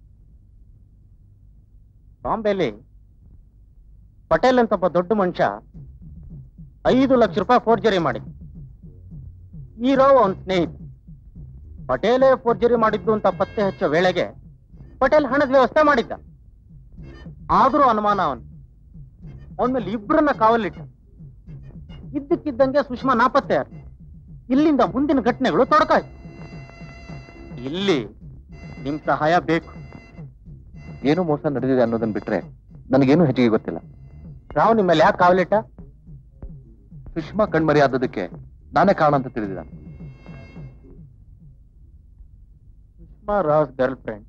ಬಾಂಬೆಲಿ ಪಟೇಲ್ ಅಂತ ಒಬ್ಬ ದೊಡ್ಡ ಮನುಷ್ಯ ಐದು ಲಕ್ಷ ರೂಪಾಯಿ ಫೋರ್ಜರಿ ಮಾಡಿದ ಹೀರೋ ಅವನ್ ಸ್ನೇಹಿತ ಪಟೇಲೇ ಫೋರ್ಜರಿ ಮಾಡಿದ್ದು ಅಂತ ಪತ್ತೆ ಹಚ್ಚೋ ವೇಳೆಗೆ ಪಟೇಲ್ ಹಣದ ವ್ಯವಸ್ಥೆ ಮಾಡಿದ್ದ ಆದ್ರೂ ಅನುಮಾನ ಅವನು ಅವನ ಮೇಲೆ ಇಬ್ಬರನ್ನ ಕಾವಲಿಟ್ಟ ಇದ್ದಕ್ಕಿದ್ದಂಗೆ ಸುಷ್ಮಾ ನಾಪತ್ತೆ ಆದ್ರು. ಇಲ್ಲಿಂದ ಮುಂದಿನ ಘಟನೆಗಳು ತೊಡಕಾಯ್ತು ಇಲ್ಲಿ ನಿಮ್ ಸಹಾಯ ಬೇಕು ಏನೋ ಮೋಸ ನಡೆದಿದೆ ಅನ್ನೋದನ್ನ ಬಿಟ್ರೆ ನನಗೇನು ಹೆಚ್ಚಿಗೆ ಗೊತ್ತಿಲ್ಲ ರಾವ್ ನಿಮ್ಮ ಮೇಲೆ ಯಾಕೆ ಕಾವಲಿಟ್ಟ ಸುಷ್ಮಾ ಕಣ್ಮರಿ ಆದದಕ್ಕೆ ನಾನೇ ಕಾರಣ ಅಂತ ತಿಳಿದಿದ್ದ ಸುಷ್ಮಾ ರಾವ್ಸ್ ಗರ್ಲ್ ಫ್ರೆಂಡ್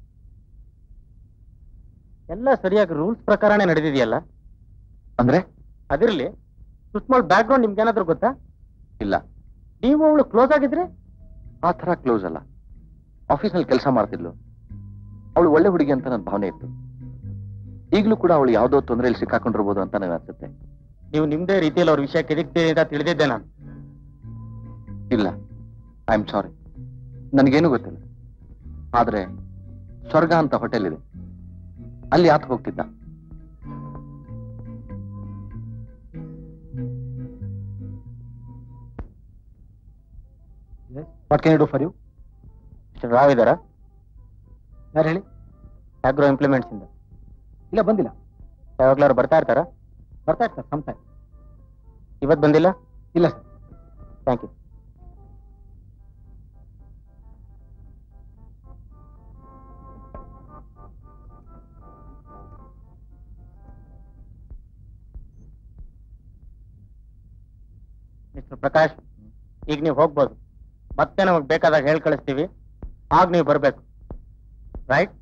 ಎಲ್ಲ ಸರಿಯಾಗಿ ರೂಲ್ಸ್ ಪ್ರಕಾರನೇ ನಡೆದಿದೆಯಲ್ಲ ಅಂದ್ರೆ ಅದಿರ್ಲಿ ಸುಷ್ಮಾಳ್ ಬ್ಯಾಕ್ ಗ್ರೌಂಡ್ ನಿಮ್ಗೇನಾದ್ರೂ ಗೊತ್ತಾ ಇಲ್ಲ ನೀವು ಅವಳು ಕ್ಲೋಸ್ ಆಗಿದ್ರೆ ಆ ತರ ಕ್ಲೋಸ್ ಅಲ್ಲ ಆಫೀಸ್ನಲ್ಲಿ ಕೆಲಸ ಮಾಡ್ತಿದ್ಲು ಅವಳು ಒಳ್ಳೆ ಹುಡುಗಿ ಅಂತ ನನ್ನ ಭಾವನೆ ಇತ್ತು ಈಗಲೂ ಕೂಡ ಅವಳು ಯಾವ್ದೋ ತೊಂದರೆಯಲ್ಲಿ ಸಿಕ್ಕಾಕೊಂಡಿರ್ಬೋದು ಅಂತ ನನಗೆ ಅನ್ಸುತ್ತೆ ನೀವು ನಿಮ್ದೇ ರೀತಿಯಲ್ಲಿ ಅವ್ರ ವಿಷಯ ಕೆದಕ್ತೀರಿ ಅಂತ ತಿಳಿದಿದ್ದೆ ನಾನು ಇಲ್ಲ ಐ ಆಮ್ ಸಾರಿ ನನಗೇನು ಗೊತ್ತಿಲ್ಲ ಆದ್ರೆ ಸ್ವರ್ಗ ಅಂತ ಹೋಟೆಲ್ ಇದೆ ಅಲ್ಲಿ ಆತ ಹೋಗ್ತಿದ್ದ what can do for you mister Rao ಇದಾರ ಯಾರು ಹೇಳಿ ಆಗ್ರೋ ಇಂಪ್ಲಿಮೆಂಟ್ಸ್ ಇಂದ ಇಲ್ಲ ಬಂದಿಲ್ಲ ಯಾವಾಗ್ಲಾರು ಬರ್ತಾ ಇರ್ತಾರ ಬರ್ತಾ ಇರ್ತಾರೆ ಸಮ್ ಟೈಮ್ ಇವತ್ ಬಂದಿಲ್ಲ ಇಲ್ಲ sir thank you mister Prakash ಈಗ ನೀವು ಹೋಗ್ಬೋದು ಮತ್ತೆ ನಮಗ್ ಬೇಕಾದಾಗ ಹೇಳಿ ಕಳಿಸ್ತೀವಿ ಆಗ ನೀವು ಬರ್ಬೇಕು ರೈಟ್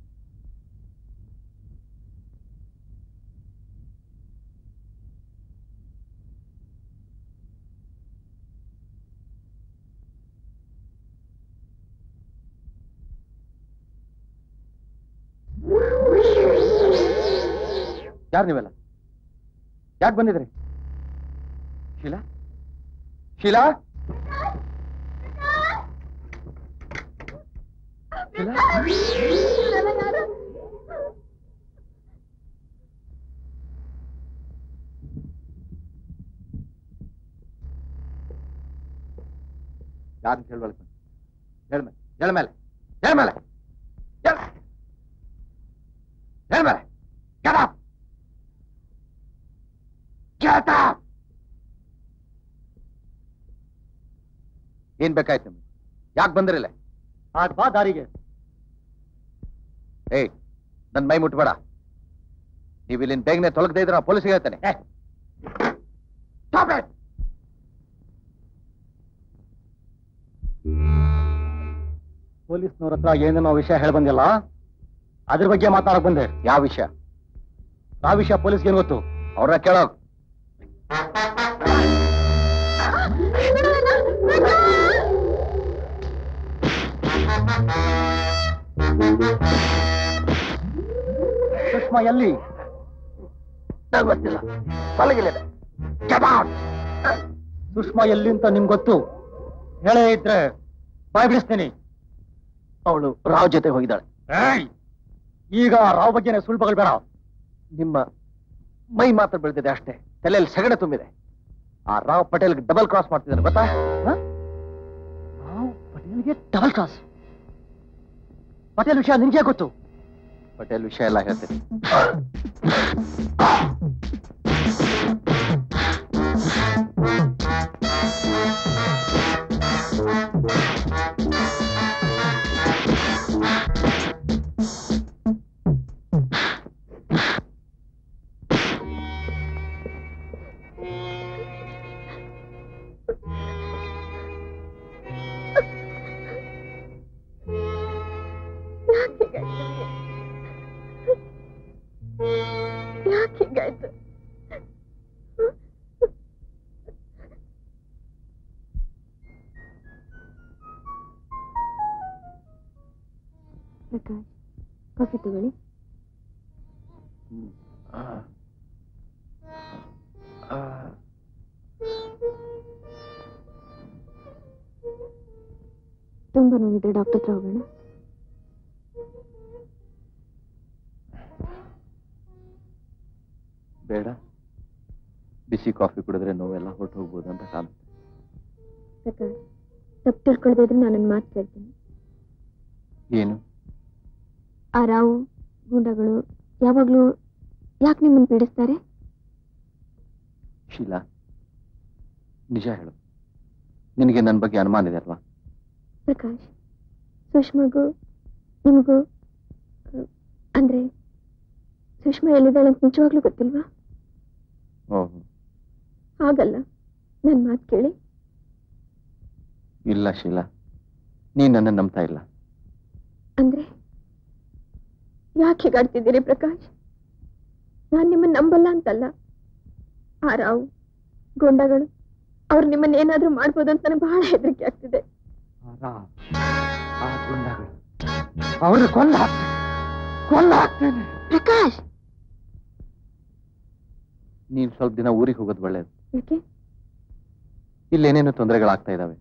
ಯಾರು ನೀವೆಲ್ಲ ಯಾಕೆ ಬಂದಿದ್ರಿ ಶೀಲಾ ಶೀಲಾ ಯಾರು ಕೇಳ್ಬೇಕು ಹೇಳ್ಮೇಲೆ ಹೇಳ್ಮೇಲೆ ಹೇಳ್ಮೇಲೆ ಹೇಳ್ಮೇಲೆ Get up! Get up! ಏನ್ ಬೇಕಾಯ್ತು ನಿಮ್ಗೆ ಯಾಕೆ ಬಂದಿರಲ್ಲ ಆಗ ಬಾ ದಾರಿಗೆ ಏಯ್ ನನ್ ಮೈ ಮುಟ್ಬೇಡ ನೀವು ಇಲ್ಲಿನ ಬೇಗನೆ ತೊಲಗದೆ ಇದ್ರೆ ನಾನು ಪೊಲೀಸಿಗೆ ಹೇಳ್ತೇನೆ Stop it! ಪೊಲೀಸ್ನವ್ರ ಹತ್ರ ಏನೇನೋ ವಿಷಯ ಹೇಳಿ ಬಂದಿಲ್ಲ ಅದ್ರ ಬಗ್ಗೆ ಮಾತಾಡಕ್ ಬಂದೆ ಯಾವ ವಿಷಯ ಆ ವಿಷಯ ಪೊಲೀಸ್ಗೆ ಏನ್ ಗೊತ್ತು ಅವ್ರನ್ನ ಕೇಳೋ ಸುಷ್ಮಾ ಎಲ್ಲಿ ಗೊತ್ತಿಲ್ಲ ಮಲಗಿಲ್ಲಿದೆ ಸುಷ್ಮಾ ಎಲ್ಲಿ ಅಂತ ನಿಮ್ಗೆ ಗೊತ್ತು ಹೇಳೇ ಇದ್ರೆ ಬಾಯ್ ಬಿಡಿಸ್ತೀನಿ ಅವಳು ರಾವ್ ಜೊತೆ ಹೋಗಿದ್ದಾಳೆ ಏಯ್! ಈಗ ರಾವ್ ಬಗ್ಗೆನೆ ಸುಳ್ಳುಗಳು ಬೇಡ ನಿಮ್ಮ ಮೈ ಮಾತ್ರ ಬೆಳೆದಿದೆ ಅಷ್ಟೇ ತಲೆಯಲ್ಲಿ ಸಗಡೆ ತುಂಬಿದೆ ಆ ರಾವ್ ಪಟೇಲ್ಗೆ ಡಬಲ್ ಕ್ರಾಸ್ ಮಾಡ್ತಿದ್ದಾನೆ ಗೊತ್ತಾ ಹ? ಪಟೇಲ್ಗೆ ಡಬಲ್ ಕ್ರಾಸ್ ಪಟೇಲ್ ವಿಷಯ ನಿನ್ಗೆ ಗೊತ್ತು ಪಟೇಲ್ ವಿಷಯ ಎಲ್ಲ ಹೇಳ್ತೀನಿ Thank you. ಪ್ರಕಾಶ್ ಕಾಫಿ ತಗೊಳ್ಳಿ ತುಂಬಾ ನೋವಿದೆ ಡಾಕ್ಟರ್ ಹತ್ರ ಹೋಗೋಣ ಬೇಡ ಬಿಸಿ ಕಾಫಿ ಕುಡಿದ್ರೆ ನೋವೆಲ್ಲ ಹೊರಟು ಹೋಗ್ಬೋದು ಅಂತ ಕಾಣುತ್ತೆ ಪ್ರಕಾಶ್ ತಪ್ಪು ತಿಳ್ಕೊಳ್ದೇ ಇದ್ರೆ ನಾನು ನನ್ನ ಮಾತು ಕೇಳ್ತೀನಿ ಏನು ಆ ರಾವು ಗೂಂಡಗಳು ಯಾವಾಗ್ಲೂ ಯಾಕೆ ನಿಮ್ಮನ್ನು ಪೀಡಿಸ್ತಾರೆ ಶೀಲಾ ನಿಜ ಹೇಳು ನಿನಗೆ ನನ್ನ ಬಗ್ಗೆ ಅನುಮಾನ ಇದೆ ಅಲ್ವಾ ಪ್ರಕಾಶ್ ಸುಷ್ಮಾಗೂ ನಿಮಗೂ ಆ, ಅಂದ್ರೆ ಸುಷ್ಮಾ ಎಲ್ಲಿದ್ದಾಳೆ ಅಂತ ನಿಜವಾಗ್ಲೂ ಗೊತ್ತಿಲ್ವಾ ಓಹೋ ಹಾಗಲ್ಲ ನನ್ನ ಮಾತು ಕೇಳಿ ಇಲ್ಲ ಶೀಲಾ ನೀನ್ ನನ್ನ ನಂಬ್ತಾ ಇಲ್ಲ ಅಂದ್ರೆ ಯಾಕೆ ಹೀಗಾಡ್ತಿದ್ದೀರಿ ಪ್ರಕಾಶ್ ನಾನ್ ನಿಮ್ಮನ್ನ ನಂಬಲ್ಲ ಅಂತಲ್ಲ ಆ ರಾವು ಗೊಂಡಗಳು ಅವ್ರು ನಿಮ್ಮನ್ನ ಏನಾದ್ರೂ ಮಾಡ್ಬೋದು ಅಂತ ನನಗೆ ಬಹಳ ಹೆದರಿಕೆ ಆಗ್ತಿದೆ ಆ ಗುಂಡಗಳು ಅವ್ರನ್ನ ಕೊಂದ ಕೊಂದ ಹಾಕ್ತೇನೆ ಪ್ರಕಾಶ್ ನೀನ್ ಸ್ವಲ್ಪ ದಿನ ಊರಿಗೆ ಹೋಗೋದು ಒಳ್ಳೇದು ಯಾಕೆ ಇಲ್ಲೇನೇನು ತೊಂದರೆಗಳಾಗ್ತಾ ಇದಾವೆ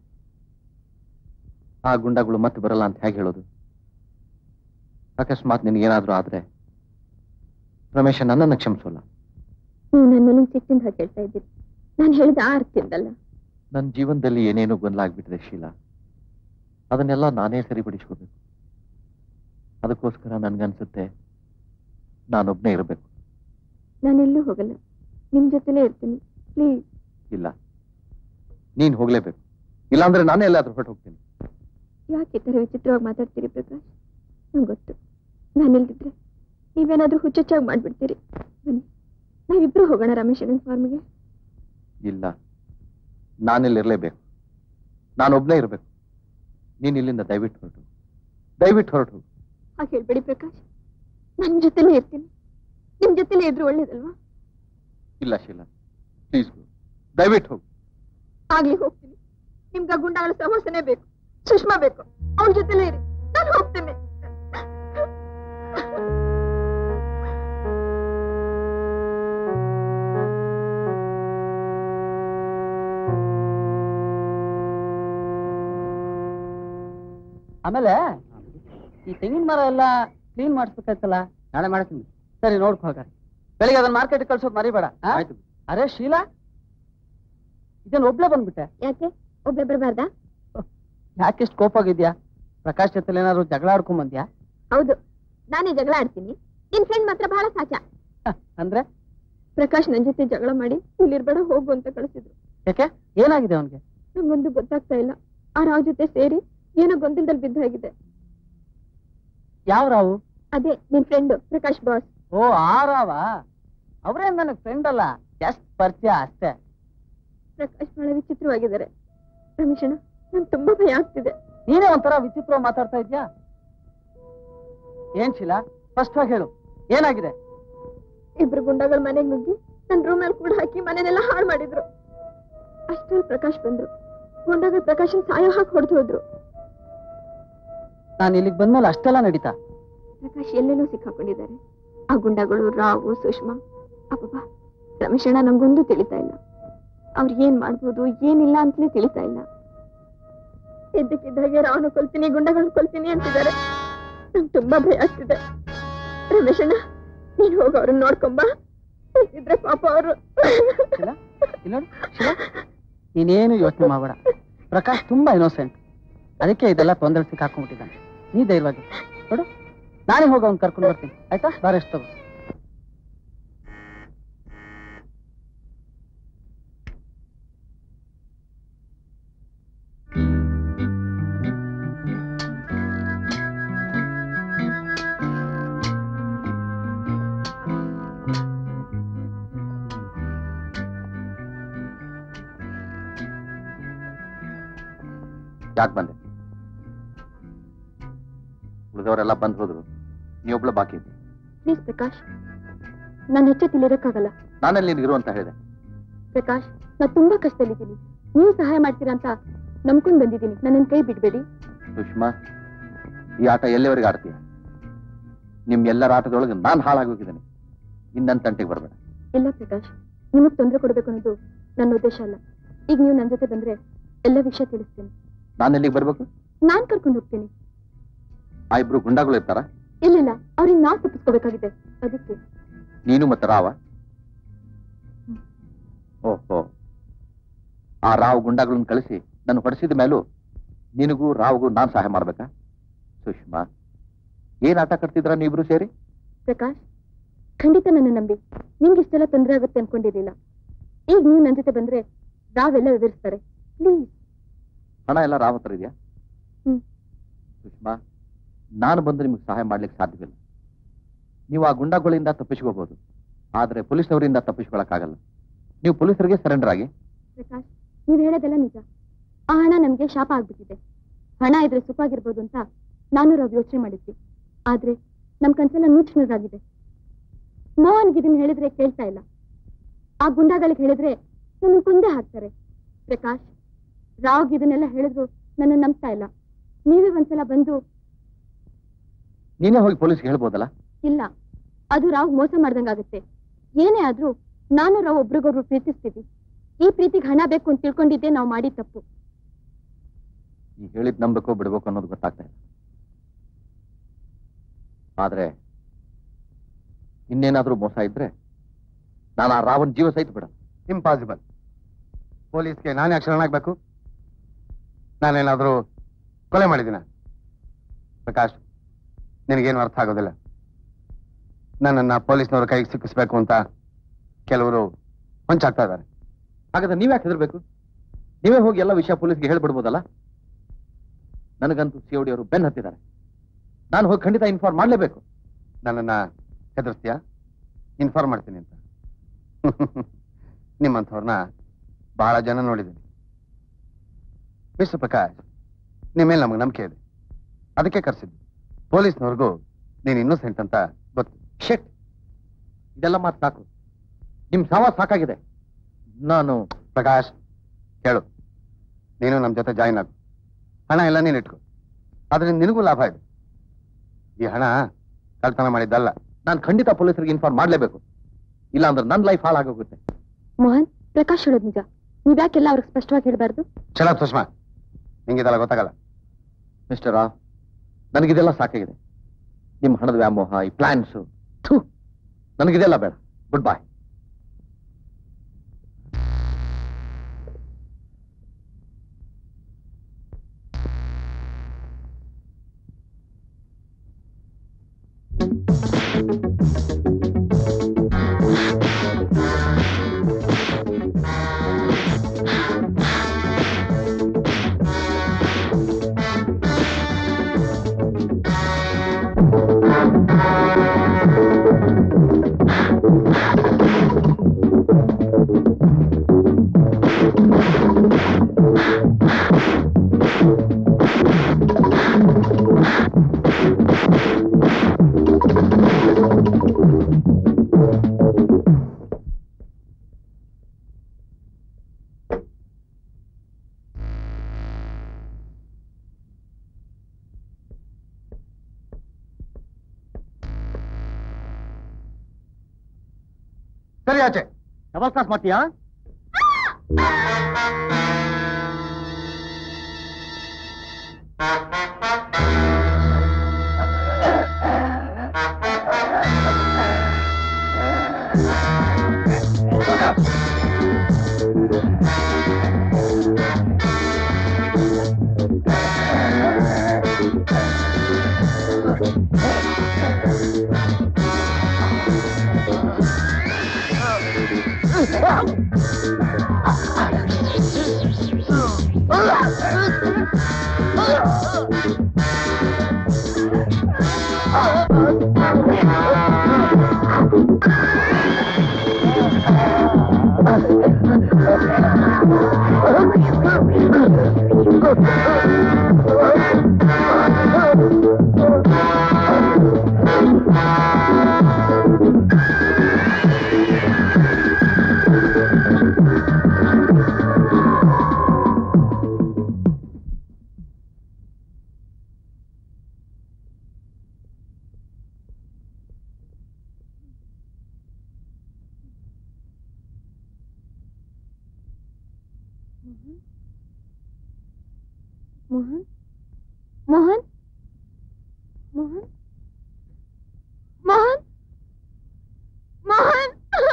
ಆ ಗುಂಡಗಳು ಮತ್ತೆ ಬರಲ್ಲ ಅಂತ ಹೇಗೆ ಹೇಳೋದು ಅಕಸ್ಮಾತ್ ನಿನಗೇನಾದ್ರೂ ಆದ್ರೆ ರಮೇಶ ನನ್ನನ್ನು ಕ್ಷಮಿಸೋಲ್ಲ ನೀವು ನನ್ನ ಮೇಲೆ ಸಿಟ್ಟಿಂದ ಹಾಗೆ ಹೇಳ್ತಾ ಇದ್ದೀರಿ ನಾನು ಹೇಳಿದ ಆ ಅರ್ಥದಿಂದಲ್ಲ ನನ್ನ ಜೀವನದಲ್ಲಿ ಏನೇನು ಗೊಂದಲ ಆಗ್ಬಿಟ್ಟಿದೆ ಶೀಲಾ ಅದನ್ನೆಲ್ಲ ನಾನೇ ಸರಿಪಡಿಸ್ಕೋಬೇಕು ಅದಕ್ಕೋಸ್ಕರ ನನ್ಗನ್ಸುತ್ತೆ ನಾನೊಬ್ನೇ ಇರಬೇಕು ನಾನೆಲ್ಲೂ ಹೋಗಲ್ಲ ನಿಮ್ ಜೊತೆಲೇ ಇರ್ತೀನಿ ಪ್ಲೀಸ್ ಇಲ್ಲ ನೀನ್ ಹೋಗ್ಲೇಬೇಕು ಇಲ್ಲಾಂದ್ರೆ ನಾನೇ ಎಲ್ಲಾದ್ರೂ ಹೊರಟು ಹೋಗ್ತೀನಿ ಯಾಕೆ ಈ ಥರ ವಿಚಿತ್ರವಾಗಿ ಮಾತಾಡ್ತೀರಿ ಪ್ರಕಾಶ್ ನಂಗೆ ಗೊತ್ತು ನಾನಿಲ್ದಿದ್ರೆ ನೀವೇನಾದ್ರೂ ಹುಚ್ಚುಚ್ಚಾಗಿ ಮಾಡ್ಬಿಡ್ತೀರಿ ಬನ್ನಿ ನಾವಿಬ್ರು ಹೋಗೋಣ ರಮೇಶ್ ಅಣ್ಣನ ಫಾರ್ಮ್ಗೆ ಇಲ್ಲ ನಾನಿಲ್ಲಿರ್ಲೇಬೇಕು ನಾನೊಬ್ನೇ ಇರಬೇಕು ನೀನ್ ಇಲ್ಲಿಂದ ದಯವಿಟ್ಟು ಹೊರಟು ದಯವಿಟ್ಟು ಹೊರಟು ಹಾಗೆ ಹೇಳ್ಬೇಡಿ ಪ್ರಕಾಶ್ ನನ್ನ ಜೊತೆಲೇ ಇರ್ತೀನಿ ನಿಮ್ ಜೊತೆಲೇ ಇದ್ರು ಒಳ್ಳೇದಲ್ವಾ ಇಲ್ಲ ಶೀಲಾ ಪ್ಲೀಸ್ ದಯವಿಟ್ಟು ಹೋಗು ಆಗ್ಲಿ ಹೋಗ್ತೀನಿ ನಿಮ್ಗೆ ಆ ಗುಂಡಗಳ ಸಮೋಸನೆ ಬೇಕು ಸುಷ್ಮಾ ಬೇಕು ಅವಳ ಜೊತೆಲೇ ಇರಿ ನಾನು ಹೋಗ್ತೇನೆ ಆಮೇಲೆ ಈ ತೆಂಗಿನ ಮರ ಎಲ್ಲ ಕ್ಲೀನ್ ಮಾಡಿಸ್ಬೇಕಾಯ್ತಲ್ಲ ನಾಳೆ ಮಾಡ್ತೀನಿ ಸರಿ ನೋಡ್ಕೊ ಹಾಗಾದ್ರೆ ಬೆಳಿಗ್ಗೆ ಅದನ್ನ ಮಾರ್ಕೆಟ್ ಕಳ್ಸೋದು ಮರಿಬೇಡ ಆ? ಅರೆ ಶೀಲಾ ಇದೇನು ಒಬ್ಳೆ ಬಂದ್ಬಿಟ್ಟೆ ಯಾಕೆ ಒಬ್ಬಳೆ ಬರಬಾರ್ದಾ ಯಾಕಿಷ್ಟು ಕೋಪಾಗಿದ್ಯಾ ಪ್ರಕಾಶ್ ಜೊತೆ ಏನಾದ್ರು ಜಗಳ ಆಡ್ಕೊಂಡ್ ಬಂದ್ಯಾ ಹೌದು ನಾನೇ ಜಗಳ ಆಡ್ತೀನಿ ನಿನ್ ಫ್ರೆಂಡ್ ಮಾತ್ರ ಬಹಳ ಸಾಚ ಅಂದ್ರೆ ಪ್ರಕಾಶ್ ನನ್ ಜೊತೆ ಜಗಳ ಮಾಡಿ ಇಲ್ಲಿರ್ಬೇಡ ಹೋಗು ಅಂತ ಕಳಿಸಿದ್ರು ಯಾಕೆ ಏನಾಗಿದೆ ಅವನ್ಗೆ ನಂಗೊಂದು ಗೊತ್ತಾಗ್ತಾ ಇಲ್ಲ ಆ ರಾವ್ ಜೊತೆ ಸೇರಿ ಏನೋ ಗೊಂದಲದಲ್ಲಿ ಬಿದ್ದಾಗಿದೆ ಯಾವ ರಾವು ಅದೇ ನಿನ್ ಫ್ರೆಂಡ್ ಪ್ರಕಾಶ್ ಬಾಸ್ ಓ ಆರಾವ ಅವ್ರೇನ್ ನನಗ್ ಫ್ರೆಂಡ್ ಅಲ್ಲ ಜಸ್ಟ್ ಪರಿಚಯ ಅಷ್ಟೇ ಪ್ರಕಾಶ್ ಬಹಳ ವಿಚಿತ್ರವಾಗಿದ್ದಾರೆ ರಮೇಶಣ್ಣ ನಂಗೆ ತುಂಬಾ ಭಯ ಆಗ್ತಿದೆ ನೀನೇ ಒಂಥರ ವಿಚಿತ್ರ ಮಾತಾಡ್ತಾ ಇದ್ಯಾ ಏನ್ ಶೀಲಾ ಸ್ಪಷ್ಟವಾಗಿ ಹೇಳು ಏನಾಗಿದೆ ಇಬ್ರು ಗುಂಡಗಳ ಮನೆಗ್ ನುಗ್ಗಿ ನನ್ ರೂಮ್ ಅಲ್ಲಿ ಕೂಡ ಹಾಕಿ ಮನೆನೆಲ್ಲ ಹಾಳು ಮಾಡಿದ್ರು ಅಷ್ಟ್ರಲ್ಲಿ ಪ್ರಕಾಶ್ ಬಂದ್ರು ಗುಂಡಗಳು ಪ್ರಕಾಶನ್ ಸಾಯೋ ಹಾಕಿ ಹೊಡೆದು ಹೋದ್ರು ನಾನು ಇಲ್ಲಿಗೆ ಬಂದ್ಮೇಲೆ ಅಷ್ಟೆಲ್ಲ ನಡೀತಾ ಪ್ರಕಾಶ್ ಎಲ್ಲೆಲ್ಲೋ ಸಿಕ್ಕಾಕೊಂಡಿದ್ದಾರೆ ಆ ಗುಂಡಗಳು ರಾವು ಸುಷ್ಮಾ ಅಪ್ಪಪ್ಪ ರಮೇಶಣ್ಣ ನಂಗೊಂದು ತಿಳಿತಾ ಇಲ್ಲ ಅವ್ರು ಏನ್ ಮಾಡ್ಬೋದು ಏನಿಲ್ಲ ಅಂತಲೇ ತಿಳಿತಾ ಇಲ್ಲ ಇದ್ದಕ್ಕಿದ್ದಾಗೆ ರಾವನು ಕೊಲ್ತೀನಿ ಗುಂಡಗಳನ್ನ ಕೊಲ್ತೀನಿ ಅಂತಿದ್ದಾರೆ ನಂಗೆ ತುಂಬಾ ಭಯ ಆಗ್ತಿದೆ ರಮೇಶಣ್ಣ ನೀನ್ ಹೋಗಿ ಅವ್ರನ್ನ ನೋಡ್ಕೊಂಬ ಇದ್ರೆ ಪಾಪ ಅವರು ಇಲ್ಲ ನೋಡು ಶಿವ ನೀನೇನು ಯೋಚನೆ ಮಾಡಬೇಡ ಪ್ರಕಾಶ್ ತುಂಬಾ ಇನ್ನೋಸೆಂಟ್ ಅದಕ್ಕೆ ಇದೆಲ್ಲ ತೊಂದರೆ ಸಿಕ್ಕಾಕೊಂಡ್ಬಿಟ್ಟಿದ್ದಾನೆ ನೀ ಧೈರ್ಯವಾಗಿ ನೋಡು ನಾನೇ ಹೋಗಿ ಅವ್ನು ಕರ್ಕೊಂಡು ಬರ್ತೀನಿ ಆಯ್ತಾ ಬಾರೆಸ್ಟ್ ತಗೋ ಯಾಕೆ ಬಂದೆ ಉಳಿದವರೆಲ್ಲ ಬಂದ್ ಹೋದ್ರು ನೀವೊಬ್ಳು ಬಾಕಿ ಇದ್ದೆ ಪ್ಲೀಸ್ ಪ್ರಕಾಶ್ ನಾನು ಹೆಚ್ಚೆತ್ತಿಲ್ಲಿರಕ್ಕಾಗಲ್ಲ ನಾನಲ್ಲಿ ನೀನು ಇರು ಅಂತ ಹೇಳಿದೆ ಪ್ರಕಾಶ್ ನಾ ತುಂಬಾ ಕಷ್ಟದಲ್ಲಿದ್ದೀನಿ ನೀವು ಸಹಾಯ ಮಾಡ್ತೀರಾ ಅಂತ ನಂಬ್ಕೊಂಡ್ ಬಂದಿದ್ದೀನಿ ನನ್ನ ಕೈ ಬಿಡ್ಬೇಡಿ ಸುಷ್ಮಾ ಈ ಆಟ ಎಲ್ಲಿವರೆಗೆ ಆಡ್ತೀಯ ನಿಮ್ ಎಲ್ಲರ ಆಟದೊಳಗೆ ನಾನ್ ಹಾಳಾಗೋಗಿದ್ದೇನೆ ಇನ್ನನ್ ತಂಟೆಗೆ ಬರ್ಬೇಡ ಇಲ್ಲ ಪ್ರಕಾಶ್ ನಿಮಗ್ ತೊಂದರೆ ಕೊಡ್ಬೇಕು ಅನ್ನೋದು ನನ್ನ ಉದ್ದೇಶ ಅಲ್ಲ ಈಗ ನೀವು ನನ್ನ ಜೊತೆ ಬಂದ್ರೆ ಎಲ್ಲ ವಿಷಯ ತಿಳಿಸ್ತೀನಿ ನಾನು ಎಲ್ಲಿಗೆ ಬರ್ಬೇಕು ನಾನ್ ಕರ್ಕೊಂಡು ಹೋಗ್ತೀನಿ ಆ ಇಬ್ರು ಗುಂಡಾಗಳು ಇರ್ತಾರ ಇಲ್ಲಿಲ್ಲ ಅವ್ರಿಗೆ ನಾವ್ ತಪ್ಪಿಸ್ಕೋಬೇಕಾಗಿದೆ ಅದಕ್ಕೆ ನೀನು ಮತ್ತೆ ರಾವ ಓಹೋ ಆ ರಾವ್ ಗುಂಡಾಗಳನ್ನ ಕಳಿಸಿ ನನ್ನ ಹೊಡೆಸಿದ ಮೇಲೂ ನಿನಗೂ ರಾವ್ಗೂ ನಾನ್ ಸಹಾಯ ಮಾಡ್ಬೇಕಾ ಸುಷ್ಮಾ ಏನ್ ಆಟ ಕಟ್ತಿದ್ರ ನೀವಿಬ್ರು ಸೇರಿ ಪ್ರಕಾಶ್ ಖಂಡಿತ ನನ್ನ ನಂಬಿ ನಿಮ್ಗೆ ಇಷ್ಟೆಲ್ಲ ತೊಂದರೆ ಆಗುತ್ತೆ ಅನ್ಕೊಂಡಿರ್ಲಿಲ್ಲ ಈಗ ನೀವು ನನ್ನ ಜೊತೆ ಬಂದ್ರೆ ನಾವೆಲ್ಲ ವಿವರಿಸ್ತಾರೆ ಪ್ಲೀಸ್ ಹಣ ಎಲ್ಲ ರಾವ್ ಹತ್ರ ಇದೆಯಾ ಹ್ಮ್. ಸುಷ್ಮಾ ನಾನು ಬಂದು ನಿಮ್ಗೆ ಸಹಾಯ ಮಾಡ್ಲಿಕ್ಕೆ ಸಾಧ್ಯವಿಲ್ಲ ನೀವು ಆ ಗುಂಡಾಗಳಿಂದ ತಪ್ಪಿಸ್ಕೋಬಹುದು ಆದ್ರೆ ಪೊಲೀಸ್ನವರಿಂದ ತಪ್ಪಿಸ್ಕೊಳಕ್ಕಾಗಲ್ಲ ನೀವು ಪೊಲೀಸರಿಗೆ ಸರೆಂಡರ್ ಆಗಿ ಪ್ರಕಾಶ್ ನೀವ್ ಹೇಳೋದೆಲ್ಲ ನಿಜ ಆ ಹಣ ನಮ್ಗೆ ಶಾಪ ಆಗ್ಬಿಟ್ಟಿದೆ ಹಣ ಇದ್ರೆ ಸುಖ ಆಗಿರ್ಬೋದು ಅಂತ ನಾನು ರವ್ ಯೋಚನೆ ಮಾಡಿದ್ವಿ ಆದ್ರೆ ನಮ್ ಕನ್ಸೆಲ್ಲ ನೂಚನರಾಗಿದೆ ಮೋಹನ್ಗೆ ಇದನ್ನ ಹೇಳಿದ್ರೆ ಕೇಳ್ತಾ ಇಲ್ಲ ಆ ಗುಂಡಾಗಳಿಗೆ ಹೇಳಿದ್ರೆ ನನ್ನ ಕುಂದೆ ಹಾಕ್ತಾರೆ ಪ್ರಕಾಶ್ ರಾವ್ಗ್ ಇದನ್ನೆಲ್ಲ ಹೇಳಿದ್ರು ನನ್ನ ನಂಬ್ತಾ ಇಲ್ಲ ನೀವೇ ಒಂದ್ಸಲ ಬಂದು ನೀನೇ ಹೋಗಿ ಪೊಲೀಸ್ಗೆ ಹೇಳ್ಬೋದಲ್ಲ ಇಲ್ಲ ಅದು ರಾವ್ ಮೋಸ ಮಾಡ್ದಂಗಾಗತ್ತೆ ಏನೇ ಆದ್ರೂ ನಾನು ರಾವ್ ಒಬ್ರಿಗೊಬ್ರು ಪ್ರೀತಿಸ್ತೀವಿ ಈ ಪ್ರೀತಿಗೆ ಹಣ ಬೇಕು ಅಂತ ತಿಳ್ಕೊಂಡಿದ್ದೆ ನಾವು ಮಾಡಿದ ತಪ್ಪು ಈ ಹೇಳಿದ್ ನಂಬಬೇಕೋ ಬಿಡ್ಬೇಕು ಅನ್ನೋದು ಗೊತ್ತಾಗ್ತಾ ಇಲ್ಲ ಆದ್ರೆ ಇನ್ನೇನಾದ್ರೂ ಮೋಸ ಇದ್ರೆ ನಾನು ಆ ರಾವನ್ ಜೀವ ಸಹಿತ ಬಿಡ ಇಂಪಾಸಿಬಲ್ ಪೊಲೀಸ್ಗೆ ನಾನು ಯಾಕೆ ಶರಣಾಗಬೇಕು ನಾನೇನಾದ್ರೂ ಕೊಲೆ ಮಾಡಿದ್ದೀನ ಪ್ರಕಾಶ್ ನಿನಗೇನು ಅರ್ಥ ಆಗೋದಿಲ್ಲ ನನ್ನನ್ನ ಪೊಲೀಸ್ನವ್ರ ಕೈಗೆ ಸಿಕ್ಕಿಸ್ಬೇಕು ಅಂತ ಕೆಲವರು ಹೊಂಚಾಗ್ತಾ ಇದ್ದಾರೆ ಹಾಗಾದ್ರೆ ನೀವ್ ಯಾಕೆ ಹೆದರ್ಬೇಕು ನೀವೇ ಹೋಗಿ ಎಲ್ಲ ವಿಷಯ ಪೊಲೀಸ್ಗೆ ಹೇಳ್ಬಿಡ್ಬೋದಲ್ಲ ನನಗಂತೂ ಸಿಒಡಿ ಅವರು ಬೆನ್ ಹತ್ತಿದ್ದಾರೆ ನಾನು ಹೋಗಿ ಖಂಡಿತ ಇನ್ಫಾರ್ಮ್ ಮಾಡ್ಲೇಬೇಕು ನನ್ನನ್ನ ಹೆದರ್ಸ್ತೀಯಾ ಇನ್ಫಾರ್ಮ್ ಮಾಡ್ತೀನಿ ಅಂತ ನಿಮ್ಮಂಥವ್ರನ್ನ ಬಹಳ ಜನ ನೋಡಿದ್ದೀನಿ ಮಿಸ್ಟರ್ ಪ್ರಕಾಶ್ ನಿಮ್ಮ ಮೇಲೆ ನಮಗೆ ನಂಬಿಕೆ ಇದೆ ಅದಕ್ಕೆ ಕರ್ಸಿದ್ದು ಪೊಲೀಸ್ನವ್ರಿಗೂ ನೀನು ಇನ್ನೋಸೆಂಟ್ ಅಂತ ಗೊತ್ತು ಶೆಟ್ ಇದೆಲ್ಲ ಮಾತು ಸಾಕು ನಿಮ್ ಸಾವ ಸಾಕಾಗಿದೆ ನಾನು ಪ್ರಕಾಶ್ ಕೇಳು ನೀನು ನಮ್ಮ ಜೊತೆ ಜಾಯಿನ್ ಆಗು ಹಣ ಎಲ್ಲ ನೀನು ಇಟ್ಕೊ ಅದರಿಂದ ನಿನಗೂ ಲಾಭ ಇದೆ ಈ ಹಣ ಕಳ್ತನ ಮಾಡಿದ್ದಲ್ಲ ನಾನು ಖಂಡಿತ ಪೊಲೀಸರಿಗೆ ಇನ್ಫಾರ್ಮ್ ಮಾಡ್ಲೇಬೇಕು ಇಲ್ಲ ಅಂದ್ರೆ ನನ್ನ ಲೈಫ್ ಹಾಳಾಗೋಗುತ್ತೆ ಮೋಹನ್ ಪ್ರಕಾಶ್ ಹೇಳೋದ್ ನಿಜ ನೀವ್ಯಾಕೆಲ್ಲ ಅವ್ರಿಗೆ ಸ್ಪಷ್ಟವಾಗಿ ಹೇಳ್ಬಾರ್ದು ಚಲ ಸುಷ್ಮಾ ನಿಂಗಿದೆಲ್ಲ ಗೊತ್ತಾಗಲ್ಲ ಮಿಸ್ಟರ್ ರಾವ್ ನನಗಿದೆಲ್ಲ ಸಾಕಾಗಿದೆ ನಿಮ್ಮ ಹಣದ ವ್ಯಾಮೋಹ ಈ ಪ್ಲಾನ್ಸ್ ನನಗಿದೆಲ್ಲ ಬೇಡ ಗುಡ್ ಬಾಯ್ ಸರಿ ಆಚೆ ಡಬಲ್ ಕ್ಲಾಸ್ ಮಾಡ್ತೀಯಾ ಮೋಹನ್ ಮೋಹನ್ ಮೋಹನ್ ಮೋಹನ್ ಮೋಹನ್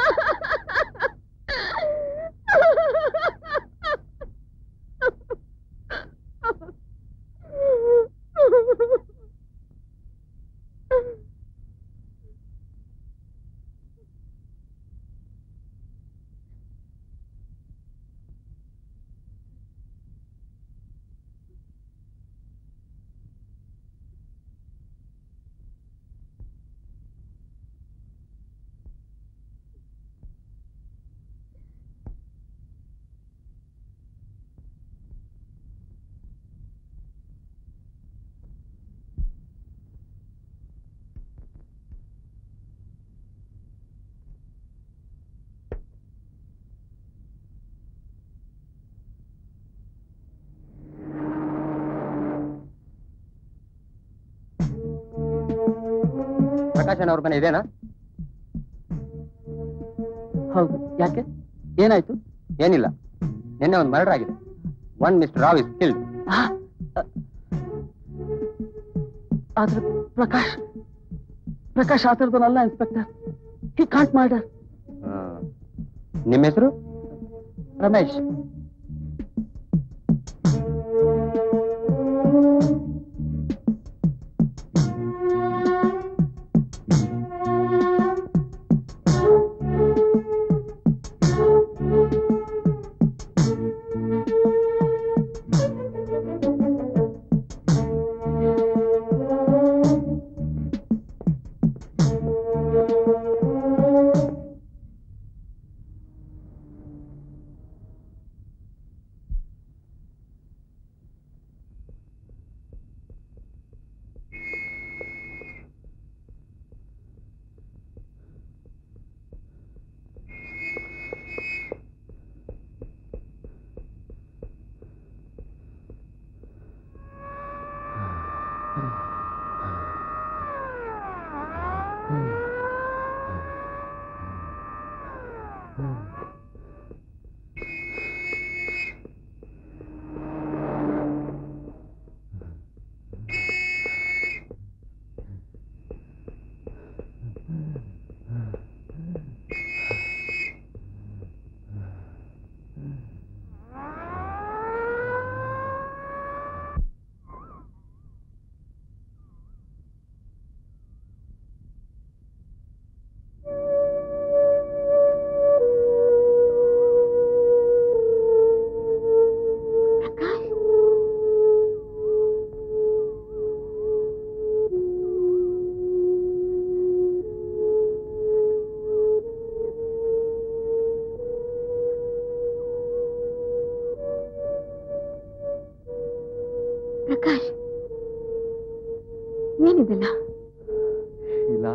ಪ್ರಕಾಶನ್ ಅವ್ರ ಮನೆ ಇದೇನಾ ಹೌದು ಯಾಕೆ ಏನಾಯ್ತು ಏನಿಲ್ಲ ನಿನ್ನೆ ಒಂದು ಮರ್ಡರ್ ಆಗಿದೆ one mister Rao is killed ಆದ್ರೆ ಪ್ರಕಾಶ್ ಪ್ರಕಾಶ್ ಆ ಥರದವನಲ್ಲ ಇನ್ಸ್ಪೆಕ್ಟರ್ ಹಿ ಕಾಂಟ್ ಮರ್ಡರ್ ನಿಮ್ಮ ಹೆಸರು ರಮೇಶ್ ಪ್ರಕಾಶ್ ಏನಿದೆಲ್ಲ ಶೀಲಾ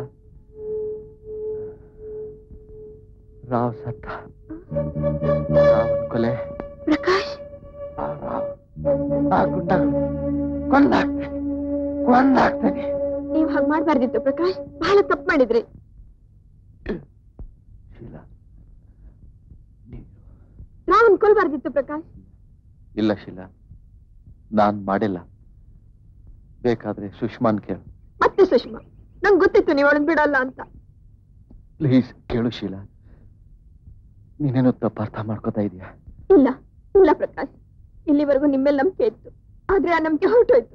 ರಾವ್ ಸತ್ತ ರಾವ್ ಕೊಲೆ ಪ್ರಕಾಶ್ ಆ ರಾವ್ ಆ ಗುಂಡ ಕೊಂದಾಕ್ತೇನೆ ಕೊಂದಾಕ್ತೇನೆ ನೀವ್ ಹಾಗ್ ಮಾಡ್ಬಾರ್ದಿತ್ತು ಪ್ರಕಾಶ್ ಬಹಳ ತಪ್ಪು ಮಾಡಿದ್ರಿ ಶೀಲಾ ನಾವ್ ಅನ್ಕೊಳ್ಬಾರ್ದಿತ್ತು ಪ್ರಕಾಶ್ ಇಲ್ಲ ಶೀಲಾ ನಾನ್ ಮಾಡಿಲ್ಲ ಬೇಕಾದ್ರೆ ಸುಷ್ಮಾನ್ ಕೇಳು ಮತ್ತೆ ಸುಷ್ಮಾ ನಂಗ್ ಗೊತ್ತಿತ್ತು ನೀವ್ ಅವಳನ್ ಬಿಡಲ್ಲ ಅಂತ ಪ್ಲೀಸ್ ಕೇಳು ಶೀಲಾ ನೀನೇನೋ ತಪ್ಪ ಅರ್ಥ ಮಾಡ್ಕೋತಾ ಇದೀಯಾ ಇಲ್ಲ ಇಲ್ಲ ಪ್ರಕಾಶ್ ಇಲ್ಲಿವರೆಗೂ ನಿಮ್ಮೇಲೆ ನಂಬಿಕೆ ಇತ್ತು ಆದ್ರೆ ಆ ನಂಬಿಕೆ ಹೊರಟೋಯ್ತು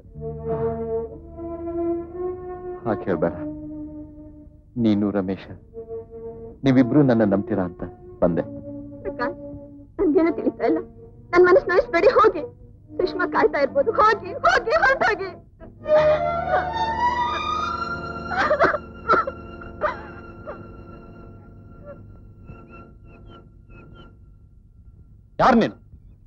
ಹಾಗೆ ಹೇಳ್ಬೇಡ ನೀನು ರಮೇಶ ನೀವಿಬ್ರು ನನ್ನ ನಂಬ್ತೀರಾ ಅಂತ ಬಂದೆ ಪ್ರಕಾಶ್ ನನ್ಗೇನೋ ತಿಳಿತಾ ಇಲ್ಲ ನನ್ ಮನಸ್ಸು ನೋಯಿಸ್ಬೇಡಿ ಹೋಗಿ ಸುಷ್ಮಾ ಕಾಯ್ತಾ ಇರ್ಬೋದು ಹೋಗಿ ಹೋಗಿ ಹೊರಟೋಗಿ ಯಾರು ನೀನು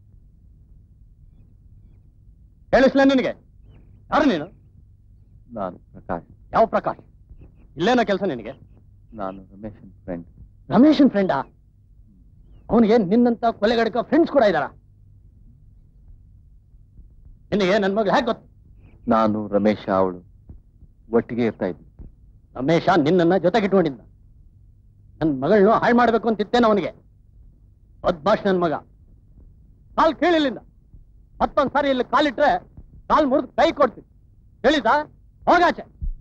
ಹೇಳಿಸ್ಲ ನಿನಗೆ ಯಾರು ನೀನು ನಾನು ಪ್ರಕಾಶ್ ಯಾವ ಪ್ರಕಾಶ್ ಇಲ್ಲೇನೋ ಕೆಲಸ ನಿನಗೆ ನಾನು ರಮೇಶನ್ ಫ್ರೆಂಡ್ ರಮೇಶನ್ ಫ್ರೆಂಡಾ ಅವನಿಗೆ ನಿನ್ನಂತ ಕೊಲೆಗಡಕ ಫ್ರೆಂಡ್ಸ್ ಕೂಡ ಇದ್ದಾರ ನಿನಗೆ ನನ್ನ ಮಗಳು ಹೇಗೆ ಗೊತ್ತು ನಾನು ರಮೇಶ ಅವಳು ಒಟ್ಟಿಗೆ ಇರ್ತಾ ಇದ್ವಿ ರಮೇಶ ನಿನ್ನನ್ನ ಜೊತೆಗಿಟ್ಕೊಂಡಿದ್ದ ನನ್ನ ಮಗಳನ್ನ ಹಾಳು ಮಾಡ್ಬೇಕು ಅಂತಿತ್ತೇನೆ ಅವನಿಗೆ ಬದ್ಮಾಶ್ ನನ್ನ ಮಗ ಕಾಲ್ ಕೀಳಿಲ್ಲಿಂದ ಮತ್ತೊಂದ್ ಸಾರಿ ಇಲ್ಲಿ ಕಾಲಿಟ್ರೆ ಕಾಲ್ ಮುರಿದು ಕೈ ಕೊಡ್ತೀನಿ ಹೇಳಿದಾ ಹೋಗಾಚೆ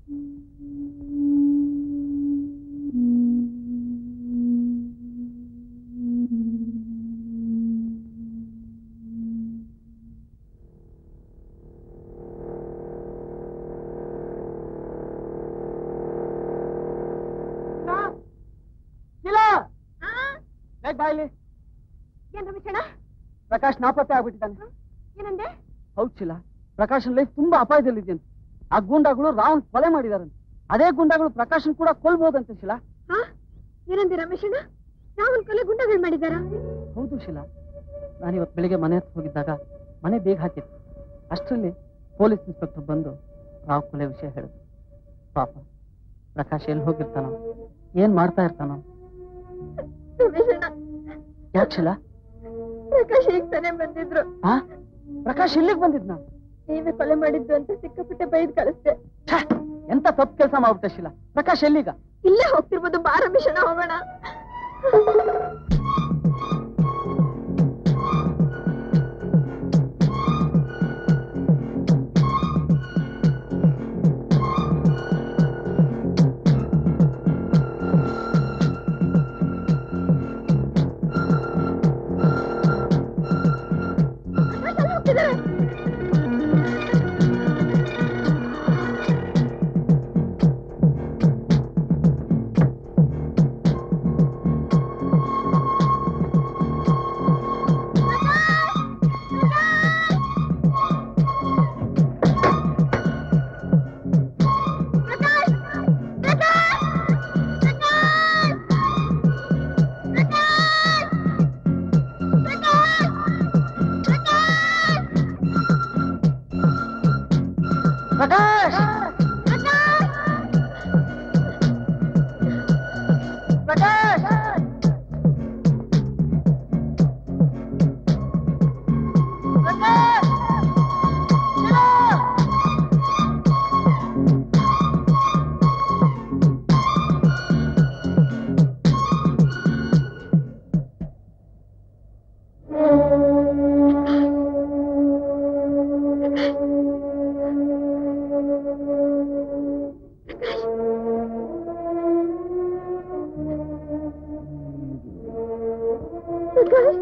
ಬೇಗ ಬಾ ಇಲ್ಲಿ ಏನ್ ರಮೇಶಣ್ಣ ಪ್ರಕಾಶ್ ನಾಪತ್ತೆ ಆಗ್ಬಿಟ್ಟಿದ್ದಾನೆ ಏನಂದೆ ಹೌದ್ ಶಿಲ ಪ್ರಕಾಶನ್ ಲೈಫ್ ತುಂಬಾ ಅಪಾಯದಲ್ಲಿದೆ ಆ ಗೂಂಡಾಗಳು ರಾವಣ್ ಕೊಲೆ ಮಾಡಿದಾರಂತೆ ಅದೇ ಗುಂಡಾಗಳು ಪ್ರಕಾಶನ್ ಕೂಡ ಕೊಲ್ಬೋದಂತೆ ಶಿಲಾ ಹಾ ಏನಂದೆ ರಮೇಶಣ್ಣ ರಾಹುಲ್ ಕೊಲೆ ಗುಂಡಗಳು ಮಾಡಿದಾರಾ ಹೌದು ಶಿಲಾ ನಾನಿವತ್ತು ಬೆಳಿಗ್ಗೆ ಮನೆ ಹತ್ರ ಹೋಗಿದ್ದಾಗ ಮನೆ ಬೇಗ ಹಾಕಿತ್ತು ಅಷ್ಟರಲ್ಲಿ ಪೊಲೀಸ್ ಇನ್ಸ್ಪೆಕ್ಟರ್ ಬಂದು ರಾವ್ ಕೊಲೆ ವಿಷಯ ಹೇಳಿದ್ರು ಪಾಪ ಪ್ರಕಾಶ್ ಎಲ್ಲಿ ಹೋಗಿರ್ತಾನೋ ಏನ್ ಮಾಡ್ತಾ ಇರ್ತಾನೋ ರಮೇಶಣ್ಣ ಯಾಕೆ ಶಿಲಾ ಪ್ರಕಾಶ್ ಈಗ ತಾನೇ ಬಂದಿದ್ರು ಆ ಪ್ರಕಾಶ್ ಇಲ್ಲಿಗೆ ಬಂದಿದ್ನ ನೀವೇ ಕೊಲೆ ಮಾಡಿದ್ದು ಅಂತ ಸಿಕ್ಕಾಪಟ್ಟೆ ಬೈದ್ ಕಳಿಸ್ದೆ ಎಂತ ತಪ್ಪು ಕೆಲಸ ಮಾಡ್ಬಿಟ್ಟೆ ಶಿಲಾ ಪ್ರಕಾಶ್ ಎಲ್ಲಿಗ ಇಲ್ಲೇ ಹೋಗ್ತಿರ್ಬೋದು ಬಾ ರಮೇಶಣ್ಣ ಹೋಗೋಣ ಪ್ರಕಾಶ್ ಅಲ್ಲಿ ಹೋಗ್ತಿದಾರೆ. ಪ್ರಕಾಶ್ ಪ್ರಕಾಶ್ ಪ್ರಕಾಶ್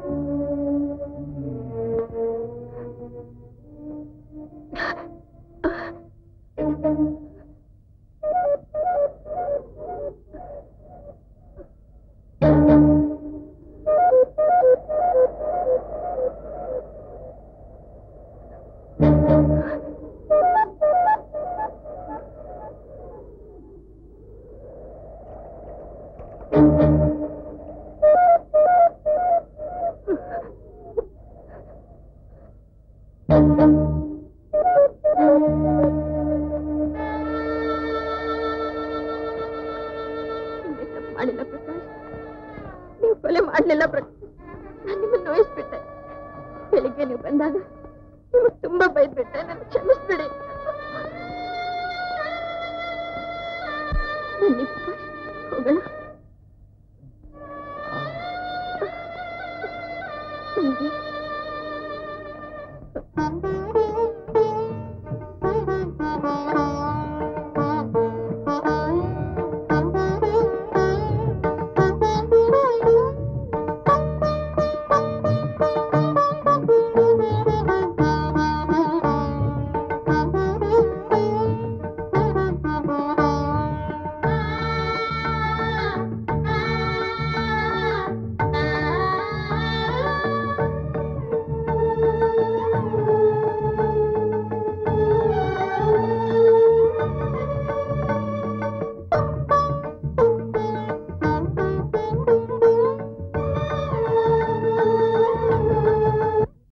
ನೀವೇ ತಪ್ಪು ಮಾಡಿಲ್ಲ ಪ್ರಕಾಶ್ ನೀವು ಕೊಲೆ ಮಾಡ್ಲಿಲ್ಲ ಪ್ರಕಾಶ್ ನಾನು ನಿಮ್ಮನ್ನು ನೋಯಿಸ್ಬಿಟ್ಟೆ ಬೆಳಿಗ್ಗೆ ನೀವು ಬಂದಾಗ ನಿಮಗೆ ತುಂಬಾ ಬೈದ್ಬಿಟ್ಟೆ ನನ್ನ ಕ್ಷಮಿಸ್ಬಿಡಿ ಬನ್ನಿ ಪ್ರಕಾಶ್ ಹೋಗೋಣ